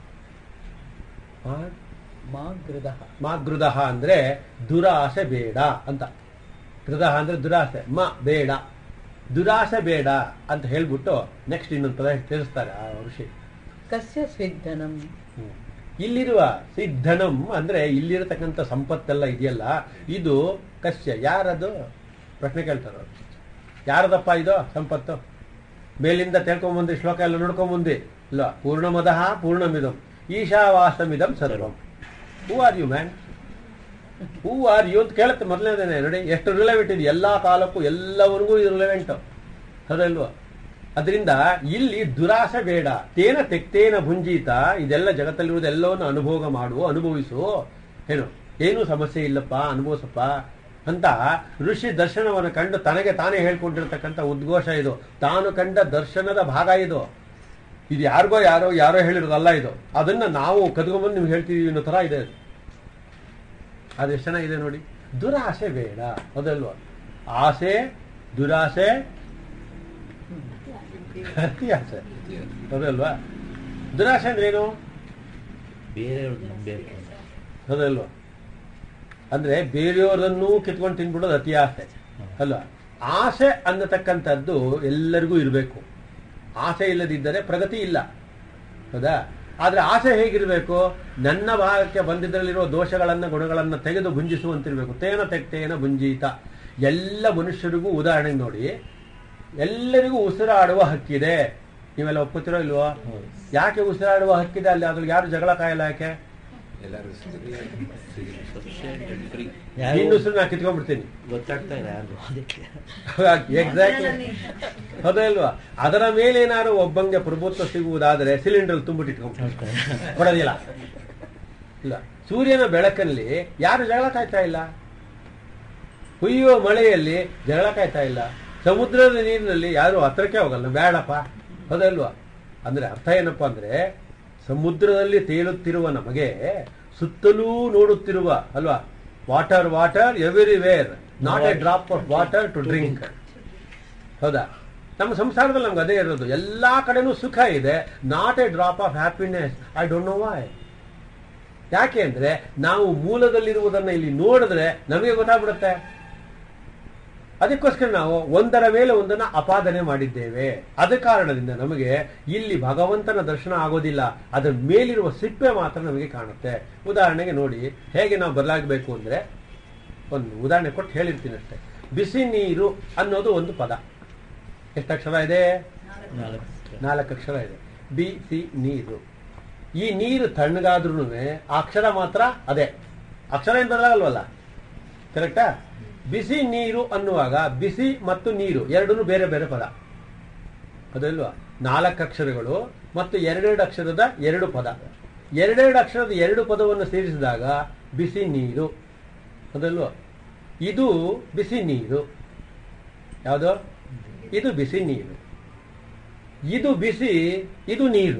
ಮಾ- ಮಾ ಗೃಧ ಮಾಗೃದ ಅಂದ್ರೆ ದುರಾಸೆ ಬೇಡ ಅಂತ ಗೃದ ಅಂದ್ರೆ ದುರಾಸೆ ಮ ಬೇಡ ದುರಾಸೆ ಬೇಡ ಅಂತ ಹೇಳ್ಬಿಟ್ಟು ನೆಕ್ಸ್ಟ್ ಇನ್ನೊಂದು ಪದ ತಿಳಿಸ್ತಾರೆ ಆ ಋಷಿ ಕಸ್ಯ ಸ್ವಿಧನಂ ಹ್ಮ್. ಇಲ್ಲಿರುವ ಸಿದ್ಧನಂ ಅಂದ್ರೆ ಇಲ್ಲಿರತಕ್ಕಂಥ ಸಂಪತ್ತೆಲ್ಲ ಇದೆಯಲ್ಲ ಇದು ಕಶ್ಯ ಯಾರದು ಪ್ರಶ್ನೆ ಕೇಳ್ತಾರ ಅವ್ರು. ಯಾರದಪ್ಪ ಇದು ಸಂಪತ್ತು ಮೇಲಿಂದ ತಿಳ್ಕೊಂಬಂದು ಶ್ಲೋಕ ಎಲ್ಲ ನೋಡ್ಕೊಂಬಂದಿ ಇಲ್ಲ ಪೂರ್ಣಮದಃ ಪೂರ್ಣಮಿದಂ ಈಶಾವಾಸಮಿದಂ ಸರ್ವಂ who are you man who are you ಅಂತ ಕೇಳುತ್ತೆ ಮೊದಲನೇದೇನೆ ನೋಡಿ ಎಷ್ಟು ರಿಲೆವೆಂಟ್ ಇದೆ ಎಲ್ಲಾ ಕಾಲಕ್ಕೂ ಎಲ್ಲವರೆಗೂ ಇದು ರಿಲೆವೆಂಟ್ ಹೌದಲ್ವಾ ಅದರಿಂದ ಇಲ್ಲಿ ದುರಾಸೆ ಬೇಡ ತೇನ ತೆಕ್ತೇನ ಭುಂಜೀತ ಇದೆಲ್ಲ ಜಗತ್ತಲ್ಲಿರುವುದು ಎಲ್ಲವನ್ನು ಅನುಭೋಗ ಮಾಡು ಅನುಭವಿಸು ಏನು ಏನೂ ಸಮಸ್ಯೆ ಇಲ್ಲಪ್ಪ ಅನುಭವಿಸಪ್ಪ ಅಂತ ಋಷಿ ದರ್ಶನವನ್ನು ಕಂಡು ತನಗೆ ತಾನೇ ಹೇಳ್ಕೊಂಡಿರ್ತಕ್ಕಂಥ ಉದ್ಘೋಷ ಇದು ತಾನು ಕಂಡ ದರ್ಶನದ ಭಾಗ ಇದು ಇದು ಯಾರಿಗೋ ಯಾರೋ ಯಾರೋ ಹೇಳಿರೋದಲ್ಲ ಇದು ಅದನ್ನ ನಾವು ಕದ್ಕೊಂಡ್ಬಂದು ನಿಮ್ಗೆ ಹೇಳ್ತೀವಿ ಅನ್ನೋ ತರ ಇದೆ ಅದು. ಅದು ಎಷ್ಟು ಚೆನ್ನಾಗಿದೆ ನೋಡಿ ದುರಾಸೆ ಬೇಡ ಅದಲ್ವಾ ಆಸೆ ದುರಾಸೆ ಅತಿ ಆಸೆ ಹೌದಲ್ವಾ ದುರಾಸೆ ಅಂದ್ರೆ ಏನು ಬೇರೆಯವ್ರದ್ದು ನಂಬಬೇಕು ಅಂತ ಹೌದಲ್ವಾ ಅಂದ್ರೆ ಬೇರೆಯವರನ್ನು ಕಿತ್ಕೊಂಡು ತಿನ್ಬಿಡೋದು ಅತಿ ಆಸೆ ಅಲ್ವಾ ಆಸೆ ಅನ್ನತಕ್ಕಂಥದ್ದು ಎಲ್ಲರಿಗೂ ಇರಬೇಕು ಆಸೆ ಇಲ್ಲದಿದ್ದರೆ ಪ್ರಗತಿ ಇಲ್ಲ ಹೌದಾ ಆದ್ರೆ ಆಸೆ ಹೇಗಿರಬೇಕು ನನ್ನ ಭಾಗಕ್ಕೆ ಬಂದಿದ್ದರಲ್ಲಿರುವ ದೋಷಗಳನ್ನ ಗುಣಗಳನ್ನ ತೆಗೆದು ಭುಂಜಿಸುವಂತಿರ್ಬೇಕು ತೇನ ತೆಕ್ತೇನ ಭುಂಜೀತ ಎಲ್ಲ ಮನುಷ್ಯರಿಗೂ ಉದಾಹರಣೆಗೆ ನೋಡಿ ಎಲ್ಲರಿಗೂ ಉಸಿರಾಡುವ ಹಕ್ಕಿದೆ ನೀವೆಲ್ಲ ಒಪ್ಪುತ್ತಿರೋ ಇಲ್ವೋ ಹೌದು. ಯಾಕೆ ಉಸಿರಾಡುವ ಹಕ್ಕಿದೆ ಅಲ್ಲಿ ಅದ್ರಲ್ಲಿ ಯಾರು ಜಗಳ ಕಾಯಲ್ಲ ಯಾಕೆ ಯಾರು ನಿನ್ನ ಉಸಿರು ನಾ ಕಿತ್ಕೊಂಡ್ಬಿಡ್ತೀನಿ ಗೊತ್ತಾಗ್ತಾ ಇಲ್ಲ ಯಾರು ಅದಕ್ಕೆ ಎಕ್ಸಾಕ್ಟ್ಲಿ ಹೌದಾ ಇಲ್ವಾ ಅದರ ಮೇಲೆ ಏನಾದ್ರು ಒಬ್ಬಂಗೆ ಪ್ರಭುತ್ವ ಸಿಗುವುದಾದರೆ ಸಿಲಿಂಡರ್ ತುಂಬಿಟ್ಟಿಟ್ಕೊಂಡು ಕೊಡೋದಿಲ್ಲ ಇಲ್ಲ ಸೂರ್ಯನ ಬೆಳಕಲ್ಲಿ ಯಾರು ಜಗಳ ಕಾಯ್ತಾ ಇಲ್ಲ ಹುಯ್ಯುವ ಮಳೆಯಲ್ಲಿ ಜಗಳ ಕಾಯ್ತಾ ಇಲ್ಲ ಸಮುದ್ರದ ನೀರಿನಲ್ಲಿ ಯಾರು ಹತ್ರಕ್ಕೆ ಹೋಗಲ್ಲ ಬೇಡಪ್ಪ ಹೌದಲ್ವಾ ಅಂದ್ರೆ ಅರ್ಥ ಏನಪ್ಪ ಅಂದ್ರೆ ಸಮುದ್ರದಲ್ಲಿ ತೇಲುತ್ತಿರುವ ನಮಗೆ ಸುತ್ತಲೂ ನೋಡುತ್ತಿರುವ ಅಲ್ವಾ water water everywhere not a drop of water to drink ಹೌದಾ ನಮ್ಮ ಸಂಸಾರದಲ್ಲಿ ನಮ್ಗೆ ಅದೇ ಇರೋದು ಎಲ್ಲಾ ಕಡೆನೂ ಸುಖ ಇದೆ not a drop of happiness I don't know why ಯಾಕೆ ಅಂದ್ರೆ ನಾವು ಮೂಲದಲ್ಲಿರುವುದನ್ನ ಇಲ್ಲಿ ನೋಡಿದ್ರೆ ನಮಗೆ ಗೊತ್ತಾಗ್ಬಿಡುತ್ತೆ ಅದಕ್ಕೋಸ್ಕರ ನಾವು ಒಂದರ ಮೇಲೆ ಒಂದನ್ನ ಅಪಾದನೆ ಮಾಡಿದ್ದೇವೆ ಅದ ಕಾರಣದಿಂದ ನಮಗೆ ಇಲ್ಲಿ ಭಗವಂತನ ದರ್ಶನ ಆಗೋದಿಲ್ಲ ಅದರ ಮೇಲಿರುವ ಸಿಪ್ಪೆ ಮಾತ್ರ ನಮಗೆ ಕಾಣುತ್ತೆ ಉದಾಹರಣೆಗೆ ನೋಡಿ ಹೇಗೆ ನಾವು ಬದಲಾಗಬೇಕು ಅಂದ್ರೆ ಒಂದು ಉದಾಹರಣೆ ಕೊಟ್ಟು ಹೇಳಿರ್ತೀನಿ ಅಷ್ಟೇ ಬಿಸಿ ನೀರು ಅನ್ನೋದು ಒಂದು ಪದ ಎಷ್ಟು ಅಕ್ಷರ ಇದೆ ನಾಲ್ಕು ನಾಲ್ಕು ಅಕ್ಷರ ಇದೆ ಬಿ ಸಿ ನೀರು ಈ ನೀರು ತಣ್ಣಗಾದ್ರೂ ಆ ಅಕ್ಷರ ಮಾತ್ರ ಅದೇ ಅಕ್ಷರ ಏನ್ ಬದಲಾಗಲ್ವಲ್ಲ ಕರೆಕ್ಟಾ ಬಿಸಿ ನೀರು ಅನ್ನುವಾಗ ಬಿಸಿ ಮತ್ತು ನೀರು ಎರಡೂ ಬೇರೆ ಬೇರೆ ಪದ ಅದಲ್ವಾ ನಾಲ್ಕು ಅಕ್ಷರಗಳು ಮತ್ತು ಎರಡೆರಡು ಅಕ್ಷರದ ಎರಡು ಪದ ಎರಡೆರಡು ಅಕ್ಷರದ ಎರಡು ಪದವನ್ನು ಸೇರಿಸಿದಾಗ ಬಿಸಿ ನೀರು ಅದಲ್ವಾ ಇದು ಬಿಸಿ ನೀರು ಯಾವುದು ಇದು ಬಿಸಿ ನೀರು ಇದು ಬಿಸಿ ಇದು ನೀರು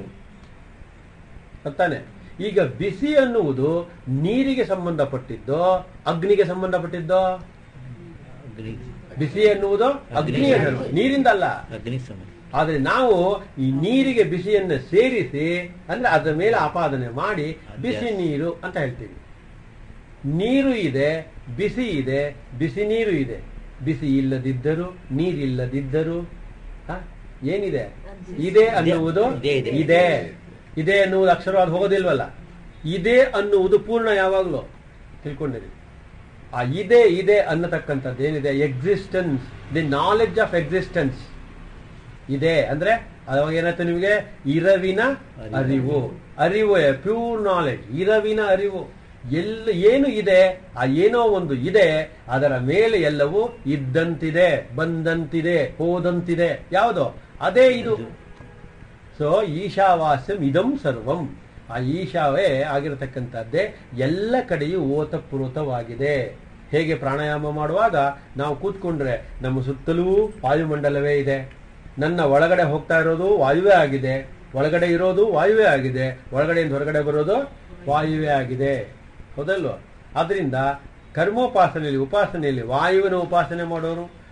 ಗೊತ್ತಾನೆ ಈಗ ಬಿಸಿ ಅನ್ನುವುದು ನೀರಿಗೆ ಸಂಬಂಧಪಟ್ಟಿದ್ದೋ ಅಗ್ನಿಗೆ ಸಂಬಂಧಪಟ್ಟಿದ್ದೋ ಅಗ್ನಿ ಬಿಸಿ ಎನ್ನುವುದು ಅಗ್ನಿ ಅನ್ನೋದು ನೀರಿಂದಲ್ಲ ಅಗ್ನಿ ಸಮಯ ಆದ್ರೆ ನಾವು ಈ ನೀರಿಗೆ ಬಿಸಿಯನ್ನು ಸೇರಿಸಿ ಅಂದ್ರೆ ಅದರ ಮೇಲೆ ಆಪಾದನೆ ಮಾಡಿ ಬಿಸಿ ನೀರು ಅಂತ ಹೇಳ್ತೀವಿ ನೀರು ಇದೆ ಬಿಸಿ ಇದೆ ಬಿಸಿ ನೀರು ಇದೆ ಬಿಸಿ ಇಲ್ಲದಿದ್ದರೂ ನೀರಿಲ್ಲದಿದ್ದರೂ ಹ? ಏನಿದೆ ಇದೆ ಅನ್ನುವುದು ಇದೆ, ಇದೆ. ಇದೆ ಇದೆ ಅನ್ನುವುದು ಅಕ್ಷರವಾದ ಹೋಗೋದಿಲ್ವಲ್ಲ ಇದೆ ಅನ್ನುವುದು ಪೂರ್ಣ ಯಾವಾಗಲೂ ತಿಳ್ಕೊಂಡಿರಿ ಆ ಇದೆ ಇದೆ ಅನ್ನತಕ್ಕಂಥದ್ದು ಏನಿದೆ existence the knowledge of existence ಇದೆ ಅಂದ್ರೆ ಅವಾಗ ಏನಾಯ್ತು ನಿಮಗೆ ಇರವಿನ ಅರಿವು ಅರಿವು ಪ್ಯೂರ್ ನಾಲೆಡ್ಜ್ ಇರವಿನ ಅರಿವು ಎಲ್ಲ ಏನು ಇದೆ ಆ ಏನೋ ಒಂದು ಇದೆ ಅದರ ಮೇಲೆ ಎಲ್ಲವೂ ಇದ್ದಂತಿದೆ ಬಂದಂತಿದೆ ಹೋದಂತಿದೆ ಯಾವುದು ಅದೇ ಇದು ಸೊ ಈಶಾವಾಸ್ಯಂ ಇದಂ ಸರ್ವಂ ಆ ಈಶಾವೇ ಆಗಿರತಕ್ಕಂಥದ್ದೇ ಎಲ್ಲ ಕಡೆಯೂ ಓತಪ್ರೋತವಾಗಿದೆ ಹೇಗೆ ಪ್ರಾಣಾಯಾಮ ಮಾಡುವಾಗ ನಾವು ಕೂತ್ಕೊಂಡ್ರೆ ನಮ್ಮ ಸುತ್ತಲೂ ವಾಯುಮಂಡಲವೇ ಇದೆ ನನ್ನ ಒಳಗಡೆ ಹೋಗ್ತಾ ಇರೋದು ವಾಯುವೇ ಆಗಿದೆ ಒಳಗಡೆ ಇರೋದು ವಾಯುವೇ ಆಗಿದೆ ಒಳಗಡೆಯಿಂದ ಹೊರಗಡೆ ಬರೋದು ವಾಯುವೇ ಆಗಿದೆ ಹೌದಲ್ವ ಆದ್ರಿಂದ ಕರ್ಮೋಪಾಸನೆಯಲ್ಲಿ ಉಪಾಸನೆಯಲ್ಲಿ ವಾಯುವಿನ ಉಪಾಸನೆ ಮಾಡೋರು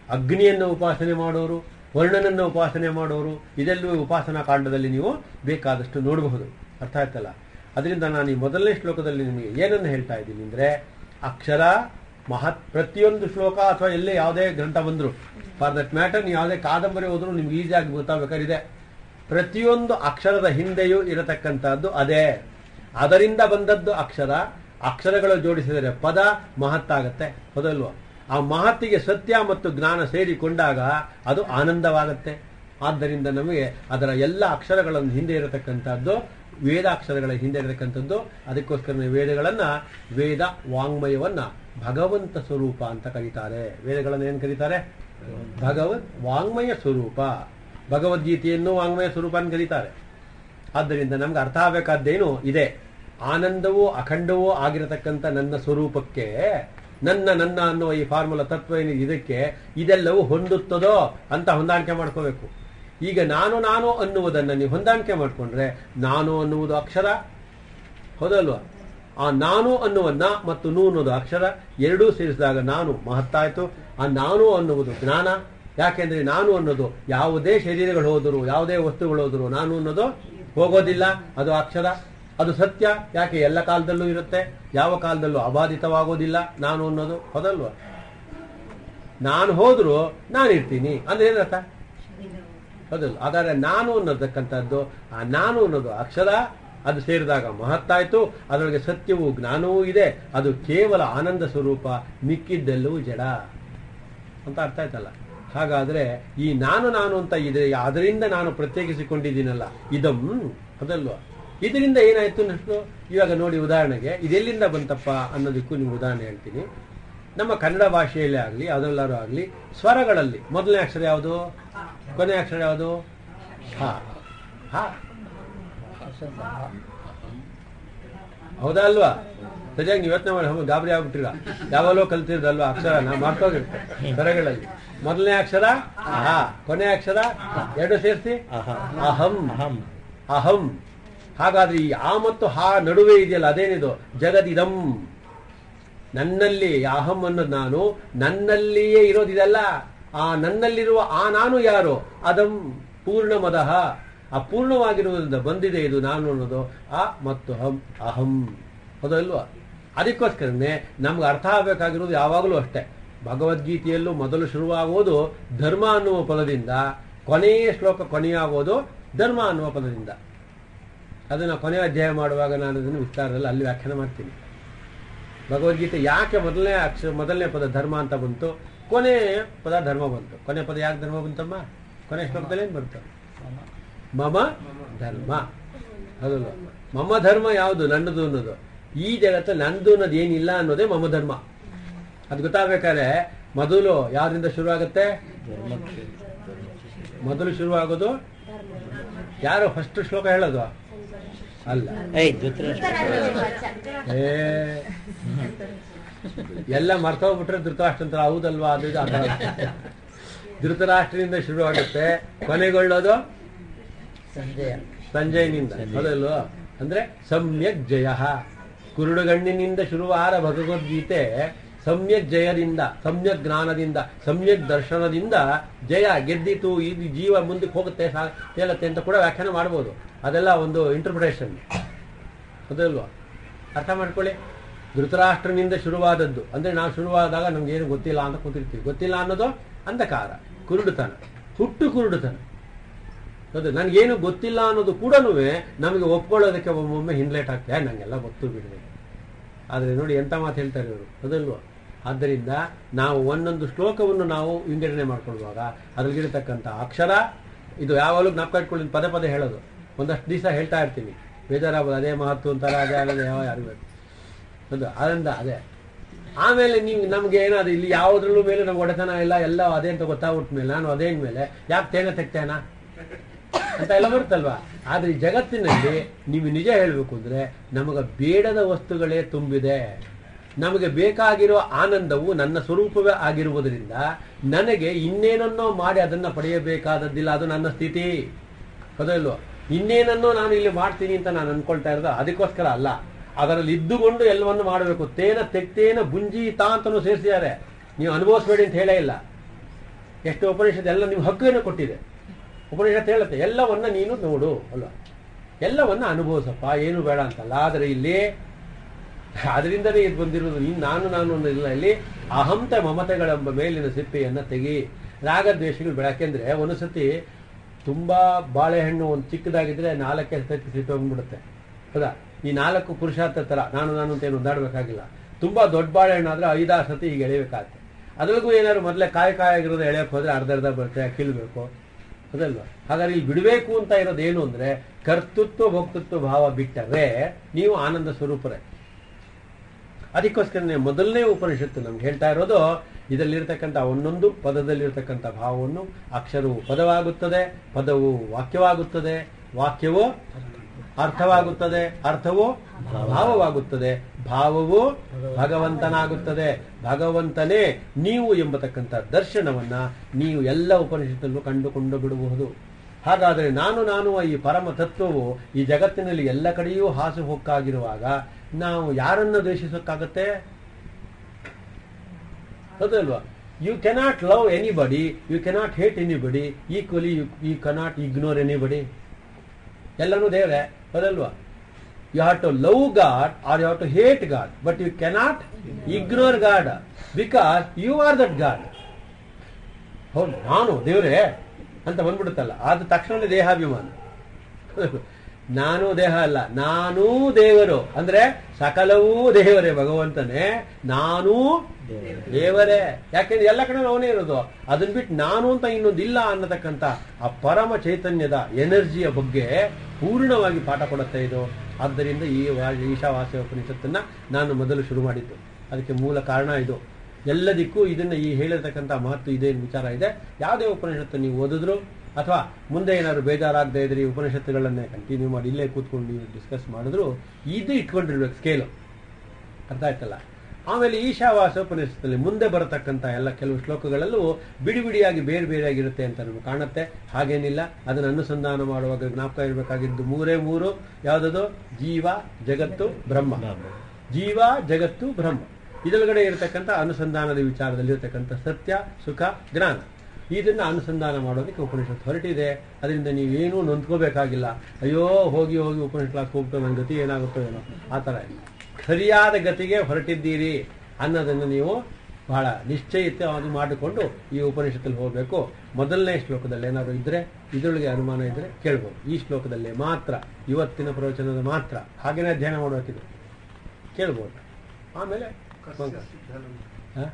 ಅಗ್ನಿಯನ್ನು ಉಪಾಸನೆ ಮಾಡೋರು ವರ್ಣನನ್ನು ಉಪಾಸನೆ ಮಾಡೋರು ಇದೆಲ್ಲವೂ ಉಪಾಸನಾ ಕಾಂಡದಲ್ಲಿ ನೀವು ಬೇಕಾದಷ್ಟು ನೋಡಬಹುದು ಅರ್ಥ ಆಯ್ತಲ್ಲ ಅದರಿಂದ ನಾನು ಈ ಮೊದಲನೇ ಶ್ಲೋಕದಲ್ಲಿ ನಿಮಗೆ ಏನನ್ನು ಹೇಳ್ತಾ ಇದ್ದೀನಿ ಅಂದರೆ ಅಕ್ಷರ ಮಹತ್ ಪ್ರತಿಯೊಂದು ಶ್ಲೋಕ ಅಥವಾ ಎಲ್ಲೇ ಯಾವುದೇ ಗ್ರಂಥ ಬಂದ್ರು ಫಾರ್ ದಟ್ ಮ್ಯಾಟರ್ ನೀವು ಯಾವುದೇ ಕಾದಂಬರಿ ಹೋದ್ರು ನಿಮ್ಗೆ ಈಸಿಯಾಗಿ ಗೊತ್ತಾಗಬೇಕಾಗಿದೆ ಪ್ರತಿಯೊಂದು ಅಕ್ಷರದ ಹಿಂದೆಯೂ ಇರತಕ್ಕಂತಹದ್ದು ಅದೇ ಅದರಿಂದ ಬಂದದ್ದು ಅಕ್ಷರ ಅಕ್ಷರಗಳು ಜೋಡಿಸಿದರೆ ಪದ ಮಹತ್ತಾಗತ್ತೆ ಹೌದಲ್ವಾ ಆ ಮಹತ್ತಿಗೆ ಸತ್ಯ ಮತ್ತು ಜ್ಞಾನ ಸೇರಿಕೊಂಡಾಗ ಅದು ಆನಂದವಾಗತ್ತೆ ಆದ್ದರಿಂದ ನಮಗೆ ಅದರ ಎಲ್ಲ ಅಕ್ಷರಗಳನ್ನು ಹಿಂದೆ ಇರತಕ್ಕಂಥದ್ದು ವೇದಾಕ್ಷರಗಳ ಹಿಂದೆ ಇರತಕ್ಕಂಥದ್ದು ಅದಕ್ಕೋಸ್ಕರ ವೇದಗಳನ್ನ ವೇದ ವಾಂಗ್ಮಯವನ್ನ ಭಗವಂತ ಸ್ವರೂಪ ಅಂತ ಕರೀತಾರೆ ವೇದಗಳನ್ನು ಏನು ಕರೀತಾರೆ ಭಗವದ್ ವಾಂಗ್ಮಯ ಸ್ವರೂಪ ಭಗವದ್ಗೀತೆಯನ್ನು ವಾಂಗ್ಮಯ ಸ್ವರೂಪ ಅಂತ ಕರೀತಾರೆ ಆದ್ದರಿಂದ ನಮ್ಗೆ ಅರ್ಥ ಆಗಬೇಕಾದ್ದೇನು ಇದೆ ಆನಂದವೂ ಅಖಂಡವೂ ಆಗಿರತಕ್ಕಂಥ ನನ್ನ ಸ್ವರೂಪಕ್ಕೆ ನನ್ನ ನನ್ನ ಅನ್ನುವ ಈ ಫಾರ್ಮುಲಾ ತತ್ವ ಏನಿದೆ ಇದಕ್ಕೆ ಇದೆಲ್ಲವೂ ಹೊಂದುತ್ತದೋ ಅಂತ ಹೊಂದಾಣಿಕೆ ಮಾಡ್ಕೋಬೇಕು ಈಗ ನಾನು ನಾನು ಅನ್ನುವುದನ್ನು ನೀವು ಹೊಂದಾಣಿಕೆ ಮಾಡಿಕೊಂಡ್ರೆ ನಾನು ಅನ್ನುವುದು ಅಕ್ಷರ ಹೌದಲ್ವಾ ಆ ನಾನು ಅನ್ನುವ ನ ಮತ್ತು ನೂ ಅನ್ನೋದು ಅಕ್ಷರ ಎರಡೂ ಸೇರಿಸಿದಾಗ ನಾನು ಮಹತ್ತಾಯ್ತು ಆ ನಾನು ಅನ್ನುವುದು ಜ್ಞಾನ ಯಾಕೆಂದ್ರೆ ನಾನು ಅನ್ನೋದು ಯಾವುದೇ ಶರೀರಗಳು ಹೋದರು ಯಾವುದೇ ವಸ್ತುಗಳು ಹೋದರು ನಾನು ಅನ್ನೋದು ಹೋಗೋದಿಲ್ಲ ಅದು ಅಕ್ಷರ ಅದು ಸತ್ಯ ಯಾಕೆ ಎಲ್ಲ ಕಾಲದಲ್ಲೂ ಇರುತ್ತೆ ಯಾವ ಕಾಲದಲ್ಲೂ ಅಬಾಧಿತವಾಗೋದಿಲ್ಲ ನಾನು ಅನ್ನೋದು ಹೌದಲ್ವಾ ನಾನು ಹೋದ್ರು ನಾನು ಇರ್ತೀನಿ ಅಂದ್ರೆ ಏನರ್ಥ ಹೌದಲ್ಲ ಹಾಗಾದ್ರೆ ನಾನು ಅನ್ನೋದಕ್ಕಂಥದ್ದು ಆ ನಾನು ಅನ್ನೋದು ಅಕ್ಷರ ಅದು ಸೇರಿದಾಗ ಮಹತ್ತಾಯ್ತು ಅದರೊಳಗೆ ಸತ್ಯವೂ ಜ್ಞಾನವೂ ಇದೆ ಅದು ಕೇವಲ ಆನಂದ ಸ್ವರೂಪ ಮಿಕ್ಕಿದ್ದೆಲ್ಲವೂ ಜಡ ಅಂತ ಅರ್ಥ ಆಯ್ತಲ್ಲ ಹಾಗಾದ್ರೆ ಈ ನಾನು ನಾನು ಅಂತ ಇದೆ ಅದರಿಂದ ನಾನು ಪ್ರತ್ಯೇಕಿಸಿಕೊಂಡಿದ್ದೀನಲ್ಲ ಇದಂ ಅದಲ್ವಾ ಇದರಿಂದ ಏನಾಯ್ತು ನೆಕ್ಸ್ಟ್ ಇವಾಗ ನೋಡಿ ಉದಾಹರಣೆಗೆ ಇದೆಲ್ಲಿಂದ ಬಂತಪ್ಪ ಅನ್ನೋದಕ್ಕೂ ನಿಮ್ಗೆ ಉದಾಹರಣೆ ಹೇಳ್ತೀನಿ ನಮ್ಮ ಕನ್ನಡ ಭಾಷೆಯಲ್ಲೇ ಆಗಲಿ ಅದೆಲ್ಲರೂ ಆಗಲಿ ಸ್ವರಗಳಲ್ಲಿ ಮೊದಲನೇ ಅಕ್ಷರ ಯಾವುದು ಕೊನೆ ಅಕ್ಷರ ಯಾವುದು ಹ ಹ ಹೌದಾ ಅಲ್ವಾ ಸರಿಯಾಗಿ ನೀವು ಯೋಚನೆ ಮಾಡಿ ಹೌದು, ಗಾಬರಿ ಆಗ್ಬಿಟ್ಟಿರ ಯಾವಾಗಲೋ ಕಲ್ತಿರೋದಲ್ವಾ ಅಕ್ಷರ ನಾ ಮಾಡ್ಕೋಗಿರ್ತೆ ಸ್ವರಗಳಲ್ಲಿ ಮೊದಲನೇ ಅಕ್ಷರ ಹ ಕೊನೆ ಅಕ್ಷರ ಎರಡು ಸೇರಿಸಿ ಅಹಂ. ಅಹಂ ಅಹಂ ಅಹಂ ಹಾಗಾದ್ರೆ ಈ ಆ ಮತ್ತು ಹಾ ನಡುವೆ ಇದೆಯಲ್ಲ ಅದೇನಿದು ಜಗದಿದಂ ನನ್ನಲ್ಲಿ ಅಹಂ ಅನ್ನೋದು ನಾನು ನನ್ನಲ್ಲಿಯೇ ಇರೋದಿದೆಲ್ಲ ಆ ನನ್ನಲ್ಲಿರುವ ಆ ನಾನು ಯಾರು ಅದಂ ಪೂರ್ಣಮದಃ ಅಪೂರ್ಣವಾಗಿರುವುದರಿಂದ ಬಂದಿದೆ ಇದು ನಾನು ಅನ್ನೋದು ಆ ಮತ್ತು ಹಂ ಅಹಂ ಹೌದಲ್ವಾ ಅದಕ್ಕೋಸ್ಕರನೇ ನಮ್ಗೆ ಅರ್ಥ ಆಗಬೇಕಾಗಿರೋದು ಯಾವಾಗಲೂ ಅಷ್ಟೇ ಭಗವದ್ಗೀತೆಯಲ್ಲೂ ಮೊದಲು ಶುರುವಾಗುವುದು ಧರ್ಮ ಅನ್ನುವ ಪದದಿಂದ ಕೊನೆಯ ಶ್ಲೋಕ ಕೊನೆಯಾಗೋದು ಧರ್ಮ ಅನ್ನುವ ಪದದಿಂದ ಅದನ್ನು ಕೊನೆಯ ಅಧ್ಯಾಯ ಮಾಡುವಾಗ ನಾನು ಅದನ್ನು ವಿಸ್ತಾರದಲ್ಲಿ ಅಲ್ಲಿ ವ್ಯಾಖ್ಯಾನ ಮಾಡ್ತೀನಿ ಭಗವದ್ಗೀತೆ ಯಾಕೆ ಮೊದಲನೇ ಅಕ್ಷರ ಮೊದಲನೇ ಪದ ಧರ್ಮ ಅಂತ ಬಂತು ಕೊನೆ ಪದ ಧರ್ಮ ಬಂತು ಕೊನೆ ಪದ ಯಾಕೆ ಧರ್ಮ ಬಂತಮ್ಮ ಕೊನೆ ಶ್ಲೋಕದಲ್ಲಿ ಏನು ಬಂತು ಮಮ ಧರ್ಮ ಹೌದಲ್ವ ಮಮ ಧರ್ಮ ಯಾವುದು ನನ್ನದು ಅನ್ನೋದು ಈ ಜಗತ್ತಲ್ಲಿ ನಂದು ಅನ್ನೋದು ಏನಿಲ್ಲ ಅನ್ನೋದೇ ಮಮ ಧರ್ಮ ಅದು ಗೊತ್ತಾಗಬೇಕಾದ್ರೆ ಮೊದಲು ಯಾರಿಂದ ಶುರುವಾಗುತ್ತೆ ಧರ್ಮಕ್ಕೆ ಮೊದಲು ಶುರುವಾಗೋದು ಯಾರು ಫಸ್ಟ್ ಶ್ಲೋಕ ಹೇಳೋದು ಅಲ್ಲ ಏಯ್ ಧೃತರಾಷ್ಟ್ರ ಏ ಎಲ್ಲ ಮರ್ತೋಗ್ಬಿಟ್ರೆ ಧೃತರಾಷ್ಟ್ರ ಅಂತ ಹೌದಲ್ವಾ ಅದು ಇದು ಆ ಥರ. ಧೃತರಾಷ್ಟ್ರದಿಂದ ಶುರುವಾಗುತ್ತೆ ಕೊನೆಗೊಳ್ಳೋದು ಸಂಜಯ ಸಂಜಯನಿಂದ ಹೌದಲ್ವಾ ಅಂದ್ರೆ ಸಮ್ಯಕ್ ಜಯ ಕುರುಡುಗಣ್ಣಿನಿಂದ ಶುರುವಾದ ಭಗವದ್ಗೀತೆ ಸಮ್ಯಕ್ ಜಯದಿಂದ ಸಮ್ಯಕ್ ಜ್ಞಾನದಿಂದ ಸಮ್ಯಕ್ ದರ್ಶನದಿಂದ ಜಯ ಗೆದ್ದಿತು ಇದು ಜೀವ ಮುಂದಕ್ಕೆ ಹೋಗುತ್ತೆ ಸಾ- ತೇಲತ್ತೆ ಅಂತ ಕೂಡ ವ್ಯಾಖ್ಯಾನ ಮಾಡ್ಬೋದು ಅದೆಲ್ಲ ಒಂದು ಇಂಟರ್ಪ್ರಿಟೇಷನ್ ಹೌದಲ್ವಾ ಅರ್ಥ ಮಾಡ್ಕೊಳ್ಳಿ ಧೃತರಾಷ್ಟ್ರನಿಂದ ಶುರುವಾದದ್ದು ಅಂದ್ರೆ ನಾವು ಶುರುವಾದಾಗ ನಮ್ಗೆ ಏನು ಗೊತ್ತಿಲ್ಲ ಅಂತ ಕೂತಿರ್ತೀವಿ ಗೊತ್ತಿಲ್ಲ ಅನ್ನೋದು ಅಂಧಕಾರ ಕುರುಡುತನ ಹುಟ್ಟು ಕುರುಡುತನ ಹೌದು ನನಗೇನು ಗೊತ್ತಿಲ್ಲ ಅನ್ನೋದು ಕೂಡ ನಮಗೆ ಒಪ್ಕೊಳ್ಳೋದಕ್ಕೆ ಒಮ್ಮೊಮ್ಮೆ ಹಿಂದ್ಲೇಟ್ ಆಗ್ತದೆ ನಂಗೆಲ್ಲ ಗೊತ್ತು ಬಿಡಬೇಕು ಆದರೆ ನೋಡಿ ಎಂತ ಮಾತು ಹೇಳ್ತಾರೆ ಇವರು ಹೌದಲ್ವಾ ಆದ್ದರಿಂದ ನಾವು ಒಂದೊಂದು ಶ್ಲೋಕವನ್ನು ನಾವು ವಿಂಗಡಣೆ ಮಾಡ್ಕೊಳ್ಳುವಾಗ ಅದ್ರಲ್ಲಿರತಕ್ಕಂಥ ಅಕ್ಷರ ಇದು ಯಾವಾಗಲೂ ಜ್ಞಾಪಕ ಇಟ್ಕೊಳ್ಳಿ ಪದೇ ಪದೇ ಹೇಳೋದು ಒಂದಷ್ಟು ದಿವಸ ಹೇಳ್ತಾ ಇರ್ತೀನಿ ಬೇಜಾರಾಗ್ಬೋದು ಅದೇ ಮಹತ್ವ ಅಂತಾರೆ ಅದೇ ಅಲ್ಲದೆ ಯಾವ ಯಾರು ಬೇಕು ಹೌದು ಅದರಿಂದ ಅದೇ ಆಮೇಲೆ ನೀವು ನಮ್ಗೆ ಏನಾದ್ರು ಇಲ್ಲಿ ಯಾವುದ್ರಲ್ಲೂ ಮೇಲೆ ನಮ್ಗೆ ಒಡೆತನ ಇಲ್ಲ ಎಲ್ಲ ಅದೇ ಅಂತ ಗೊತ್ತಾಗ್ಬಿಟ್ಟ ಮೇಲೆ ನಾನು ಅದೇ ಮೇಲೆ ಯಾಕೆ ತೇನ ತೆಗ್ತೇನಾ ಅಂತ ಎಲ್ಲ ಬರುತ್ತಲ್ವಾ ಆದ್ರೆ ಈ ಜಗತ್ತಿನಲ್ಲಿ ನೀವು ನಿಜ ಹೇಳಬೇಕು ಅಂದ್ರೆ ನಮಗೆ ಬೇಡದ ವಸ್ತುಗಳೇ ತುಂಬಿದೆ ನಮಗೆ ಬೇಕಾಗಿರೋ ಆನಂದವು ನನ್ನ ಸ್ವರೂಪವೇ ಆಗಿರುವುದರಿಂದ ನನಗೆ ಇನ್ನೇನನ್ನೋ ಮಾಡಿ ಅದನ್ನ ಪಡೆಯಬೇಕಾದದ್ದಿಲ್ಲ ಅದು ನನ್ನ ಸ್ಥಿತಿ ಹೌದಲ್ವ ಇನ್ನೇನನ್ನೋ ನಾನು ಇಲ್ಲಿ ಮಾಡ್ತೀನಿ ಅಂತ ನಾನು ಅನ್ಕೊಳ್ತಾ ಇರೋದು ಅದಕ್ಕೋಸ್ಕರ ಅಲ್ಲ ಅದರಲ್ಲಿ ಇದ್ದುಕೊಂಡು ಎಲ್ಲವನ್ನು ಮಾಡಬೇಕು ತೇನ ತೆಕ್ತೇನ ಬುಂಜಿ ತಾ ಅಂತನೂ ಸೇರಿಸಿದ್ದಾರೆ ನೀವು ಅನುಭವಿಸ್ಬೇಡಿ ಅಂತ ಹೇಳೇ ಇಲ್ಲ ಎಷ್ಟು ಉಪನಿಷತ್ ಎಲ್ಲ ನೀವು ಹಕ್ಕನ್ನು ಕೊಟ್ಟಿದೆ ಉಪನಿಷತ್ ಹೇಳುತ್ತೆ ಎಲ್ಲವನ್ನ ನೀನು ನೋಡು ಅಲ್ವಾ ಎಲ್ಲವನ್ನ ಅನುಭವಿಸಪ್ಪ ಏನು ಬೇಡ ಅಂತಲ್ಲ ಆದರೆ ಇಲ್ಲಿ ಅದರಿಂದಲೇ ಇದು ಬಂದಿರೋದು ನೀನು ನಾನು ನಾನು ಅನ್ನೋದಿಲ್ಲ ಇಲ್ಲಿ ಅಹಂತ ಮಮತೆಗಳೆಂಬ ಮೇಲಿನ ಸಿಪ್ಪೆಯನ್ನ ತೆಗಿ ರಾಗದ್ವೇಷಗಳು ಬೆಳಕೆಂದ್ರೆ ಒಂದ್ಸತಿ ತುಂಬಾ ಬಾಳೆಹಣ್ಣು ಒಂದು ಚಿಕ್ಕದಾಗಿದ್ರೆ ನಾಲ್ಕೇ ಸತಿ ಸಿಟ್ಟೋಗ್ಬಿಡುತ್ತೆ ಹೌದಾ ಈ ನಾಲ್ಕು ಪುರುಷಾರ್ಥ ತರ ನಾನು ನಾನು ಅಂತ ಏನು ಒಂದಾಡಬೇಕಾಗಿಲ್ಲ ತುಂಬಾ ದೊಡ್ಡ ಬಾಳೆಹಣ್ಣು ಆದ್ರೆ ಐದಾರು ಸತಿ ಈಗ ಎಳೆಯಬೇಕಾಗತ್ತೆ ಅದ್ರಲ್ಲೂ ಏನಾದ್ರು ಮೊದಲೇ ಕಾಯಿ ಕಾಯಾಗಿರೋದು ಎಳೆಯಕ್ಕೆ ಹೋದ್ರೆ ಅರ್ಧ ಅರ್ಧ ಬರುತ್ತೆ ಕೀಳ್ಬೇಕು ಅದಲ್ವಾ ಹಾಗಾದ್ರೆ ಇಲ್ಲಿ ಬಿಡಬೇಕು ಅಂತ ಇರೋದು ಏನು ಅಂದ್ರೆ ಕರ್ತೃತ್ವ ಭೋಕ್ತೃತ್ವ ಭಾವ ಬಿಟ್ಟರೆ ನೀವು ಆನಂದ ಸ್ವರೂಪರೇ ಅದಕ್ಕೋಸ್ಕರನೇ ಮೊದಲನೇ ಉಪನಿಷತ್ತು ನಮ್ಗೆ ಹೇಳ್ತಾ ಇರೋದು ಇದರಲ್ಲಿರ್ತಕ್ಕಂಥ ಒಂದೊಂದು ಪದದಲ್ಲಿರ್ತಕ್ಕಂಥ ಭಾವವನ್ನು ಅಕ್ಷರವು ಪದವಾಗುತ್ತದೆ ಪದವು ವಾಕ್ಯವಾಗುತ್ತದೆ ವಾಕ್ಯವು ಅರ್ಥವಾಗುತ್ತದೆ ಅರ್ಥವು ಭಾವವಾಗುತ್ತದೆ ಭಾವವು ಭಗವಂತನಾಗುತ್ತದೆ ಭಗವಂತನೇ ನೀವು ಎಂಬತಕ್ಕಂಥ ದರ್ಶನವನ್ನ ನೀವು ಎಲ್ಲ ಉಪನಿಷತ್ತಲ್ಲೂ ಕಂಡುಕೊಂಡು ಬಿಡಬಹುದು ಹಾಗಾದರೆ ನಾನು ನಾನು ಈ ಪರಮ ತತ್ವವು ಈ ಜಗತ್ತಿನಲ್ಲಿ ಎಲ್ಲ ಕಡೆಯೂ ಹಾಸು ಹೊಕ್ಕಾಗಿರುವಾಗ ನಾವು ಯಾರನ್ನ ದ್ವೇಷಿಸೋಕ್ಕಾಗತ್ತೆ ಹೌದಲ್ವಾ you cannot love anybody you cannot hate anybody equally you you cannot ignore anybody ಎಲ್ಲನೂ ದೇವರೇ ಹೌದಲ್ವಾ you have to love God or you have to hate God but you cannot ignore God because you are that God ಹೌದು ನಾನು ದೇವರೇ ಅಂತ ಬಂದ್ಬಿಡುತ್ತಲ್ಲ ಆದ ತಕ್ಷಣ ದೇಹಾಭಿಮಾನ ನಾನು ದೇಹ ಅಲ್ಲ ನಾನೂ ದೇವರು ಅಂದ್ರೆ ಸಕಲವೂ ದೇವರೇ ಭಗವಂತನೇ ನಾನೂ ದೇವರೇ ಯಾಕೆಂದ್ರೆ ಎಲ್ಲ ಕಡೆ ಅವನೇ ಇರೋದು ಅದನ್ನ ಬಿಟ್ಟು ನಾನು ಅಂತ ಇನ್ನೊಂದು ಇಲ್ಲ ಅನ್ನತಕ್ಕಂಥ ಆ ಪರಮ ಚೈತನ್ಯದ ಎನರ್ಜಿಯ ಬಗ್ಗೆ ಪೂರ್ಣವಾಗಿ ಪಾಠ ಕೊಡುತ್ತೆ ಇದು ಆದ್ದರಿಂದ ಈ ವಾ- ಈಶಾವಾಸ್ಯ ಉಪನಿಷತ್ತನ್ನ ನಾನು ಮೊದಲು ಶುರು ಮಾಡಿದ್ದು ಅದಕ್ಕೆ ಮೂಲ ಕಾರಣ ಇದು ಎಲ್ಲದಕ್ಕೂ ಇದನ್ನ ಈ ಹೇಳಿರ್ತಕ್ಕಂಥ ಮಹತ್ವ ಇದೆ ಅನ್ನೋ ವಿಚಾರ ಇದೆ ಯಾವುದೇ ಉಪನಿಷತ್ತು ನೀವು ಓದಿದ್ರು ಅಥವಾ ಮುಂದೆ ಏನಾದ್ರು ಬೇಜಾರಾಗದೇ ಇದ್ರೆ ಈ ಉಪನಿಷತ್ತುಗಳನ್ನೇ ಕಂಟಿನ್ಯೂ ಮಾಡಿ ಇಲ್ಲೇ ಕೂತ್ಕೊಂಡು ನೀವು ಡಿಸ್ಕಸ್ ಮಾಡಿದ್ರು ಇದು ಇಟ್ಕೊಂಡಿರ್ಬೇಕು ಸ್ಕೇಲು ಅರ್ಥ ಆಯ್ತಲ್ಲ ಆಮೇಲೆ ಈಶಾವಾಸ ಉಪನಿಷತ್ತಲ್ಲಿ ಮುಂದೆ ಬರತಕ್ಕಂಥ ಎಲ್ಲ ಕೆಲವು ಶ್ಲೋಕಗಳಲ್ಲೂ ಬಿಡಿ ಬಿಡಿಯಾಗಿ ಬೇರೆ ಬೇರೆಯಾಗಿರುತ್ತೆ ಅಂತ ನಮಗೆ ಕಾಣುತ್ತೆ ಹಾಗೇನಿಲ್ಲ ಅದನ್ನು ಅನುಸಂಧಾನ ಮಾಡುವಾಗ ಜ್ಞಾಪಕ ಇರಬೇಕಾಗಿದ್ದು ಮೂರೇ ಮೂರು ಯಾವುದದು ಜೀವ ಜಗತ್ತು ಬ್ರಹ್ಮ ಜೀವ ಜಗತ್ತು ಬ್ರಹ್ಮ ಇದರೊಳಗಡೆ ಇರತಕ್ಕಂಥ ಅನುಸಂಧಾನದ ವಿಚಾರದಲ್ಲಿ ಇರತಕ್ಕಂಥ ಸತ್ಯ ಸುಖ ಜ್ಞಾನ ಇದನ್ನ ಅನುಸಂಧಾನ ಮಾಡೋದಕ್ಕೆ ಉಪನಿಷತ್ತು ಹೊರಟಿದೆ ಅದರಿಂದ ನೀವೇನೂ ನೊಂದ್ಕೋಬೇಕಾಗಿಲ್ಲ ಅಯ್ಯೋ ಹೋಗಿ ಹೋಗಿ ಉಪನಿಷತ್ ಕ್ಲಾಸ್ ಹೋಗ್ತಾ ನನ್ನ ಗತಿ ಏನಾಗುತ್ತೋ ಏನೋ ಆ ಥರ ಇಲ್ಲ ಸರಿಯಾದ ಗತಿಗೆ ಹೊರಟಿದ್ದೀರಿ ಅನ್ನೋದನ್ನು ನೀವು ಬಹಳ ನಿಶ್ಚಯಿತ ಅದು ಮಾಡಿಕೊಂಡು ಈ ಉಪನಿಷತ್ತಲ್ಲಿ ಹೋಗಬೇಕು ಮೊದಲನೇ ಶ್ಲೋಕದಲ್ಲಿ ಏನಾದ್ರು ಇದ್ರೆ ಇದರೊಳಗೆ ಅನುಮಾನ ಇದ್ರೆ ಕೇಳ್ಬೋದು ಈ ಶ್ಲೋಕದಲ್ಲಿ ಮಾತ್ರ ಇವತ್ತಿನ ಪ್ರವಚನದ ಮಾತ್ರ ಹಾಗೇನೆ ಅಧ್ಯಯನ ಮಾಡಬೇಕಿದೆ ಕೇಳ್ಬೋದು ಆಮೇಲೆ ಹ?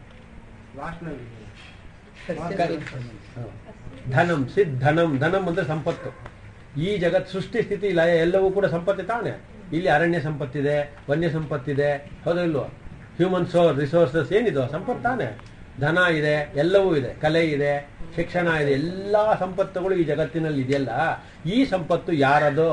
ಹ. ಧನಂ ಸಿದ್ ಧನಂ ಧನಂ ಅಂದ್ರೆ ಸಂಪತ್ತು ಈ ಜಗತ್ ಸೃಷ್ಟಿ ಸ್ಥಿತಿ ಲಯ ಎಲ್ಲವೂ ಕೂಡ ಸಂಪತ್ತಿ ತಾನೆ ಇಲ್ಲಿ ಅರಣ್ಯ ಸಂಪತ್ತಿದೆ ವನ್ಯ ಸಂಪತ್ತಿದೆ ಹೌದೋ ಇಲ್ವೋ ಹ್ಯೂಮನ್ ಸೋರ್ ರಿಸೋರ್ಸಸ್ ಏನಿದು ಸಂಪತ್ತು ತಾನೆ ಧನ ಇದೆ ಎಲ್ಲವೂ ಇದೆ ಕಲೆ ಇದೆ ಶಿಕ್ಷಣ ಇದೆ ಎಲ್ಲಾ ಸಂಪತ್ತುಗಳು ಈ ಜಗತ್ತಿನಲ್ಲಿ ಇದೆಯಲ್ಲ ಈ ಸಂಪತ್ತು ಯಾರದು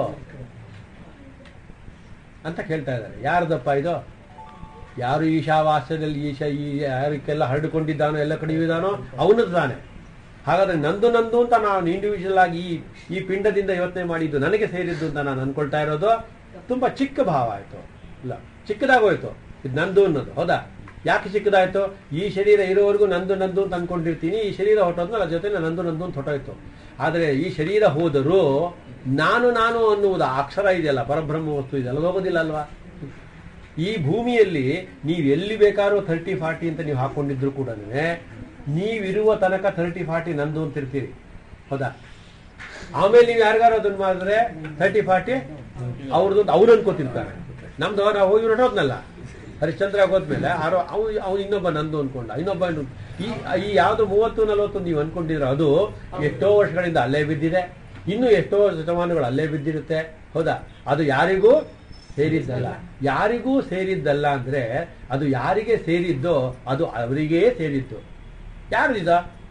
ಅಂತ ಕೇಳ್ತಾ ಇದ್ದಾರೆ ಯಾರದಪ್ಪ ಇದು ಯಾರು ಈಶಾವಾಸ್ಯದಲ್ಲಿ ಈಶ ಈ ಯಾರಕ್ಕೆಲ್ಲ ಹರಡಿಕೊಂಡಿದ್ದಾನೋ ಎಲ್ಲ ಕಡೆ ಇದ್ದಾನೋ ಅವನದ್ದು ತಾನೆ ಹಾಗಾದ್ರೆ ನಂದು ನಂದು ಅಂತ ನಾನು ಇಂಡಿವಿಜುವಲ್ ಆಗಿ ಈ ಈ ಪಿಂಡದಿಂದ ಯೋಚನೆ ಮಾಡಿದ್ದು ನನಗೆ ಸೇರಿದ್ದು ಅಂತ ನಾನು ಅನ್ಕೊಳ್ತಾ ಇರೋದು ತುಂಬಾ ಚಿಕ್ಕ ಭಾವ ಆಯ್ತು ಇಲ್ಲ ಚಿಕ್ಕದಾಗೋಯ್ತು ಇದು ನಂದು ಅನ್ನೋದು ಹೌದಾ ಯಾಕೆ ಚಿಕ್ಕದಾಯ್ತು ಈ ಶರೀರ ಇರೋವರೆಗೂ ನಂದು ನಂದು ಅಂತ ಅನ್ಕೊಂಡಿರ್ತೀನಿ ಈ ಶರೀರ ಹೊಟ್ಟೋದ್ಮೇಲೆ ಅದ್ರ ಜೊತೆ ನಂದು ನಂದು ಅಂತ ಹೊಟ್ಟೋಯ್ತು ಆದರೆ ಈ ಶರೀರ ಹೋದರೂ ನಾನು ನಾನು ಅನ್ನುವುದು ಆ ಅಕ್ಷರ ಇದೆಯಲ್ಲ ಪರಬ್ರಹ್ಮ ವಸ್ತು ಇದೆಲ್ಲ ಹೋಗೋದಿಲ್ಲ ಅಲ್ವಾ ಈ ಭೂಮಿಯಲ್ಲಿ ನೀವು ಎಲ್ಲಿ ಬೇಕಾದ್ರೂ ಥರ್ಟಿ ಫಾರ್ಟಿ ಅಂತ ನೀವು ಹಾಕೊಂಡಿದ್ರು ಕೂಡ ನೀವಿರುವ ತನಕ ಥರ್ಟಿ ಫಾರ್ಟಿ ನಂದು ಅಂತಿರ್ತೀರಿ ಹೌದಾ ಆಮೇಲೆ ನೀವು ಯಾರಿಗಾರು ಅದನ್ನ ಮಾಡಿದ್ರೆ ಥರ್ಟಿ ಫಾರ್ಟಿ ಅವ್ರದ್ದು ಅವ್ರು ಅನ್ಕೋತಿರ್ತಾರೆ ನಮ್ದು ನಾವು ಹೋಗಿ ಹೊರಟೋದ್ನಲ್ಲ ಹರಿಶ್ಚಂದ್ರ ಹೋದ್ಮೇಲೆ ಆರೋ ಅವ್ನು ಅವ್ನು ಇನ್ನೊಬ್ಬ ನಂದು ಅನ್ಕೊಂಡ ಇನ್ನೊಬ್ಬ ಇನ್ನು- ಈ ಈ ಯಾವ್ದು ಮೂವತ್ತು ನಲವತ್ತು ನೀವು ಅನ್ಕೊಂಡಿದ್ರೆ ಅದು ಎಷ್ಟೋ ವರ್ಷಗಳಿಂದ ಅಲ್ಲೇ ಬಿದ್ದಿದೆ ಇನ್ನು ಎಷ್ಟೋ ಶತಮಾನಗಳು ಅಲ್ಲೇ ಬಿದ್ದಿರುತ್ತೆ ಹೌದಾ ಅದು ಯಾರಿಗೂ ಸೇರಿದ್ದಲ್ಲ ಯಾರಿಗೂ ಸೇರಿದ್ದಲ್ಲ ಅಂದ್ರೆ ಅದು ಯಾರಿಗೆ ಸೇರಿದ್ದೋ ಅದು ಅವರಿಗೇ ಸೇರಿದ್ದು ಯಾರು ಇದ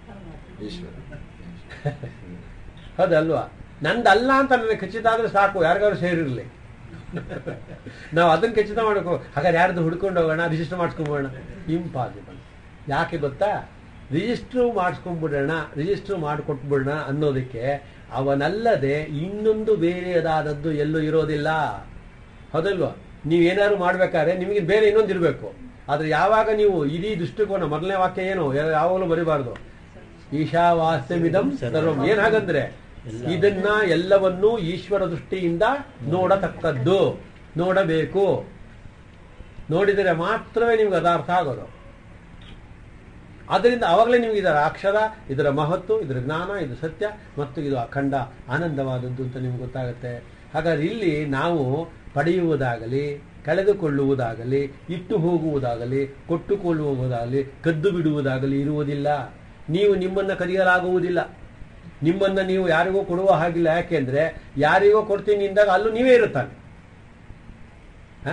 ಹೌದಲ್ವಾ ನಂದಲ್ಲ ಅಂತ ನನಗೆ ಖಚಿತ ಆದ್ರೆ ಸಾಕು ಯಾರಿಗಾದ್ರು ಸೇರಿರ್ಲಿ ನಾವು ಅದನ್ನ ಖಚಿತ ಮಾಡಬೇಕು ಹಾಗಾದ್ರೆ ಯಾರ್ದು ಹುಡ್ಕೊಂಡು ಹೋಗೋಣ ರಿಜಿಸ್ಟರ್ ಮಾಡಿಸ್ಕೊಂಬೋಣ ಇಂಪಾಸಿಬಲ್ ಯಾಕೆ ಗೊತ್ತಾ ರಿಜಿಸ್ಟ್ರು ಮಾಡಿಸ್ಕೊಂಡ್ಬಿಡೋಣ ರಿಜಿಸ್ಟ್ರ್ ಮಾಡಿಕೊಟ್ಬಿಡೋಣ ಅನ್ನೋದಕ್ಕೆ ಅವನಲ್ಲದೆ ಇನ್ನೊಂದು ಬೇರೆಯದಾದದ್ದು ಎಲ್ಲೂ ಇರೋದಿಲ್ಲ ಹೌದಲ್ವಾ ನೀವೇನಾದ್ರು ಮಾಡ್ಬೇಕಾದ್ರೆ ನಿಮಗೆ ಬೇರೆ ಇನ್ನೊಂದು ಇರಬೇಕು ಆದ್ರೆ ಯಾವಾಗ ನೀವು ಇಡೀ ದೃಷ್ಟಿಕೋನ ಮೊದಲನೇ ವಾಕ್ಯ ಏನು ಯಾ- ಯಾವಾಗಲೂ ಬರಿಬಾರ್ದು ಈಶಾವಾಸ್ಯಮಿದಂ ಸರ್ವಂ ಏನ್ ಹಾಗಂದ್ರೆ ಇದನ್ನ ಎಲ್ಲವನ್ನೂ ಈಶ್ವರ ದೃಷ್ಟಿಯಿಂದ ನೋಡತಕ್ಕದ್ದು ನೋಡಬೇಕು ನೋಡಿದರೆ ಮಾತ್ರವೇ ನಿಮ್ಗೆ ಅದು ಅರ್ಥ ಆಗೋದು ಆದ್ದರಿಂದ ಅವಾಗಲೇ ನಿಮ್ಗೆ ಇದರ ಅಕ್ಷರ ಇದರ ಮಹತ್ತು ಇದರ ಜ್ಞಾನ ಇದು ಸತ್ಯ ಮತ್ತು ಇದು ಅಖಂಡ ಆನಂದವಾದದ್ದು ಅಂತ ನಿಮ್ಗೆ ಗೊತ್ತಾಗುತ್ತೆ ಹಾಗಾದ್ರೆ ಇಲ್ಲಿ ನಾವು ಪಡೆಯುವುದಾಗಲಿ ಕಳೆದುಕೊಳ್ಳುವುದಾಗಲಿ ಇಟ್ಟು ಹೋಗುವುದಾಗಲಿ ಕೊಟ್ಟುಕೊಳ್ಳುವುದಾಗಲಿ ಕದ್ದು ಬಿಡುವುದಾಗಲಿ ಇರುವುದಿಲ್ಲ ನೀವು ನಿಮ್ಮನ್ನ ಕದಿಯಲಾಗುವುದಿಲ್ಲ ನಿಮ್ಮನ್ನ ನೀವು ಯಾರಿಗೂ ಕೊಡುವ ಹಾಗಿಲ್ಲ ಯಾಕೆಂದ್ರೆ ಯಾರಿಗೋ ಕೊಡ್ತೀನಿ ಅಂದಾಗ ಅಲ್ಲೂ ನೀವೇ ಇರುತ್ತಾನೆ ಹ?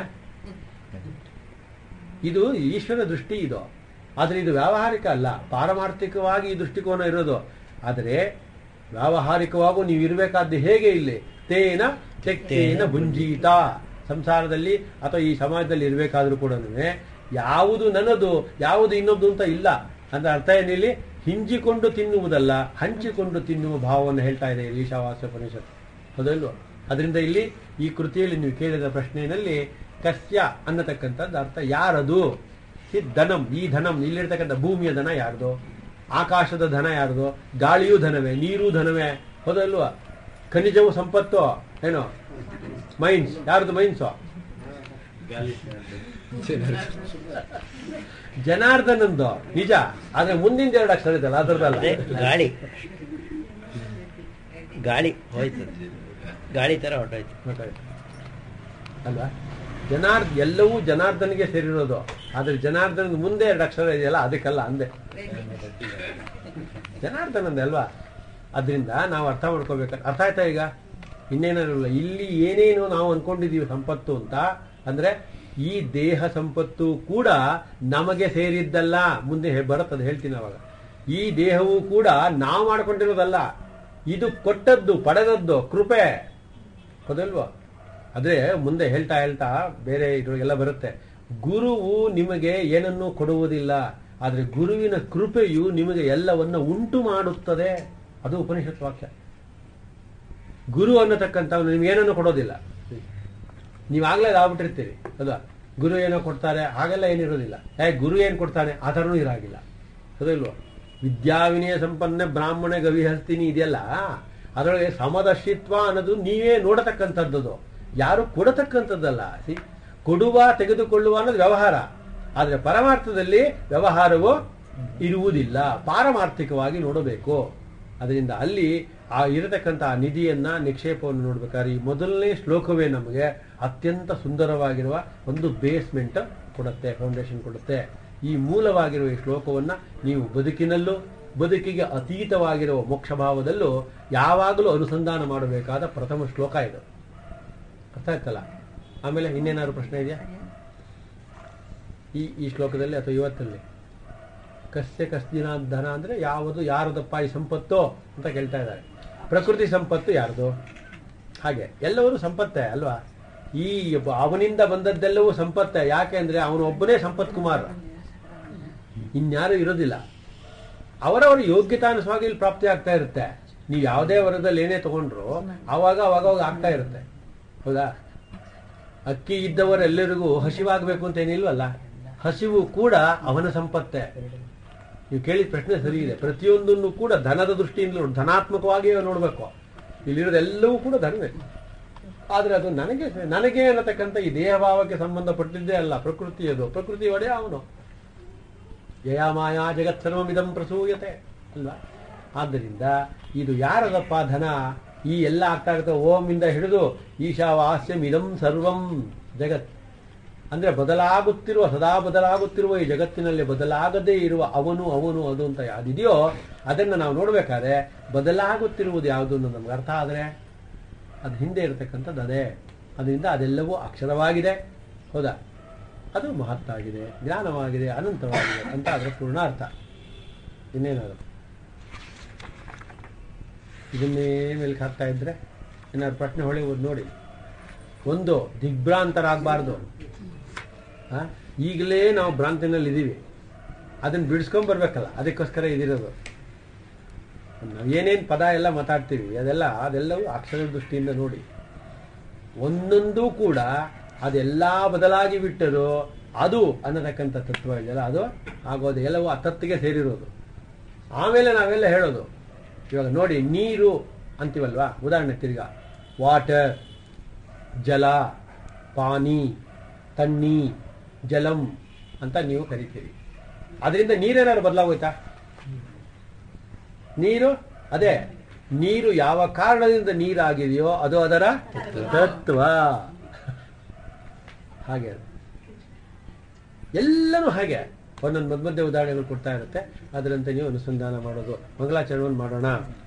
ಇದು ಈಶ್ವರ ದೃಷ್ಟಿ ಇದು ಆದರೆ ಇದು ವ್ಯಾವಹಾರಿಕ ಅಲ್ಲ ಪಾರಮಾರ್ಥಿಕವಾಗಿ ಈ ದೃಷ್ಟಿಕೋನ ಇರೋದು ಆದರೆ ವ್ಯಾವಹಾರಿಕವಾಗೂ ನೀವು ಇರಬೇಕಾದ್ದು ಹೇಗೆ ಇಲ್ಲಿ ತೇನ ತೆಕ್ತೇನ ಭುಂಜೀತ ಸಂಸಾರದಲ್ಲಿ ಅಥವಾ ಈ ಸಮಾಜದಲ್ಲಿ ಇರಬೇಕಾದ್ರೂ ಕೂಡ ಯಾವುದು ನನ್ನದು ಯಾವುದು ಇನ್ನೊಂದು ಅಂತ ಇಲ್ಲ ಅಂದ್ರೆ ಅರ್ಥ ಏನಿಲ್ಲಿ ಹಿಂಜಿಕೊಂಡು ತಿನ್ನುವುದಲ್ಲ ಹಂಚಿಕೊಂಡು ತಿನ್ನುವ ಭಾವವನ್ನು ಹೇಳ್ತಾ ಇದೆ ಇಲ್ಲಿ ಈಶಾವಾಸ್ಯ ಉಪನಿಷತ್ ಹೌದಲ್ವ ಅದರಿಂದ ಇಲ್ಲಿ ಈ ಕೃತಿಯಲ್ಲಿ ನೀವು ಕೇಳಿದ ಪ್ರಶ್ನೆಯಲ್ಲಿ ಕಸ್ಯ ಅನ್ನತಕ್ಕಂಥದ್ದು ಅರ್ಥ ಯಾರದು ಈ ಧನಂ ಈ ಧನಂ ಇಲ್ಲಿರ್ತಕ್ಕಂಥ ಭೂಮಿಯ ಧನ ಯಾರ್ದು ಆಕಾಶದ ಧನ ಯಾರ್ದು ಗಾಳಿಯೂ ಧನವೇ ನೀರು ಧನವೇ ಹೌದಲ್ವಾ ಖನಿಜವು ಸಂಪತ್ತು ಏನು ಮೈನ್ಸ್ ಯಾರ್ದು ಮೈನ್ಸು ಜನಾರ್ದನಂದು ನಿಜ ಆದ್ರೆ ಮುಂದಿನ ಎರಡು ಅಕ್ಷರ ಇದಲ್ಲ ಅದರದಲ್ಲ ಅದೇ ಗಾಳಿ ಗಾಳಿ ಹೋಯ್ತು ಗಾಳಿ ತರ ಹೊರಟೋಯ್ತು ಗೊತ್ತಾಯ್ತು. ಅಲ್ವಾ ಜನಾರ್ದ ಎಲ್ಲವೂ ಜನಾರ್ದನಿಗೆ ಸೇರಿರೋದು ಆದ್ರೆ ಜನಾರ್ದನದ ಮುಂದೆ ಎರಡು ಅಕ್ಷರ ಇದೆಯಲ್ಲ ಅದಕ್ಕಲ್ಲ ಅಂದೆ ಜನಾರ್ದನಂದ ಅಲ್ವಾ ಅದರಿಂದ ನಾವು ಅರ್ಥ ಮಾಡ್ಕೋಬೇಕು ಅರ್ಥ ಆಯ್ತಾ ಈಗ ಇನ್ನೇನಿರಲ್ಲ ಇಲ್ಲಿ ಏನೇನು ನಾವು ಅನ್ಕೊಂಡಿದೀವಿ ಸಂಪತ್ತು ಅಂತ ಅಂದ್ರೆ ಈ ದೇಹ ಸಂಪತ್ತು ಕೂಡ ನಮಗೆ ಸೇರಿದ್ದಲ್ಲ ಮುಂದೆ ಹೆ- ಬರುತ್ತದೆ ಹೇಳ್ತೀನಿ ಅವಾಗ ಈ ದೇಹವು ಕೂಡ ನಾವು ಮಾಡ್ಕೊಂಡಿರೋದಲ್ಲ ಇದು ಕೊಟ್ಟದ್ದು ಪಡೆದದ್ದು ಕೃಪೆ ಹೌದಲ್ವಾ ಅದೇ ಮುಂದೆ ಹೇಳ್ತಾ ಹೇಳ್ತಾ ಬೇರೆ ಇದ್ರೊಳಗೆಲ್ಲ ಬರುತ್ತೆ ಗುರುವು ನಿಮಗೆ ಏನನ್ನೂ ಕೊಡುವುದಿಲ್ಲ ಆದ್ರೆ ಗುರುವಿನ ಕೃಪೆಯು ನಿಮಗೆ ಎಲ್ಲವನ್ನ ಉಂಟು ಮಾಡುತ್ತದೆ ಅದು ಉಪನಿಷತ್ ವಾಕ್ಯ ಗುರು ಅನ್ನತಕ್ಕಂಥವ್ನು ನಿಮ್ಗೆ ಏನನ್ನು ಕೊಡೋದಿಲ್ಲ ನೀವಾಗಲೇ ಆಗ್ಬಿಟ್ಟಿರ್ತೀರಿ ಹೌದಾ ಗುರು ಏನೋ ಕೊಡ್ತಾರೆ ಹಾಗೆಲ್ಲ ಏನಿರೋದಿಲ್ಲ ಏ ಗುರು ಏನು ಕೊಡ್ತಾನೆ ಆ ಥರನೂ ಇರಾಗಿಲ್ಲ ಹೌದಿಲ್ವಾ ವಿದ್ಯಾವಿನಯ ಸಂಪನ್ನ ಬ್ರಾಹ್ಮಣ ಗವಿಹಸ್ತಿನಿ ಇದೆಯಲ್ಲ ಅದರೊಳಗೆ ಸಮದರ್ಶಿತ್ವ ಅನ್ನೋದು ನೀವೇ ನೋಡತಕ್ಕಂಥದ್ದು ಯಾರು ಕೊಡತಕ್ಕಂಥದ್ದಲ್ಲ ಸಿ ಕೊಡುವ ತೆಗೆದುಕೊಳ್ಳುವ ಅನ್ನೋದು ವ್ಯವಹಾರ ಆದರೆ ಪರಮಾರ್ಥದಲ್ಲಿ ವ್ಯವಹಾರವು ಇರುವುದಿಲ್ಲ ಪಾರಮಾರ್ಥಿಕವಾಗಿ ನೋಡಬೇಕು ಅದರಿಂದ ಅಲ್ಲಿ ಆ ಇರತಕ್ಕಂಥ ಆ ನಿಧಿಯನ್ನ ನಿಕ್ಷೇಪವನ್ನು ನೋಡ್ಬೇಕಾದ್ರೆ ಈ ಮೊದಲನೇ ಶ್ಲೋಕವೇ ನಮಗೆ ಅತ್ಯಂತ ಸುಂದರವಾಗಿರುವ ಒಂದು ಬೇಸ್ಮೆಂಟ್ ಕೊಡುತ್ತೆ ಫೌಂಡೇಶನ್ ಕೊಡುತ್ತೆ ಈ ಮೂಲವಾಗಿರುವ ಈ ಶ್ಲೋಕವನ್ನ ನೀವು ಬದುಕಿನಲ್ಲೂ ಬದುಕಿಗೆ ಅತೀತವಾಗಿರುವ ಮೋಕ್ಷ ಭಾವದಲ್ಲೂ ಯಾವಾಗಲೂ ಅನುಸಂಧಾನ ಮಾಡಬೇಕಾದ ಪ್ರಥಮ ಶ್ಲೋಕ ಇದು ಅರ್ಥ ಆಯ್ತಲ್ಲ ಆಮೇಲೆ ಇನ್ನೇನಾದ್ರು ಪ್ರಶ್ನೆ ಇದೆಯಾ ಈ ಈ ಶ್ಲೋಕದಲ್ಲಿ ಅಥವಾ ಇವತ್ತಲ್ಲಿ ಕಸ್ಯ ಕಸ್ದಿನ ಧನ ಅಂದ್ರೆ ಯಾವುದು ಯಾರದಪ್ಪ ಈ ಸಂಪತ್ತು ಅಂತ ಕೇಳ್ತಾ ಇದ್ದಾರೆ ಪ್ರಕೃತಿ ಸಂಪತ್ತು ಯಾರ್ದು ಹಾಗೆ ಎಲ್ಲವರು ಸಂಪತ್ತೇ ಅಲ್ವಾ ಈ ಒಬ್ಬ- ಅವನಿಂದ ಬಂದದ್ದೆಲ್ಲವೂ ಸಂಪತ್ತೇ ಯಾಕೆ ಅಂದ್ರೆ ಅವನು ಒಬ್ಬನೇ ಸಂಪತ್ ಕುಮಾರ್ ಇನ್ಯಾರು ಇರೋದಿಲ್ಲ ಅವರವರ ಯೋಗ್ಯತಾನುಸವಾಗಿ ಇಲ್ಲಿ ಪ್ರಾಪ್ತಿ ಆಗ್ತಾ ಇರುತ್ತೆ ನೀವು ಯಾವುದೇ ವರ್ಗದಲ್ಲಿ ಏನೇ ತಗೊಂಡ್ರು ಆವಾಗ ಅವಾಗ ಅವಾಗ ಆಗ್ತಾ ಇರುತ್ತೆ ಹೌದಾ ಅಕ್ಕಿ ಇದ್ದವರೆಲ್ಲರಿಗೂ ಹಸಿವಾಗಬೇಕು ಅಂತ ಏನಿಲ್ವಲ್ಲ ಹಸಿವು ಕೂಡ ಅವನ ಸಂಪತ್ತೇ ನೀವು ಕೇಳಿದ ಪ್ರಶ್ನೆ ಸರಿ ಇದೆ ಪ್ರತಿಯೊಂದನ್ನು ಕೂಡ ಧನದ ದೃಷ್ಟಿಯಿಂದ ನೋಡ್- ಧನಾತ್ಮಕವಾಗಿಯೇ ನೋಡಬೇಕು ಇಲ್ಲಿರೋದೆಲ್ಲವೂ ಕೂಡ ಧನವೇ ಆದ್ರೆ ಅದು ನನಗೆ ನನಗೆ ಅನ್ನತಕ್ಕಂಥ ಈ ದೇಹಭಾವಕ್ಕೆ ಸಂಬಂಧಪಟ್ಟಿದ್ದೇ ಅಲ್ಲ ಪ್ರಕೃತಿ ಅದು ಪ್ರಕೃತಿ ಒಡೆಯ ಅವನು ಯಯಾ ಮಾಯಾ ಜಗತ್ ಸರ್ವಮಿದಂ ಪ್ರಸೂಯತೆ ಅಲ್ವಾ ಆದ್ದರಿಂದ ಇದು ಯಾರದಪ್ಪ ಧನ ಈ ಎಲ್ಲ ಆಗ್ತಾ ಇರುತ್ತೆ ಓಂ ಇಂದ ಹಿಡಿದು ಈಶಾವಾಸ್ಯಂ ಇದಂ ಸರ್ವಂ ಜಗತ್ ಅಂದ್ರೆ ಬದಲಾಗುತ್ತಿರುವ ಸದಾ ಬದಲಾಗುತ್ತಿರುವ ಈ ಜಗತ್ತಿನಲ್ಲಿ ಬದಲಾಗದೇ ಇರುವ ಅವನು ಅವನು ಅದು ಅಂತ ಯಾವ್ದಿದೆಯೋ ಅದನ್ನು ನಾವು ನೋಡ್ಬೇಕಾದ್ರೆ ಬದಲಾಗುತ್ತಿರುವುದು ಯಾವುದು ಅನ್ನೋದು ನಮ್ಗೆ ಅರ್ಥ ಆದರೆ ಅದು ಹಿಂದೆ ಇರತಕ್ಕಂಥದ್ದು ಅದೇ ಅದರಿಂದ ಅದೆಲ್ಲವೂ ಅಕ್ಷರವಾಗಿದೆ ಹೌದಾ ಅದು ಮಹತ್ತಾಗಿದೆ ಜ್ಞಾನವಾಗಿದೆ ಅನಂತವಾಗಿದೆ ಅಂತ ಅದರ ಪೂರ್ಣ ಅರ್ಥ ಇನ್ನೇನಾದ್ರು ಇದನ್ನೇ ಮೇಲ್ಕ್ ಹಾಕ್ತಾ ಇದ್ರೆ ಏನಾದ್ರು ಪ್ರಶ್ನೆ ಹೊಳೆಯುವುದು ನೋಡಿ ಒಂದು ದಿಗ್ಭ್ರಾಂತರಾಗಬಾರ್ದು ಈಗಲೇ ನಾವು ಭ್ರಾಂತಿನಲ್ಲಿ ಇದ್ದೀವಿ ಅದನ್ನ ಬಿಡಿಸ್ಕೊಂಡ್ ಬರ್ಬೇಕಲ್ಲ ಅದಕ್ಕೋಸ್ಕರ ಇದಿರೋದು ನಾವು ಏನೇನು ಪದ ಎಲ್ಲ ಮಾತಾಡ್ತೀವಿ ಅದೆಲ್ಲ ಅದೆಲ್ಲವೂ ಅಕ್ಷರ ದೃಷ್ಟಿಯಿಂದ ನೋಡಿ ಒಂದೊಂದು ಕೂಡ ಅದೆಲ್ಲ ಬದಲಾಗಿ ಬಿಟ್ಟರು ಅದು ಅನ್ನತಕ್ಕಂಥ ತತ್ವ ಇದೆಯಲ್ಲ ಅದು ಆಗೋದು ಎಲ್ಲವೂ ಆ ತತ್ತಿಗೆ ಸೇರಿರೋದು ಆಮೇಲೆ ನಾವೆಲ್ಲ ಹೇಳೋದು ಇವಾಗ ನೋಡಿ ನೀರು ಅಂತೀವಲ್ವಾ ಉದಾಹರಣೆ ತಿರ್ಗಾ ವಾಟರ್ ಜಲ ಪಾನಿ ತಣ್ಣಿ ಜಲಂ ಅಂತ ನೀವು ಕರಿತೀರಿ ಅದರಿಂದ ನೀರೇನಾದ್ರು ಬದಲಾಗೋಯ್ತಾ ನೀರು ಅದೇ ನೀರು ಯಾವ ಕಾರಣದಿಂದ ನೀರಾಗಿದೆಯೋ ಅದು ಅದರ ತತ್ವ ಹಾಗೆ ಅದು. ಎಲ್ಲನೂ ಹಾಗೆ ಒಂದೊಂದು ಮಧ್ಯ ಮಧ್ಯೆ ಉದಾಹರಣೆಗಳು ಕೊಡ್ತಾ ಇರುತ್ತೆ ಅದರಂತೆ ನೀವು ಅನುಸಂಧಾನ ಮಾಡೋದು ಮಂಗಳಾಚರಣೆಯನ್ನು ಮಾಡೋಣ